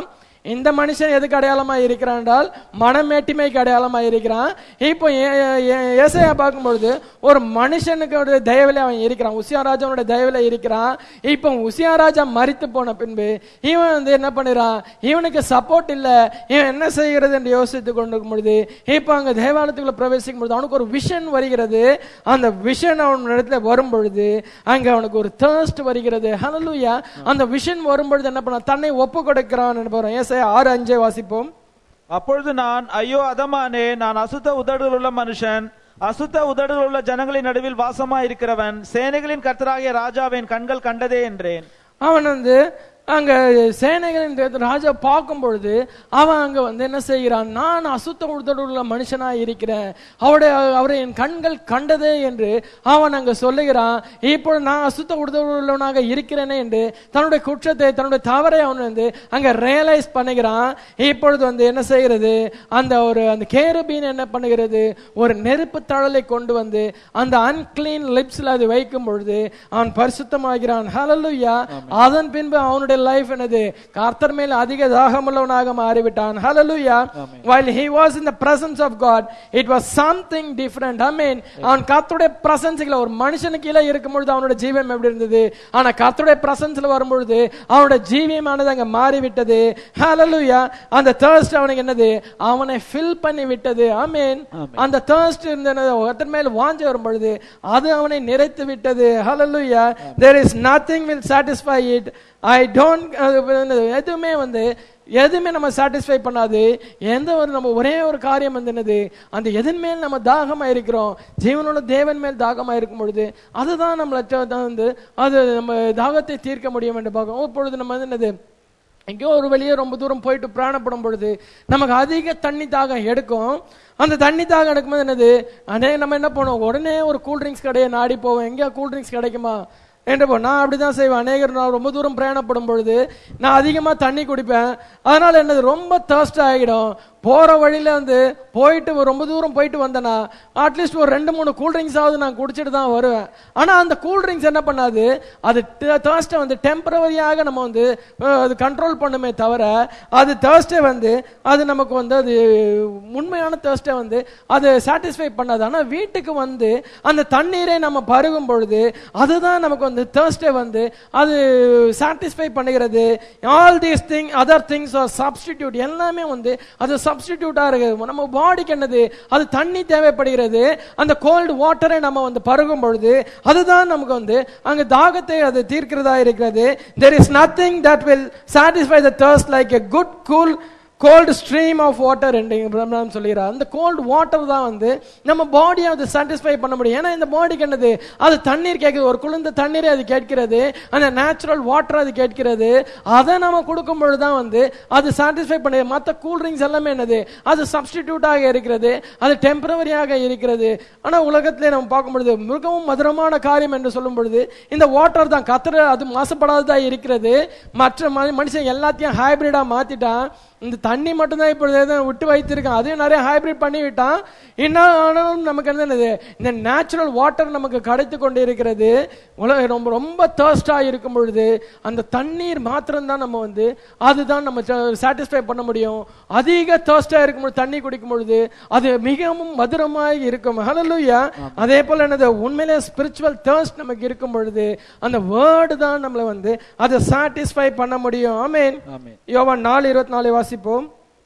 இந்த மனுஷன் எதுக்கு அடையாளமா இருக்கிறான் என்றால் மனமேட்டிமைக்கு அடையாளமா இருக்கிறான் இப்போ ஏ- ஏ- ஏசாயா பார்க்கும்பொழுது ஒரு மனுஷனுக்கு ஒரு தயவுல அவன் இருக்கிறான் உசியா ராஜாவோட தயவுல இருக்கிறான் இப்போ உசியா ராஜா மரித்து போன பின்பு இவன் வந்து என்ன பண்ணுறான் இவனுக்கு சப்போர்ட் இல்ல இவன் என்ன செய்கிறது என்று யோசித்துக் கொண்டிருக்கும் பொழுது இப்போ அங்க தேவாலயத்துக்குள்ள பிரவேசிக்கும் பொழுது அவனுக்கு ஒரு விஷன் வருகிறது அந்த விஷன் அவன் இடத்துல வரும் பொழுது அங்க அவனுக்கு ஒரு thirst வருகிறது ஹalleluya அந்த விஷன் வரும் பொழுது என்ன பண்ண தன்னை ஒப்பு கொடுக்கிறான் என்று போறோம் ஏசாயா ஆறு அஞ்சை வாசிப்போம் அப்பொழுது நான் ஐயோ அதமானே நான் அசுத்த உதடுகள் உள்ள மனுஷன் அசுத்த உதடுகள் உள்ள ஜனங்களின் நடுவில் வாசமா இருக்கிறவன் சேனைகளின் கர்த்தராகிய ராஜாவின் கண்கள் கண்டதே என்றேன் அவன் வந்து அங்க சேனைகளின் தேவ- ராஜா பார்க்கும் பொழுது அவன் அங்க வந்து என்ன செய்கிறான் நான் அசுத்த உள்ள மனுஷனா இருக்கிறேன் அவருடைய அவரை என் கண்கள் கண்டதே என்று அவன் அங்க சொல்லுகிறான் இப்பொழுது நான் அசுத்த உள்ளவனாக இருக்கிறேனே என்று தன்னுடைய குற்றத்தை தன்னுடைய தவறை அவன் வந்து அங்க ரியலைஸ் பண்ணுகிறான் இப்பொழுது வந்து என்ன செய்கிறது அந்த ஒரு அந்த கேருபீன் என்ன பண்ணுகிறது ஒரு நெருப்பு தழலை கொண்டு வந்து அந்த அன்கிளீன் லிப்ஸ்ல அது வைக்கும் பொழுது அவன் பரிசுத்தமாகிறான் ஹalleluya அதன் பின்பு அவனுடைய லைஃப் என்னது கர்த்தர் மேல் அதிக தாகமுள்ளவனாக மாறிவிட்டான் ஹalleluya while he was in the presence of god it was something different i mean அவன் கர்த்தருடைய பிரசன்ஸ்ல ஒரு மனுஷனுக்கு கீழே இருக்கும் பொழுது அவனோட ஜீவம் எப்படி இருந்தது ஆனா கர்த்தருடைய பிரசன்ஸ்ல வரும்பொழுது அவனோட ஜீவியமானது அங்க மாறிவிட்டது ஹalleluya அந்த thirst அவனுக்கு என்னது அவனை ஃபில் பண்ணி விட்டது ஆமென் அந்த thirst இருந்தது ஒருத்தன் மேல் வாஞ்ச வரும் பொழுது அது அவனை நிறைத்து விட்டது ஹalleluya there is nothing will satisfy it i don't அஹ், எதுவுமே வந்து எதுவுமே நம்ம சாட்டிஸ்ஃபை பண்ணாது எந்த ஒரு நம்ம ஒரே ஒரு காரியம் வந்து என்னது அந்த எதன் மேல் நம்ம தாகமா இருக்கிறோம் ஜீவனோட தேவன் மேல் தாகமா இருக்கும் பொழுது அதுதான் நம்மள த- த- வந்து அது நம்ம தாகத்தை தீர்க்க முடியும் என்று பார்க்கிறோம் இப்பொழுது நம்ம வந்து என்னது எங்கேயோ ஒரு வெளியே ரொம்ப தூரம் போயிட்டு பிராணப்படும் பொழுது நமக்கு அதிக தண்ணி தாகம் எடுக்கும் அந்த தண்ணி தாகம் எடுக்கும்போது என்னது அனே நம்ம என்ன பண்ணுவோம் உடனே ஒரு கூல் ட்ரிங்க்ஸ் கடையை நாடி போவோம் எங்கேயா கூல் ட்ரிங்க்ஸ் கிடைக்குமா என்று போ நான் அப்படிதான் செய்வேன் அநேகர் நான் ரொம்ப தூரம் பிரயாணப்படும் பொழுது நான் அதிகமா தண்ணி குடிப்பேன் அதனால என்னது ரொம்ப thirst ஆகிடும் போற வழியில வந்து போயிட்டு ஒரு ரொம்ப தூரம் போயிட்டு வந்தேன்னா அட்லீஸ்ட் ஒரு ரெண்டு மூணு கூல் ட்ரிங்க்ஸ் ஆகுது நான் குடிச்சிட்டு தான் வருவேன் ஆனா அந்த கூல் ட்ரிங்க்ஸ் என்ன பண்ணாது அது தேர்ஸ்டை வந்து டெம்பரவரியாக நம்ம வந்து அஹ், அது கண்ட்ரோல் பண்ணுமே தவிர அது தேர்ஸ்டே வந்து அது நமக்கு வந்து அது உண்மையான தேர்ஸ்டை வந்து அது சாட்டிஸ்ஃபை பண்ணாது ஆனா வீட்டுக்கு வந்து அந்த தண்ணீரை நம்ம பருகும் பொழுது அதுதான் நமக்கு வந்து தேர்ஸ்டே வந்து அது சாட்டிஸ்ஃபை பண்ணுகிறது all these thing other things are substitute எல்லாமே வந்து அது சப்ஸ்டிடியூட்டா இருக்கு நம்ம பாடிக்கு என்னது அது தண்ணி தேவைப்படுகிறது அந்த கோல்டு வாட்டரை நம்ம வந்து பருகும் பொழுது அதுதான் நமக்கு வந்து அங்க தாகத்தை அது தீர்க்கிறதா இருக்கிறது there is nothing that will satisfy the thirst like a good cool cold stream of water என்று பிரம்மன் சொல்கிறார் அந்த கோல்டு வாட்டர் தான் வந்து நம்ம பாடியை அது சாட்டிஸ்ஃபை பண்ண முடியும் ஏன்னா இந்த பாடிக்கு என்னது அது தண்ணீர் கேட்குது ஒரு குளிர்ந்த தண்ணீரை அது கேட்கிறது அந்த நேச்சுரல் வாட்டர் அது கேட்கிறது அதை நம்ம கொடுக்கும் பொழுது தான் வந்து அது சாட்டிஸ்ஃபை பண்ணுது மற்ற கூல் ட்ரிங்க்ஸ் எல்லாமே என்னது அது சப்ஸ்டிடியூட்டாக இருக்கிறது அது டெம்பரவரியாக இருக்கிறது ஆனா உலகத்திலே நம்ம பார்க்கும் பொழுது மிகவும் மதுரமான காரியம் என்று சொல்லும் பொழுது இந்த வாட்டர் தான் கத்திர அது மாசுபடாததா இருக்கிறது மற்ற மனு- மனுஷன் எல்லாத்தையும் ஹைபிரிடா மாத்திட்டான் இந்த தண்ணி மட்டும்தான் இப்பொழுது ஏதோ விட்டு வைத்திருக்கான் அதையும் நிறைய ஹைபிரிட் பண்ணி விட்டான் இன்னும் ஆனாலும் நமக்கு என்ன என்னது இந்த நேச்சுரல் வாட்டர் நமக்கு கிடைத்து கொண்டு இருக்கிறது உலக ரொம்ப ரொம்ப தேர்ஸ்டா இருக்கும் பொழுது அந்த தண்ணீர் மாத்திரம் தான் நம்ம வந்து அதுதான் நம்ம சாட்டிஸ்ஃபை பண்ண முடியும் அதிக தேர்ஸ்டா இருக்கும் பொழுது தண்ணி குடிக்கும் பொழுது அது மிகவும் மதுரமாய் இருக்கும் ஹalleluya அதே போல என்னது உண்மையிலே ஸ்பிரிச்சுவல் தேர்ஸ்ட் நமக்கு இருக்கும் பொழுது அந்த வேர்டு தான் நம்மளை வந்து அதை சாட்டிஸ்ஃபை பண்ண முடியும் ஆமென் ஆமென். யோவான் நாலு இருபத்தி நாலு வாசிப்போம்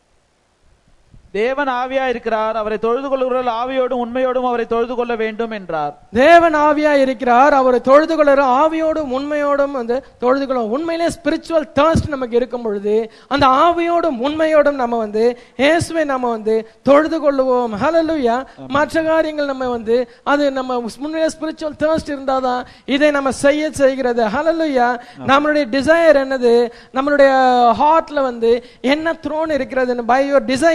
தேவன் ஆவியா இருக்கிறார் அவரை தொழுது கொள்கிறவர்கள் ஆவியோடும் உண்மையோடும் அவரை தொழுது கொள்ள வேண்டும் என்றார் தேவன் ஆவியா இருக்கிறார் அவரை தொழுது கொள்கிற ஆவியோடும் உண்மையோடும் வந்து தொழுது கொள்ளும் உண்மையிலே ஸ்பிரிச்சுவல் தேர்ஸ்ட் நமக்கு இருக்கும் பொழுது அந்த ஆவியோடும் உண்மையோடும் நம்ம வந்து இயேசுவை நம்ம வந்து தொழுது கொள்ளுவோம் ஹalleluya மற்ற காரியங்கள் நம்ம வந்து அது நம்ம உண்மையிலே ஸ்பிரிச்சுவல் தேர்ஸ்ட் இருந்தாதான் இதை நம்ம செய்ய செய்கிறது ஹalleluya நம்மளுடைய டிசையர் என்னது நம்மளுடைய ஹார்ட்ல வந்து என்ன த்ரோன் இருக்கிறது by your desire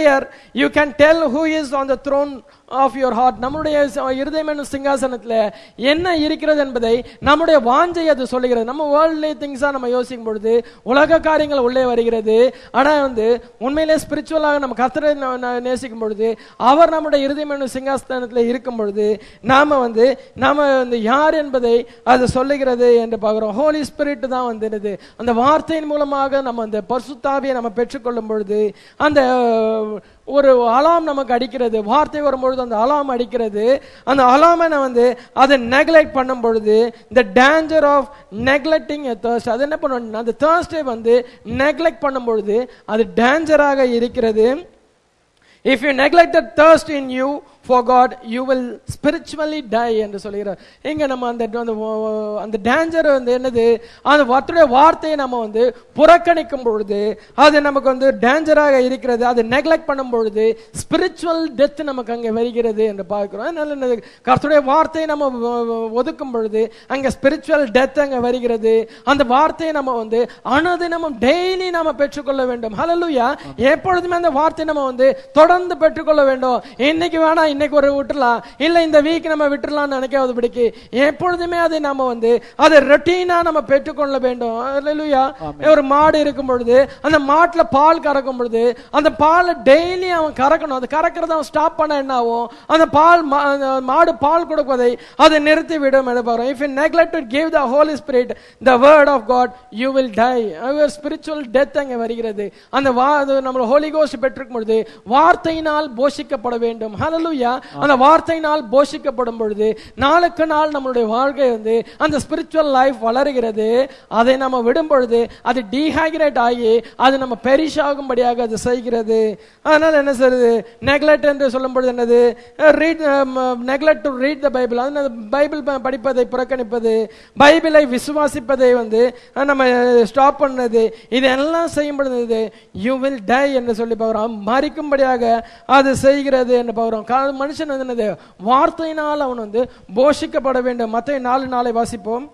you can tell who is on the throne of your heart நம்முடைய ச- இருதயம் என்னும் சிங்காசனத்துல என்ன இருக்கிறது என்பதை நம்முடைய வாஞ்சை அது சொல்லுகிறது நம்ம வேர்ல்ட்லி திங்ஸா நம்ம யோசிக்கும் பொழுது உலக காரியங்கள் உள்ளே வருகிறது ஆனா வந்து உண்மையிலே ஸ்பிரிச்சுவலாக நம்ம கர்த்தரை ந- ந- நேசிக்கும் பொழுது அவர் நம்முடைய இருதயம் என்னும் சிங்காசனத்துல இருக்கும் பொழுது நாம வந்து நாம வந்து யார் என்பதை அது சொல்லுகிறது என்று பார்க்கிறோம் ஹோலி ஸ்பிரிட் தான் வந்து என்னது அந்த வார்த்தையின் மூலமாக நம்ம அந்த பரிசுத்தாவியை நம்ம பெற்றுக்கொள்ளும் பொழுது அந்த அஹ், ஒரு அலாம் நமக்கு அடிக்கிறது வார்த்தை வரும்பொழுது அந்த அலாம் அடிக்கிறது அந்த அலாமை நான் வந்து அதை நெக்லெக்ட் பண்ணும் பொழுது இந்த டேஞ்சர் ஆஃப் நெக்லெக்டிங் தேர்ஸ்ட் அது என்ன பண்ணுவோம் அந்த தேர்ஸ்டே வந்து நெக்லெக்ட் பண்ணும் பொழுது அது டேஞ்சராக இருக்கிறது if you neglect the thirst in you for God you will spiritually die என்று சொல்கிறார் இங்க நம்ம அந்த அந்த அந்த டேஞ்சர் வந்து என்னது அந்த வார்த்தையுடைய வார்த்தையை நம்ம வந்து புறக்கணிக்கும் பொழுது அது நமக்கு வந்து டேஞ்சராக இருக்கிறது அது நெக்லெக்ட் பண்ணும் பொழுது ஸ்பிரிச்சுவல் டெத் நமக்கு அங்கே வருகிறது என்று பார்க்கிறோம் அதனால என்னது கர்த்தருடைய வார்த்தையை நம்ம ஒ- ஒ- ஒதுக்கும் பொழுது அங்க ஸ்பிரிச்சுவல் டெத் அங்க வருகிறது அந்த வார்த்தையை நம்ம வந்து அனுதினமும் டெய்லி நாம பெற்றுக்கொள்ள வேண்டும் ஹalleluya எப்பொழுதுமே அந்த வார்த்தை நம்ம வந்து தொடர்ந்து பெற்றுக்கொள்ள வேண்டும் இன்னைக்கு வேணா இன்னைக்கு ஒரு விட்டுறலாம் இல்ல இந்த வீக் நம்ம விட்டுறலாம்னு நினைக்காத பிடிக்கு எப்பொழுதுமே அதை நாம வந்து அதை ரொட்டீனா நம்ம பெற்றுக்கொள்ள வேண்டும் ஹalleluya ஒரு மாடு இருக்கும் பொழுது அந்த மாட்டுல பால் கறக்கும் பொழுது அந்த பாலை டெய்லி அவன் கறக்கணும் அது கறக்கிறத அவன் ஸ்டாப் பண்ண என்ன ஆகும் அந்த பால் மா- அந்த மாடு பால் கொடுப்பதை அதை நிறுத்தி விடும் என்று பார்க்கிறோம் if you neglect to give the Holy Spirit the word of God you will die our spiritual death அங்கே வருகிறது அந்த வா அது நம்ம ஹோலி கோஸ்ட் பெற்றிருக்கும் பொழுது வார்த்தையினால் போஷிக்கப்பட வேண்டும் ஹalleluya அந்த வார்த்தையினால் போஷிக்கப்படும் பொழுது நாளுக்கு நாள் நம்மளுடைய வாழ்க்கை வந்து அந்த ஸ்பிரிச்சுவல் லைஃப் வளருகிறது அதை நம்ம விடும் பொழுது அது டீஹைட்ரேட் ஆகி அது நம்ம பெரிஷ் ஆகும்படியாக அது செய்கிறது அதனால என்ன செய்யுது நெக்லெக்ட் என்று சொல்லும் பொழுது என்னது read neglect to read the Bible அது பைபிள் ப- படிப்பதை புறக்கணிப்பது பைபிளை விசுவாசிப்பதை வந்து அஹ், நம்ம ஸ்டாப் பண்ணது இதெல்லாம் செய்யும் பொழுது யூ வில் டை என்று சொல்லி பார்க்கிறோம் மறிக்கும்படியாக அது செய்கிறது என்று பார்க்கிறோம் கா- மனுஷன் வந்து என்னது வார்த்தையினால் அவன் வந்து போஷிக்கப்பட வேண்டும் மற்ற நாலு நாளை வாசிப்போம்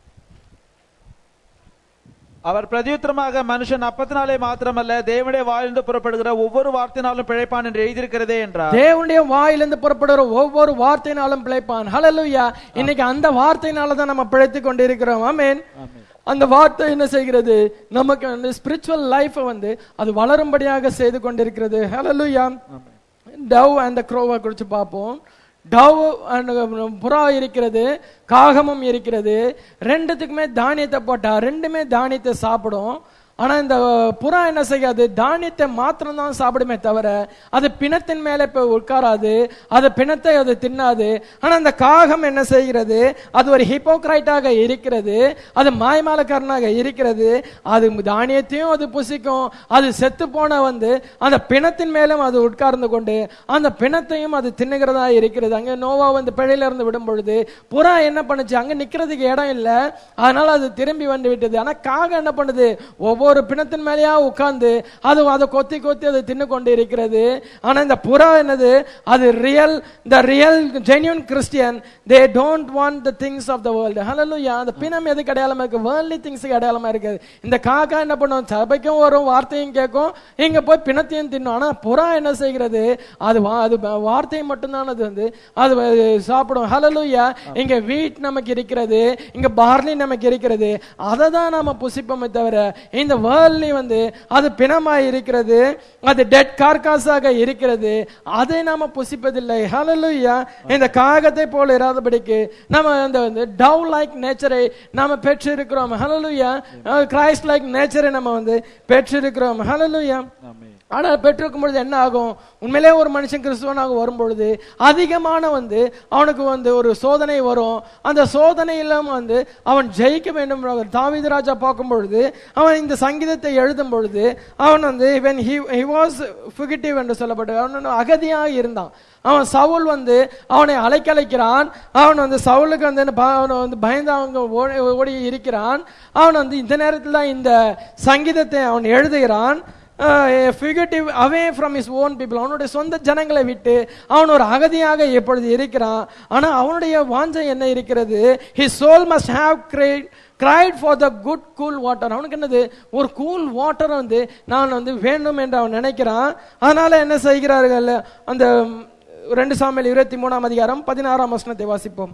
அவர் பிரதியுத்தரமாக மனுஷன் அப்பத்தினாலே மாத்திரமல்ல தேவனுடைய வாயிலிருந்து புறப்படுகிற ஒவ்வொரு வார்த்தையினாலும் பிழைப்பான் என்று எழுதியிருக்கிறதே என்றார் தேவனுடைய வாயிலிருந்து புறப்படுகிற ஒவ்வொரு வார்த்தையினாலும் பிழைப்பான் ஹalleluya இன்னைக்கு அந்த வார்த்தையினால தான் நம்ம பிழைத்துக் கொண்டிருக்கிறோம் ஆமென் அந்த வார்த்தை என்ன செய்கிறது நமக்கு வந்து ஸ்பிரிச்சுவல் லைஃப் வந்து அது வளரும்படியாக செய்து கொண்டிருக்கிறது ஹalleluya டவ் அந்த க்ரோவை குறித்து பார்ப்போம் டவ் and புறா இருக்கிறது காகமும் இருக்கிறது ரெண்டுத்துக்குமே தானியத்தை போட்டா ரெண்டுமே தானியத்தை சாப்பிடும் ஆனா இந்த புறா என்ன செய்யாது தானியத்தை மாத்திரம் தான் சாப்பிடுமே தவிர அது பிணத்தின் மேலே போய் உட்காராது அது பிணத்தை அது தின்னாது ஆனா அந்த காகம் என்ன செய்கிறது அது ஒரு ஹிப்போக்ரைட்டாக இருக்கிறது அது மாய்மாலக்காரனாக இருக்கிறது அது தானியத்தையும் அது புசிக்கும் அது செத்து போன வந்து அந்த பிணத்தின் மேலும் அது உட்கார்ந்து கொண்டு அந்த பிணத்தையும் அது தின்னுகிறதா இருக்கிறது அங்க நோவா வந்து பிழையில இருந்து விடும் பொழுது புறா என்ன பண்ணுச்சு அங்க நிக்கிறதுக்கு இடம் இல்ல அதனால அது திரும்பி வந்து விட்டது ஆனா காகம் என்ன பண்ணுது ஒவ்வொரு பிணத்தின் மேலேயா உட்கார்ந்து அது அதை கொத்தி கொத்தி அதை தின்னு கொண்டு இருக்கிறது ஆனா இந்த புறா என்னது அது real the real genuine Christian they don't want the things of the world hallelujah அந்த பிணம் எதுக்கு அடையாளமா இருக்கு வேர்ல்ட்லி திங்ஸுக்கு அடையாளமா இருக்குது இந்த காக்கா என்ன பண்ணும் சபைக்கும் வரும் வார்த்தையும் கேட்கும் இங்க போய் பிணத்தையும் தின்னும் ஆனா புறா என்ன செய்கிறது அது வா- அது ப- வார்த்தையை மட்டும்தான் அது வந்து அது வ- சாப்பிடும் ஹalleluya இங்க வீட் நமக்கு இருக்கிறது இங்க பார்லி நமக்கு இருக்கிறது அதை தான் நாம புசிப்போமே தவிர இந்த வேர்ல்ட்லி வந்து அது பிணமாய் இருக்கிறது அது டெட் கார்காஸாக இருக்கிறது அதை நாம புசிப்பதில்லை ஹalleluya இந்த காகத்தை போல இராதபடிக்கு நம்ம அந்த வந்து டவ் லைக் நேச்சரை நாம பெற்றிருக்கிறோம் ஹalleluya கிரைஸ்ட் லைக் நேச்சரை நம்ம வந்து பெற்றிருக்கிறோம் ஹalleluya ஆனா பெற்றிருக்கும் பொழுது என்ன ஆகும் உண்மையிலே ஒரு மனுஷன் கிறிஸ்துவனாக வரும் பொழுது அதிகமான வந்து அவனுக்கு வந்து ஒரு சோதனை வரும் அந்த சோதனையிலும் வந்து அவன் ஜெயிக்க வேண்டும் என்று தாவீது ராஜா பார்க்கும் பொழுது அவன் இந்த சங்கீதத்தை எழுதும் பொழுது அவன் வந்து when he he was fugitive என்று சொல்லப்பட்டு அவன் வந்து அகதியாக இருந்தான் அவன் சவுல் வந்து அவனை அலைக்கலைக்கிறான் அவன் வந்து சவுலுக்கு வந்து என்ன ப- அவனை வந்து பயந்து அவங்க ஓடி ஓடி இருக்கிறான் அவன் வந்து இந்த நேரத்தில் தான் இந்த சங்கீதத்தை அவன் எழுதுகிறான் fugitive away from his own people அவனுடைய சொந்த ஜனங்களை விட்டு அவன் ஒரு அகதியாக இப்பொழுது இருக்கிறான் ஆனா அவனுடைய வாஞ்சை என்ன இருக்கிறது his soul must have great cried for the good cool water அவனுக்கு என்னது ஒரு கூல் வாட்டர் வந்து நான் வந்து வேண்டும் என்று அவன் நினைக்கிறான் அதனால என்ன செய்கிறார்கள் அந்த ம், ரெண்டு சாமியல் இருபத்தி மூணாம் அதிகாரம் பதினாறாம் வசனத்தை வாசிப்போம்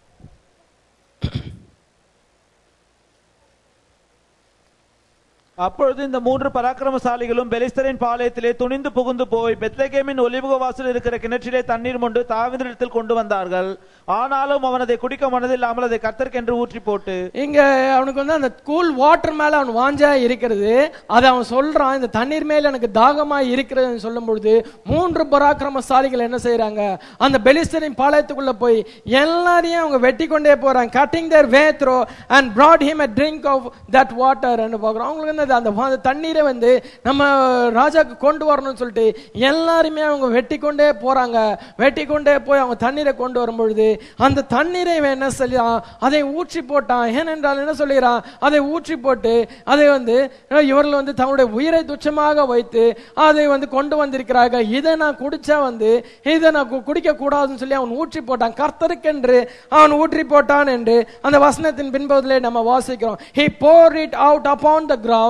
அப்பொழுது இந்த மூன்று பராக்கிரமசாலிகளும் பெலிஸ்தரின் பாளையத்திலே துணிந்து புகுந்து போய் பெத்லகேமின் ஒலிமுக வாசல் இருக்கிற கிணற்றிலே தண்ணீர் மொண்டு தாவிதத்தில் கொண்டு வந்தார்கள் ஆனாலும் அவன் அதை குடிக்க மனதில்லாமல் அதை கத்தற்கென்று ஊற்றி போட்டு இங்க அவனுக்கு வந்து அந்த கூல் வாட்டர் மேல அவன் வாஞ்சா இருக்கிறது அதை அவன் சொல்றான் இந்த தண்ணீர் மேல எனக்கு தாகமா இருக்கிறதுன்னு சொல்லும் பொழுது மூன்று பராக்கிரமசாலிகள் என்ன செய்யறாங்க அந்த பெலிஸ்தரின் பாளையத்துக்குள்ள போய் எல்லாரையும் அவங்க வெட்டி கொண்டே போறாங்க cutting their way through and brought him a drink of that water ன்னு பார்க்குறோம் அவங்களுக்கு என்னது அந்த வா- அந்த தண்ணீரை வந்து நம்ம ராஜாக்கு கொண்டு வரணும்னு சொல்லிட்டு எல்லாருமே அவங்க வெட்டி கொண்டே போறாங்க வெட்டி கொண்டே போய் அவங்க தண்ணீரை கொண்டு வரும்பொழுது அந்த தண்ணீரை இவன் என்ன சொல்லியான் அதை ஊற்றி போட்டான் ஏனென்றால் என்ன சொல்லுகிறான் அதை ஊற்றி போட்டு அதை வந்து அஹ், இவர்கள் வந்து தங்களுடைய உயிரை துச்சமாக வைத்து அதை வந்து கொண்டு வந்திருக்கிறார்கள் இதை நான் குடிச்சா வந்து இதை நான் கு- குடிக்க கூடாதுன்னு சொல்லி அவன் ஊற்றி போட்டான் கர்த்தருக்கென்று அவன் ஊற்றி போட்டான் என்று அந்த வசனத்தின் பின்பகுதியிலே நம்ம வாசிக்கிறோம் he poured it out upon the ground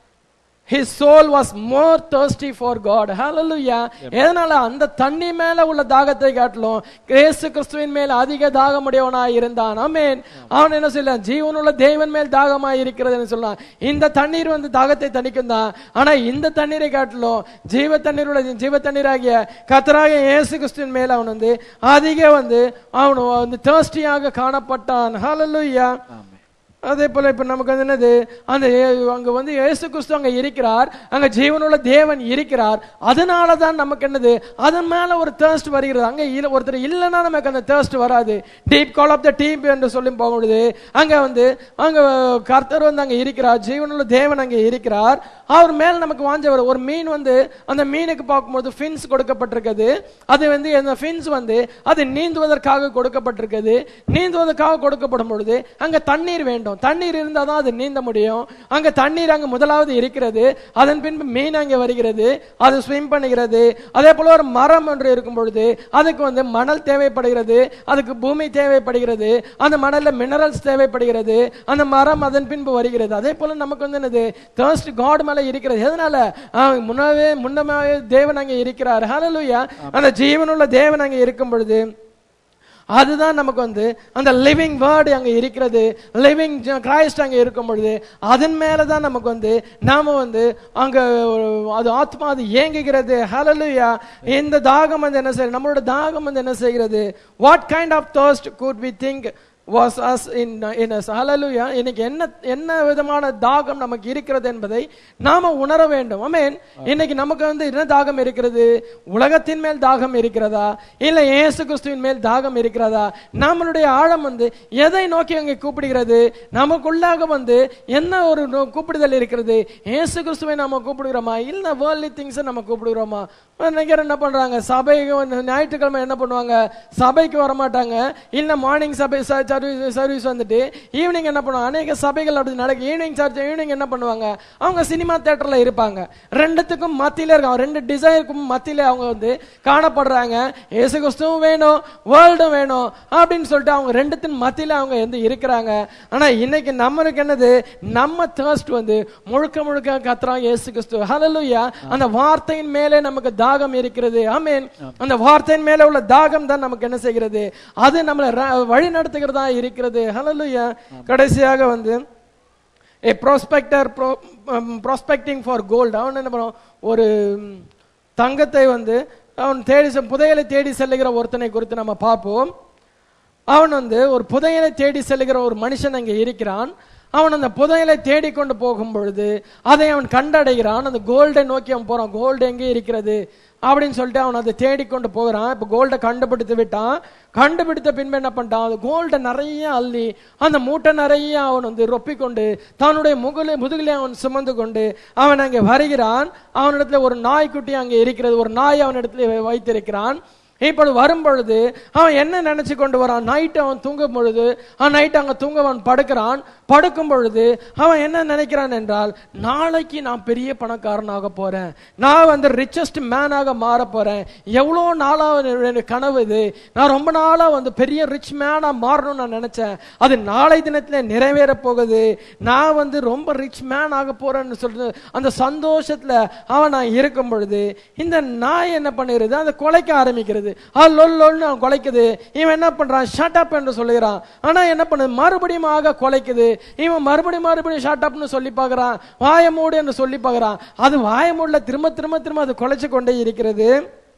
his soul was more thirsty for god hallelujah எதனால அந்த தண்ணி மேல உள்ள தாகத்தை காட்டிலும் இயேசு கிறிஸ்துவின் மேல் அதிக தாகமுடையவனாய் இருந்தான் ஆமென் அவன் என்ன சொல்றான் ஜீவனுள்ள தேவன் மேல் தாகமாய் இருக்கிறதுன்னு சொன்னான் இந்த தண்ணீர் வந்து தாகத்தை தணிக்கும் தான் ஆனா இந்த தண்ணீரை காட்டிலும் ஜீவ தண்ணீர் உள்ள ஜீவ தண்ணீராகிய கத்தராக இயேசு கிறிஸ்துவின் மேல் அவன் வந்து அதிக வந்து அவன் வந்து தேர்ஸ்டியாக காணப்பட்டான் hallelujah அதே போல இப்ப நமக்கு வந்து என்னது அந்த ஏ- அங்க வந்து இயேசு கிறிஸ்து அங்க இருக்கிறார் அங்க ஜீவனுள்ள தேவன் இருக்கிறார் அதனால தான் நமக்கு என்னது அதன் மேல ஒரு தேர்ஸ்ட் வருகிறது அங்க இல்ல- ஒருத்தர் இல்லைன்னா நமக்கு அந்த தேர்ஸ்ட் வராது deep call of the deep என்று சொல்லி போகும்பொழுது அங்க வந்து அங்க கர்த்தர் வந்து அங்க இருக்கிறார் ஜீவனுள்ள தேவன் அங்க இருக்கிறார் அவர் மேல நமக்கு வாஞ்ச வரும் ஒரு மீன் வந்து அந்த மீனுக்கு பார்க்கும்போது ஃபின்ஸ் கொடுக்கப்பட்டிருக்குது அது வந்து அந்த ஃபின்ஸ் வந்து அது நீந்துவதற்காக கொடுக்கப்பட்டிருக்குது நீந்துவதற்காக கொடுக்கப்படும் பொழுது அங்க தண்ணீர் வேண்டும் தண்ணீர் இருந்தால் தான் அது நீந்த முடியும் அங்க தண்ணீர் அங்க முதலாவது இருக்கிறது அதன் பின்பு மீன் அங்கே வருகிறது அது ஸ்விம் பண்ணுகிறது அதே போல ஒரு மரம் ஒன்று இருக்கும் பொழுது அதுக்கு வந்து மணல் தேவைப்படுகிறது அதுக்கு பூமி தேவைப்படுகிறது அந்த மணல்ல மினரல்ஸ் தேவைப்படுகிறது அந்த மரம் அதன் பின்பு வருகிறது அதே போல நமக்கு வந்து என்னது தேர்ஸ்ட் காட் மேல இருக்கிறது எதனால ஆஹ் முன்னவே முன்னமாவே தேவன் அங்கே இருக்கிறார் ஹalleluya அந்த ஜீவனுள்ள தேவன் அங்கே இருக்கும் பொழுது அதுதான் நமக்கு வந்து அந்த லிவிங் வேர்டு அங்க இருக்கிறது லிவிங் கிரைஸ்ட் அங்க இருக்கும் பொழுது அதன் மேல தான் நமக்கு வந்து நாம வந்து அங்க ஒரு- அது ஆத்மா அது ஏங்குகிறது ஹalleluya இந்த தாகம் வந்து என்ன செய்யுது நம்மளோட தாகம் வந்து என்ன செய்கிறது what kind of thirst could we think was us in in us hallelujah இன்னைக்கு என்ன என்ன விதமான தாகம் நமக்கு இருக்கிறது என்பதை நாம உணர வேண்டும் ஆமென் இன்னைக்கு நமக்கு வந்து என்ன தாகம் இருக்கிறது உலகத்தின் மேல் தாகம் இருக்கிறதா இல்ல இயேசு கிறிஸ்துவின் மேல் தாகம் இருக்கிறதா நம்மளுடைய ஆழம் வந்து எதை நோக்கி அங்கே கூப்பிடுகிறது நமக்குள்ளாக வந்து என்ன ஒரு நோ- கூப்பிடுதல் இருக்கிறது இயேசு கிறிஸ்துவை நாம கூப்பிடுகிறோமா இல்ல வேர்ல்ட்லி திங்ஸ் நம்ம கூப்பிடுகிறோமா நிறைய என்ன பண்றாங்க சபைக்கு வந்து ஞாயிற்றுக்கிழமை என்ன பண்ணுவாங்க சபைக்கு வர மாட்டாங்க இல்ல மார்னிங் சபை சர்வீஸ் சர்வீஸ் வந்துட்டு ஈவினிங் என்ன பண்ணுவாங்க அநேக சபைகள் அப்படி நடக்கு ஈவினிங் சர்ச் ஈவினிங் என்ன பண்ணுவாங்க அவங்க சினிமா தியேட்டர்ல இருப்பாங்க ரெண்டுத்துக்கும் மத்தியில இருக்காங்க ரெண்டு டிசைனுக்கும் மத்தியில அவங்க வந்து காணப்படுறாங்க இயேசு கிறிஸ்துவும் வேணும் வேர்ல்டும் வேணும் அப்படின்னு சொல்லிட்டு அவங்க ரெண்டுத்தின் மத்தியில அவங்க வந்து இருக்கிறாங்க ஆனா இன்னைக்கு நம்மளுக்கு என்னது நம்ம தேர்ஸ்ட் வந்து முழுக்க முழுக்க கத்துறாங்க இயேசு கிறிஸ்து ஹalleluya அந்த வார்த்தையின் மேலே நமக்கு தாகம் இருக்கிறது ஆமென் அந்த வார்த்தையின் மேலே உள்ள தாகம் தான் நமக்கு என்ன செய்கிறது அது நம்மளை ர- வழி நடத்துகிறதா இருக்கிறது ஹalleluya கடைசியாக வந்து a prospector prospecting for gold அவன் என்ன பண்ணுவான் ஒரு ம், தங்கத்தை வந்து அவன் தேடி செ- புதையலை தேடி செல்லுகிற ஒருத்தனை குறித்து நம்ம பார்ப்போம் அவன் வந்து ஒரு புதையலை தேடி செல்லுகிற ஒரு மனுஷன் அங்கே இருக்கிறான் அவன் அந்த புதையலை தேடி கொண்டு போகும் பொழுது அதை அவன் கண்டடைகிறான் அந்த கோல்டை நோக்கி அவன் போறான் கோல்டு எங்கே இருக்கிறது அப்படின்னு சொல்லிட்டு அவன் அதை தேடிக்கொண்டு போகிறான் இப்ப கோல்டை கண்டுபிடித்து விட்டான் கண்டுபிடித்த பின்பு என்ன பண்ணிட்டான் அந்த கோல்டை நிறைய அள்ளி அந்த மூட்டை நிறைய அவன் வந்து ரொப்பிக்கொண்டு தன்னுடைய முகல முதுகிலே அவன் சுமந்து கொண்டு அவன் அங்கே வருகிறான் அவனிடத்துல ஒரு நாய்க்குட்டி அங்கே இருக்கிறது ஒரு நாய் அவனிடத்துல வைத்திருக்கிறான் இப்பொழுது வரும் பொழுது அவன் என்ன நினைச்சு கொண்டு வரான் நைட் அவன் தூங்கும் பொழுது அவன் நைட் அங்க தூங்க அவன் படுக்கிறான் படுக்கும் பொழுது அவன் என்ன நினைக்கிறான் என்றால் நாளைக்கு நான் பெரிய பணக்காரனாக போறேன் நான் வந்து ரிச்சஸ்ட் மேனாக மாற போறேன் எவ்வளோ நாளா என்னுடைய கனவு இது நான் ரொம்ப நாளா வந்து பெரிய ரிச் மேனா மாறணும்னு நான் நினைச்சேன் அது நாளை தினத்துல நிறைவேற போகுது நான் வந்து ரொம்ப ரிச் மேன் ஆக போறேன்னு சொல்றது அந்த சந்தோஷத்துல அவன் நான் இருக்கும் பொழுது இந்த நாய் என்ன பண்ணிருது அந்த கொலைக்க ஆரம்பிக்கிறது அது லொல் லொல்னு அவன் கொலைக்குது இவன் என்ன பண்றான் ஷட் அப் என்று சொல்லுகிறான் ஆனா என்ன பண்ணுது மறுபடியும் ஆக கொலைக்குது இவன் மறுபடியும் மறுபடியும் ஷட் அப்னு சொல்லி பார்க்கறான் வாய மூடு என்று சொல்லி பார்க்கறான் அது வாய மூடல திரும்ப திரும்ப திரும்ப அது கொலைச்சு கொண்டே இருக்கிறது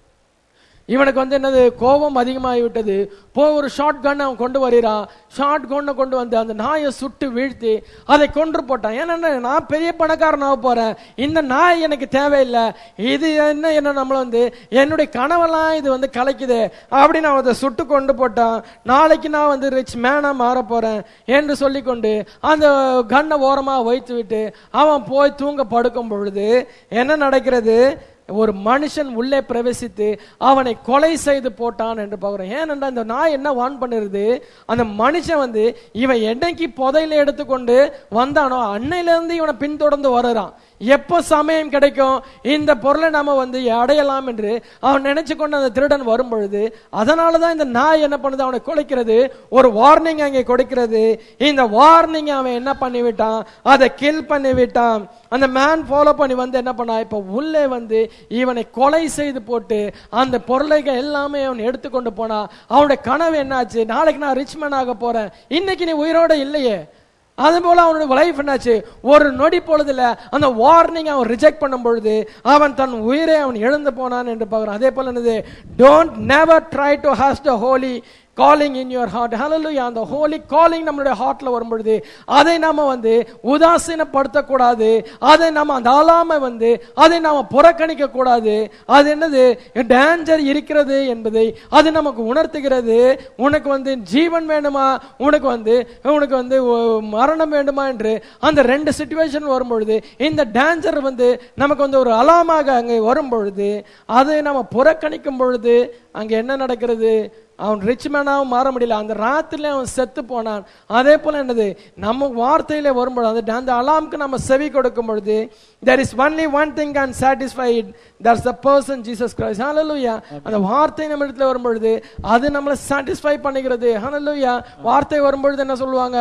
இவனுக்கு வந்து என்னது கோபம் அதிகமாகி விட்டது போ ஒரு ஷார்ட் கன் அவன் கொண்டு வருகிறான் ஷார்ட் கன்னை கொண்டு வந்து அந்த நாயை சுட்டு வீழ்த்தி அதை கொன்று போட்டான் ஏன்னா நான் பெரிய பணக்காரன் ஆக போறேன் இந்த நாய் எனக்கு தேவையில்லை இது என்ன என்ன நம்மள வந்து என்னுடைய கனவெல்லாம் இது வந்து கலைக்குது அப்படின்னு அவன் அதை சுட்டு கொண்டு போட்டான் நாளைக்கு நான் வந்து ரிச் மேனா மாற போறேன் என்று சொல்லிக்கொண்டு அந்த கண்ணை ஓரமா வைத்து விட்டு அவன் போய் தூங்க படுக்கும் பொழுது என்ன நடக்கிறது ஒரு மனுஷன் உள்ளே பிரவேசித்து அவனை கொலை செய்து போட்டான் என்று பார்க்கிறோம் ஏனென்றால் இந்த நாய் என்ன வான் பண்ணிருது அந்த மனுஷன் வந்து இவன் என்னைக்கு புதையில எடுத்துக்கொண்டு வந்தானோ அன்னையில இருந்து இவனை பின்தொடர்ந்து வருறான் எப்போ சமயம் கிடைக்கும் இந்த பொருளை நாம வந்து அடையலாம் என்று அவன் நினைச்சு கொண்டு அந்த திருடன் வரும் பொழுது அதனால தான் இந்த நாய் என்ன பண்ணுது அவனை கொலைக்கிறது ஒரு வார்னிங் அங்கே கொடுக்கிறது இந்த வார்னிங் அவன் என்ன பண்ணி விட்டான் அதை கில் பண்ணி விட்டான் அந்த மேன் ஃபாலோ பண்ணி வந்து என்ன பண்ணா இப்ப உள்ளே வந்து இவனை கொலை செய்து போட்டு அந்த பொருளைகள் எல்லாமே அவன் எடுத்துக்கொண்டு போனா அவனுடைய கனவு என்னாச்சு நாளைக்கு நான் ரிச் மேன் ஆக போறேன் இன்னைக்கு நீ உயிரோட இல்லையே அது போல அவனுடைய லைஃப் என்னாச்சு ஒரு நொடி பொழுதுல அந்த வார்னிங் அவன் ரிஜெக்ட் பண்ணும் பொழுது அவன் தன் உயிரை அவன் இழந்து போனான் என்று பார்க்கிறான் அதே போல என்னது don't never try to hush the holy calling in your heart hallelujah அந்த ஹோலி காலிங் நம்மளுடைய ஹார்ட்ல வரும் பொழுது அதை நாம வந்து உதாசீனப்படுத்தக்கூடாது அதை நம்ம அந்த அலாமை வந்து அதை நாம புறக்கணிக்க கூடாது அது என்னது டேஞ்சர் இருக்கிறது என்பதை அது நமக்கு உணர்த்துகிறது உனக்கு வந்து ஜீவன் வேணுமா உனக்கு வந்து உனக்கு வந்து ஒ- மரணம் வேண்டுமா என்று அந்த ரெண்டு சுச்சுவேஷன் வரும் பொழுது இந்த டேஞ்சர் வந்து நமக்கு வந்து ஒரு அலாமாக அங்கே வரும் பொழுது அதை நம்ம புறக்கணிக்கும் பொழுது அங்க என்ன நடக்கிறது அவன் ரிச் மேனாவும் மாற முடியல அந்த ராத்திரில அவன் செத்து போனான் அதே போல என்னது நம்ம வார்த்தையில வரும்பொழுது அந்த அந்த அலாமுக்கு நம்ம செவி கொடுக்கும் பொழுது there is only one thing can satisfied that's the person jesus christ hallelujah அந்த வார்த்தை நம்ம இடத்துல வரும்பொழுது அது நம்மளை சாட்டிஸ்ஃபை பண்ணுகிறது hallelujah வார்த்தை வரும்பொழுது என்ன சொல்லுவாங்க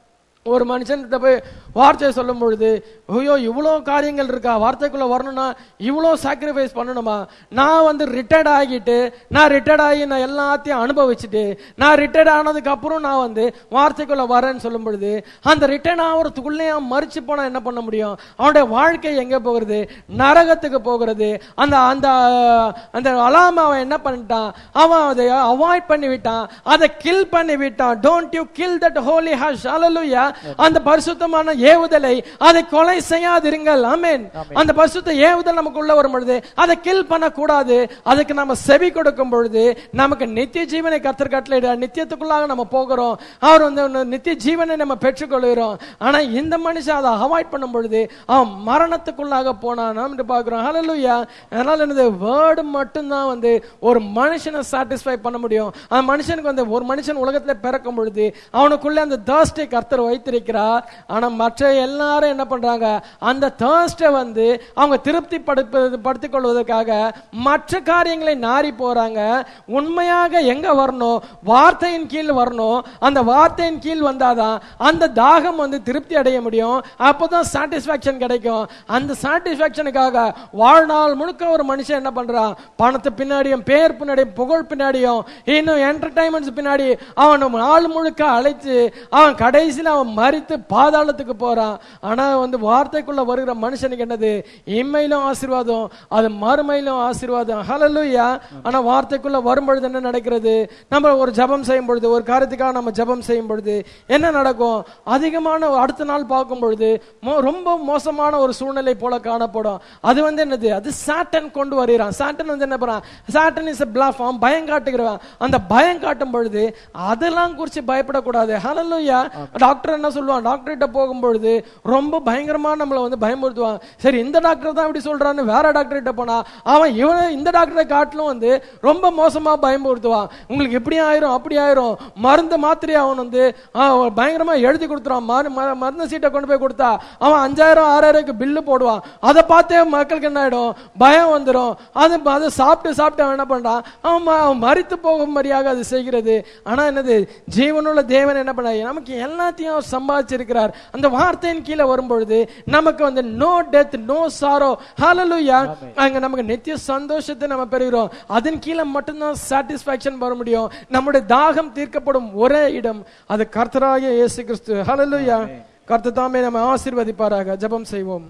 ஒரு மனுஷன் போய் வார்த்தையை சொல்லும் பொழுது ஐயோ இவ்வளோ காரியங்கள் இருக்கா வார்த்தைக்குள்ள வரணும்னா இவ்வளோ சாக்ரிஃபைஸ் பண்ணணுமா நான் வந்து ரிட்டையர்ட் ஆகிட்டு நான் ரிட்டையர்ட் ஆகி நான் எல்லாத்தையும் அனுபவிச்சுட்டு நான் ரிட்டையர்ட் ஆனதுக்கு அப்புறம் நான் வந்து வார்த்தைக்குள்ள வரேன்னு சொல்லும் பொழுது அந்த ரிட்டையர்ட் ஆகிறதுக்குள்ளே அவன் மறிச்சு போனா என்ன பண்ண முடியும் அவனுடைய வாழ்க்கை எங்க போகிறது நரகத்துக்கு போகிறது அந்த அந்த அந்த அலாம அவன் என்ன பண்ணிட்டான் அவன் அதை அவாய்ட் பண்ணி விட்டான் அதை கில் பண்ணி விட்டான் don't you kill that holy hush hallelujah அந்த பரிசுத்தமான ஏவுதலை அதை கொலை செய்யாதிருங்கள் ஆமென் அந்த பரிசுத்த ஏவுதல் நமக்குள்ள வரும் பொழுது அதை கில் பண்ண கூடாது அதுக்கு நம்ம செவி கொடுக்கும் பொழுது நமக்கு நித்திய ஜீவனை கத்தர் கட்டளையிட நித்தியத்துக்குள்ளாக நம்ம போகிறோம் அவர் வந்து ஒன்னு நித்திய ஜீவனை நம்ம பெற்றுக்கொள்கிறோம் ஆனா இந்த மனுஷன் அதை அவாய்ட் பண்ணும் பொழுது அவன் மரணத்துக்குள்ளாக போனான் நாம் என்று பார்க்கிறோம் ஹalleluya அதனால என்னது வேர்டு மட்டும்தான் வந்து ஒரு மனுஷனை சாட்டிஸ்ஃபை பண்ண முடியும் அந்த மனுஷனுக்கு வந்து ஒரு மனுஷன் உலகத்துல பிறக்கும் பொழுது அவனுக்குள்ள அந்த தேர்ஸ்டை கர்த்தர் வைத்திருக்கிறார் ஆனா மற்ற எல்லாரும் என்ன பண்றாங்க அந்த தேர்ஸ்டை வந்து அவங்க திருப்தி படுப்பது படுத்திக் கொள்வதற்காக மற்ற காரியங்களை நாரி போறாங்க உண்மையாக எங்க வரணும் வார்த்தையின் கீழ் வரணும் அந்த வார்த்தையின் கீழ் வந்தாதான் அந்த தாகம் வந்து திருப்தி அடைய முடியும் அப்பதான் சாட்டிஸ்பாக்சன் கிடைக்கும் அந்த சாட்டிஸ்பாக்சனுக்காக வாழ்நாள் முழுக்க ஒரு மனுஷன் என்ன பண்றான் பணத்து பின்னாடியும் பேர் பின்னாடியும் புகழ் பின்னாடியும் இன்னும் என்டர்டைன்மெண்ட்ஸ் பின்னாடி அவன் நாள் முழுக்க அழைச்சு அவன் கடைசியில் அவன் மறித்து பாதாளத்துக்கு போறான் ஆனா வந்து வார்த்தைக்குள்ள வருகிற மனுஷனுக்கு என்னது இம்மையிலும் ஆசீர்வாதம் அது மறுமையிலும் ஆசீர்வாதம் ஹalleluya ஆனா வார்த்தைக்குள்ள வரும்பொழுது என்ன நடக்கிறது நம்ம ஒரு ஜெபம் செய்யும் பொழுது ஒரு காரியத்துக்காக நம்ம ஜெபம் செய்யும் பொழுது என்ன நடக்கும் அதிகமான அடுத்த நாள் பார்க்கும் பொழுது மோ- ரொம்ப மோசமான ஒரு சூழ்நிலை போல காணப்படும் அது வந்து என்னது அது சாட்டன் கொண்டு வருகிறான் சாட்டன் வந்து என்ன பண்றான் சாட்டன் இஸ் பிளாஃப் அவன் பயம் காட்டுகிறவன் அந்த பயம் காட்டும் பொழுது அதெல்லாம் குறித்து பயப்படக்கூடாது ஹalleluya டாக்டர் என்ன சொல்லுவான் டாக்டர் கிட்ட போகும்பொழுது ரொம்ப பயங்கரமா நம்மளை வந்து பயமுறுத்துவான் சரி இந்த டாக்டர் தான் இப்படி சொல்றான்னு வேற டாக்டர் கிட்ட போனா அவன் இவனை இந்த டாக்டரை காட்டிலும் வந்து ரொம்ப மோசமா பயமுறுத்துவான் உங்களுக்கு இப்படி ஆயிரும் அப்படி ஆயிரும் மருந்து மாத்திரை அவன் வந்து ஆ, பயங்கரமா எழுதி கொடுத்துருவான் மரு- மரு- மருந்து சீட்டை கொண்டு போய் கொடுத்தா அவன் அஞ்சாயிரம் ஆறாயிரம்க்கு பில்லு போடுவான் அதை பார்த்தே மக்களுக்கு என்ன ஆயிடும் பயம் வந்துடும் அது அதை சாப்பிட்டு சாப்பிட்டு அவன் என்ன பண்றான் அவன் ம- அவன் மரித்து போகும்படியாக அது செய்கிறது ஆனா என்னது ஜீவனுள்ள தேவன் என்ன பண்ண நமக்கு எல்லாத்தையும் அவர் சம்பாதிச்சிருக்கிறார் அந்த வார்த்தையின் கீழே வரும்பொழுது நமக்கு வந்து no death no sorrow hallelujah அங்க நமக்கு நித்திய சந்தோஷத்தை நம்ம பெறுகிறோம் அதன் கீழே மட்டும்தான் சாட்டிஸ்பாக்சன் வர முடியும் நம்முடைய தாகம் தீர்க்கப்படும் ஒரே இடம் அது கர்த்தராகிய இயேசு கிறிஸ்து ஹalleluya கர்த்தர் தாமே நம்ம ஆசீர்வதிப்பாராக ஜெபம் செய்வோம்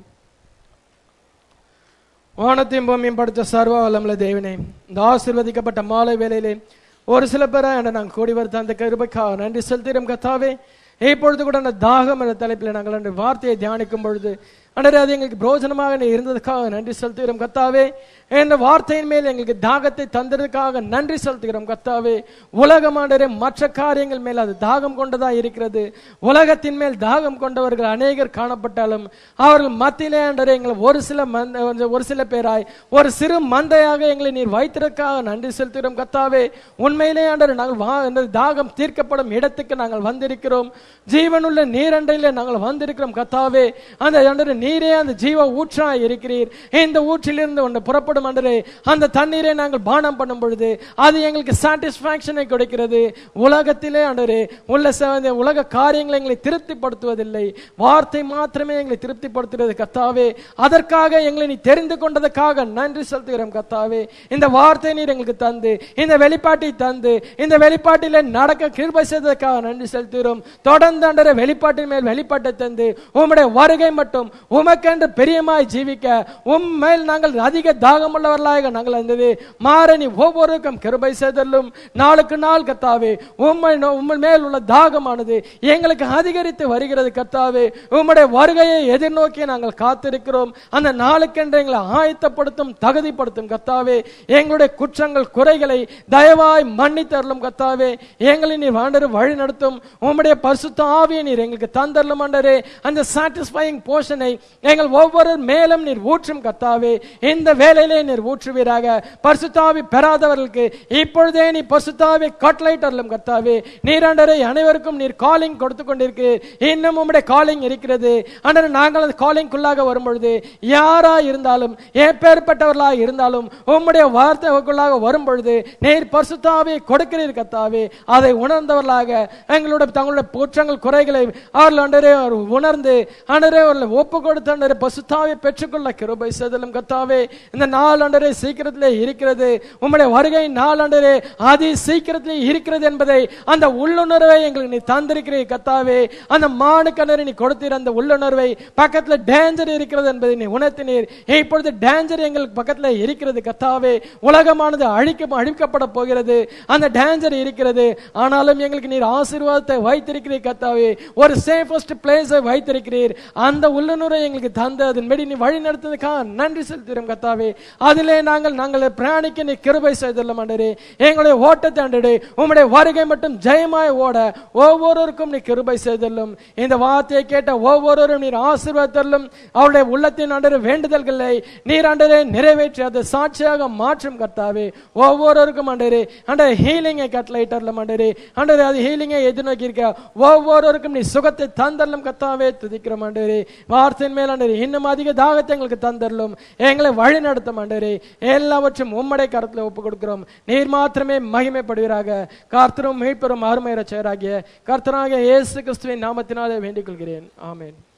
வானத்தையும் பூமியும் படைத்த சர்வ வல்லமுள்ள தேவனே இந்த ஆசீர்வதிக்கப்பட்ட மாலை வேளையிலே ஒரு சில பேரை நாங்கள் கூடி வருத்த அந்த கிருபைக்காக நன்றி செலுத்துகிறோம் கத்தாவே இப்பொழுது கூட அந்த தாகம் என்ற தலைப்பில் நாங்கள் அந்த வார்த்தையை தியானிக்கும் பொழுது அன்றே அது எங்களுக்கு பிரோஜனமாக நீ இருந்ததுக்காக நன்றி செலுத்துகிறோம் கத்தாவே இந்த வார்த்தையின் மேல் எங்களுக்கு தாகத்தை தந்ததுக்காக நன்றி செலுத்துகிறோம் கத்தாவே உலகமாண்டரே மற்ற காரியங்கள் மேல் அது தாகம் கொண்டதா இருக்கிறது உலகத்தின் மேல் தாகம் கொண்டவர்கள் அநேகர் காணப்பட்டாலும் அவர்கள் மத்தியிலே ஆண்டரே எங்களை ஒரு சில மந்த ஒரு சில பேராய் ஒரு சிறு மந்தையாக எங்களை நீர் வைத்திருக்காக நன்றி செலுத்துகிறோம் கத்தாவே உண்மையிலே ஆண்டரே நாங்கள் வா இந்த தாகம் தீர்க்கப்படும் இடத்துக்கு நாங்கள் வந்திருக்கிறோம் ஜீவனுள்ள நீரண்டையிலே நாங்கள் வந்திருக்கிறோம் கத்தாவே அந்த ஆண்டரே நீரே அந்த ஜீவ ஊற்றாய் இருக்கிறீர் இந்த ஊற்றிலிருந்து ஒன்று புறப்படும் ஆண்டரே அந்த தண்ணீரை நாங்கள் பானம் பண்ணும் பொழுது அது எங்களுக்கு சாட்டிஸ்பாக்சனை கொடுக்கிறது உலகத்திலே ஆண்டரே உள்ள ச- இந்த உலக காரியங்களை எங்களை திருப்திப்படுத்துவதில்லை வார்த்தை மாத்திரமே எங்களை திருப்திப்படுத்துகிறது கத்தாவே அதற்காக எங்களை நீ தெரிந்து கொண்டதற்காக நன்றி செலுத்துகிறோம் கத்தாவே இந்த வார்த்தை நீர் எங்களுக்கு தந்து இந்த வெளிப்பாட்டை தந்து இந்த வெளிப்பாட்டிலே நடக்க கிருபை செய்ததற்காக நன்றி செலுத்துகிறோம் தொடர்ந்து அண்டர வெளிப்பாட்டின் மேல் வெளிப்பாட்டை தந்து உம்முடைய வருகை மட்டும் உமக்கென்று பிரியமாய் ஜீவிக்க உம் மேல் நாங்கள் அதிக தாகமுள்ளவர்களாக நாங்கள் இருந்தது மாறனி ஒவ்வொருக்கும் கிருபை செய்தலும் நாளுக்கு நாள் கத்தாவே உம்மை நோ- உம்மை மேல் உள்ள தாகமானது எங்களுக்கு அதிகரித்து வருகிறது கத்தாவே உம்முடைய வருகையை எதிர்நோக்கி நாங்கள் காத்திருக்கிறோம் அந்த நாளுக்கென்று எங்களை ஆயத்தப்படுத்தும் தகுதிப்படுத்தும் கத்தாவே எங்களுடைய குற்றங்கள் குறைகளை தயவாய் மன்னித்தருளும் கத்தாவே எங்களை நீர் வாண்டரு வழி நடத்தும் உம்முடைய பரிசுத்த ஆவியை நீர் எங்களுக்கு தந்தரலும் ஆண்டரே அந்த சாட்டிஸ்ஃபைங் போர்ஷனை எங்கள் ஒவ்வொரு மேலும் நீர் ஊற்றும் கத்தாவே இந்த வேலையிலே நீர் ஊற்றுவீராக பரிசுத்தாவி பெறாதவர்களுக்கு இப்பொழுதே நீ பரிசுத்தாவி கட்லைட்டர்லும் கத்தாவே நீராண்டரை அனைவருக்கும் நீர் காலிங் கொடுத்து கொண்டிருக்கிறீர் இன்னும் உம்முடைய காலிங் இருக்கிறது ஆனால் நாங்கள் அந்த காலிங்குள்ளாக வரும்பொழுது யாரா இருந்தாலும் எப்பேற்பட்டவர்களாக இருந்தாலும் உம்முடைய வார்த்தைக்குள்ளாக வரும்பொழுது நீர் பரிசுத்தாவை கொடுக்கிறீர் கத்தாவே அதை உணர்ந்தவர்களாக எங்களுடைய தங்களுடைய குற்றங்கள் குறைகளை அவர்கள் அண்டரே உணர்ந்து அண்டரே அவர்களை ஒப்பு கொடுத்து அண்டரே பசுத்தாவை பெற்றுக்கொள்ள கிருபை செய்தலும் கத்தாவே இந்த நாள் அண்டரே சீக்கிரத்திலே இருக்கிறது உம்முடைய வருகை நாள் அண்டரே அதி சீக்கிரத்திலே இருக்கிறது என்பதை அந்த உள்ளுணர்வை எங்களுக்கு நீ தந்திருக்கிறீர் கத்தாவே அந்த மானு கண்ணரை நீ கொடுத்தீர் அந்த உள்ளுணர்வை பக்கத்துல டேஞ்சர் இருக்கிறது என்பதை நீ உணர்த்தினீர் இப்பொழுது டேஞ்சர் எங்களுக்கு பக்கத்துல இருக்கிறது கத்தாவே உலகமானது அழிக்க அழிக்கப்பட போகிறது அந்த டேஞ்சர் இருக்கிறது ஆனாலும் எங்களுக்கு நீர் ஆசீர்வாதத்தை வைத்திருக்கிறீர் கத்தாவே ஒரு சேஃபஸ்ட் பிளேஸை வைத்திருக்கிறீர் அந்த உள்ளுணர்வை எங்களுக்கு தந்து அதன்படி நீ வழி நடத்ததுக்காக நன்றி செலுத்துகிறோம் கத்தாவே அதிலே நாங்கள் நாங்கள் பிரயாணிக்க நீ கிருபை செய்துள்ள ஆண்டரே எங்களுடைய ஓட்டத்தை ஆண்டரே உம்முடைய வருகை மட்டும் ஜெயமாய் ஓட ஒவ்வொருவருக்கும் நீ கிருபை செய்தல்லும் இந்த வார்த்தையை கேட்ட ஒவ்வொருவரும் நீர் ஆசீர்வாதத்தல்லும் அவருடைய உள்ளத்தின் ஆண்டரே வேண்டுதல்களை நீர் ஆண்டரே நிறைவேற்றி அதை சாட்சியாக மாற்றும் கர்த்தாவே ஒவ்வொருவருக்கும் ஆண்டரே ஆண்டரே ஹீலிங்கை கட்டளையிட்டர்லும் ஆண்டரே ஆண்டரே அது ஹீலிங்கை எதிர்நோக்கி இருக்க ஒவ்வொருவருக்கும் நீ சுகத்தை தந்தரலும் கர்த்தாவே துதிக்கிறோம் ஆண்டரே வார்த்தையின் மேல் ஆண்டரே இன்னும் அதிக தாகத்தை எங்களுக்கு தந்தரலும் எங்களை வழி நடத்தும் ஆண்டரே எல்லாவற்றும் உம்மடை கரத்தில் ஒப்பு கொடுக்கிறோம் நீர் மாத்திரமே மகிமைப்படுவீராக கர்த்தரும் மீட்பெறும் அருமை ரச்சராகிய கர்த்தராகிய இயேசு கிறிஸ்துவின் நாமத்தினாலே வேண்டிக் கொள்கிறேன் ஆமென்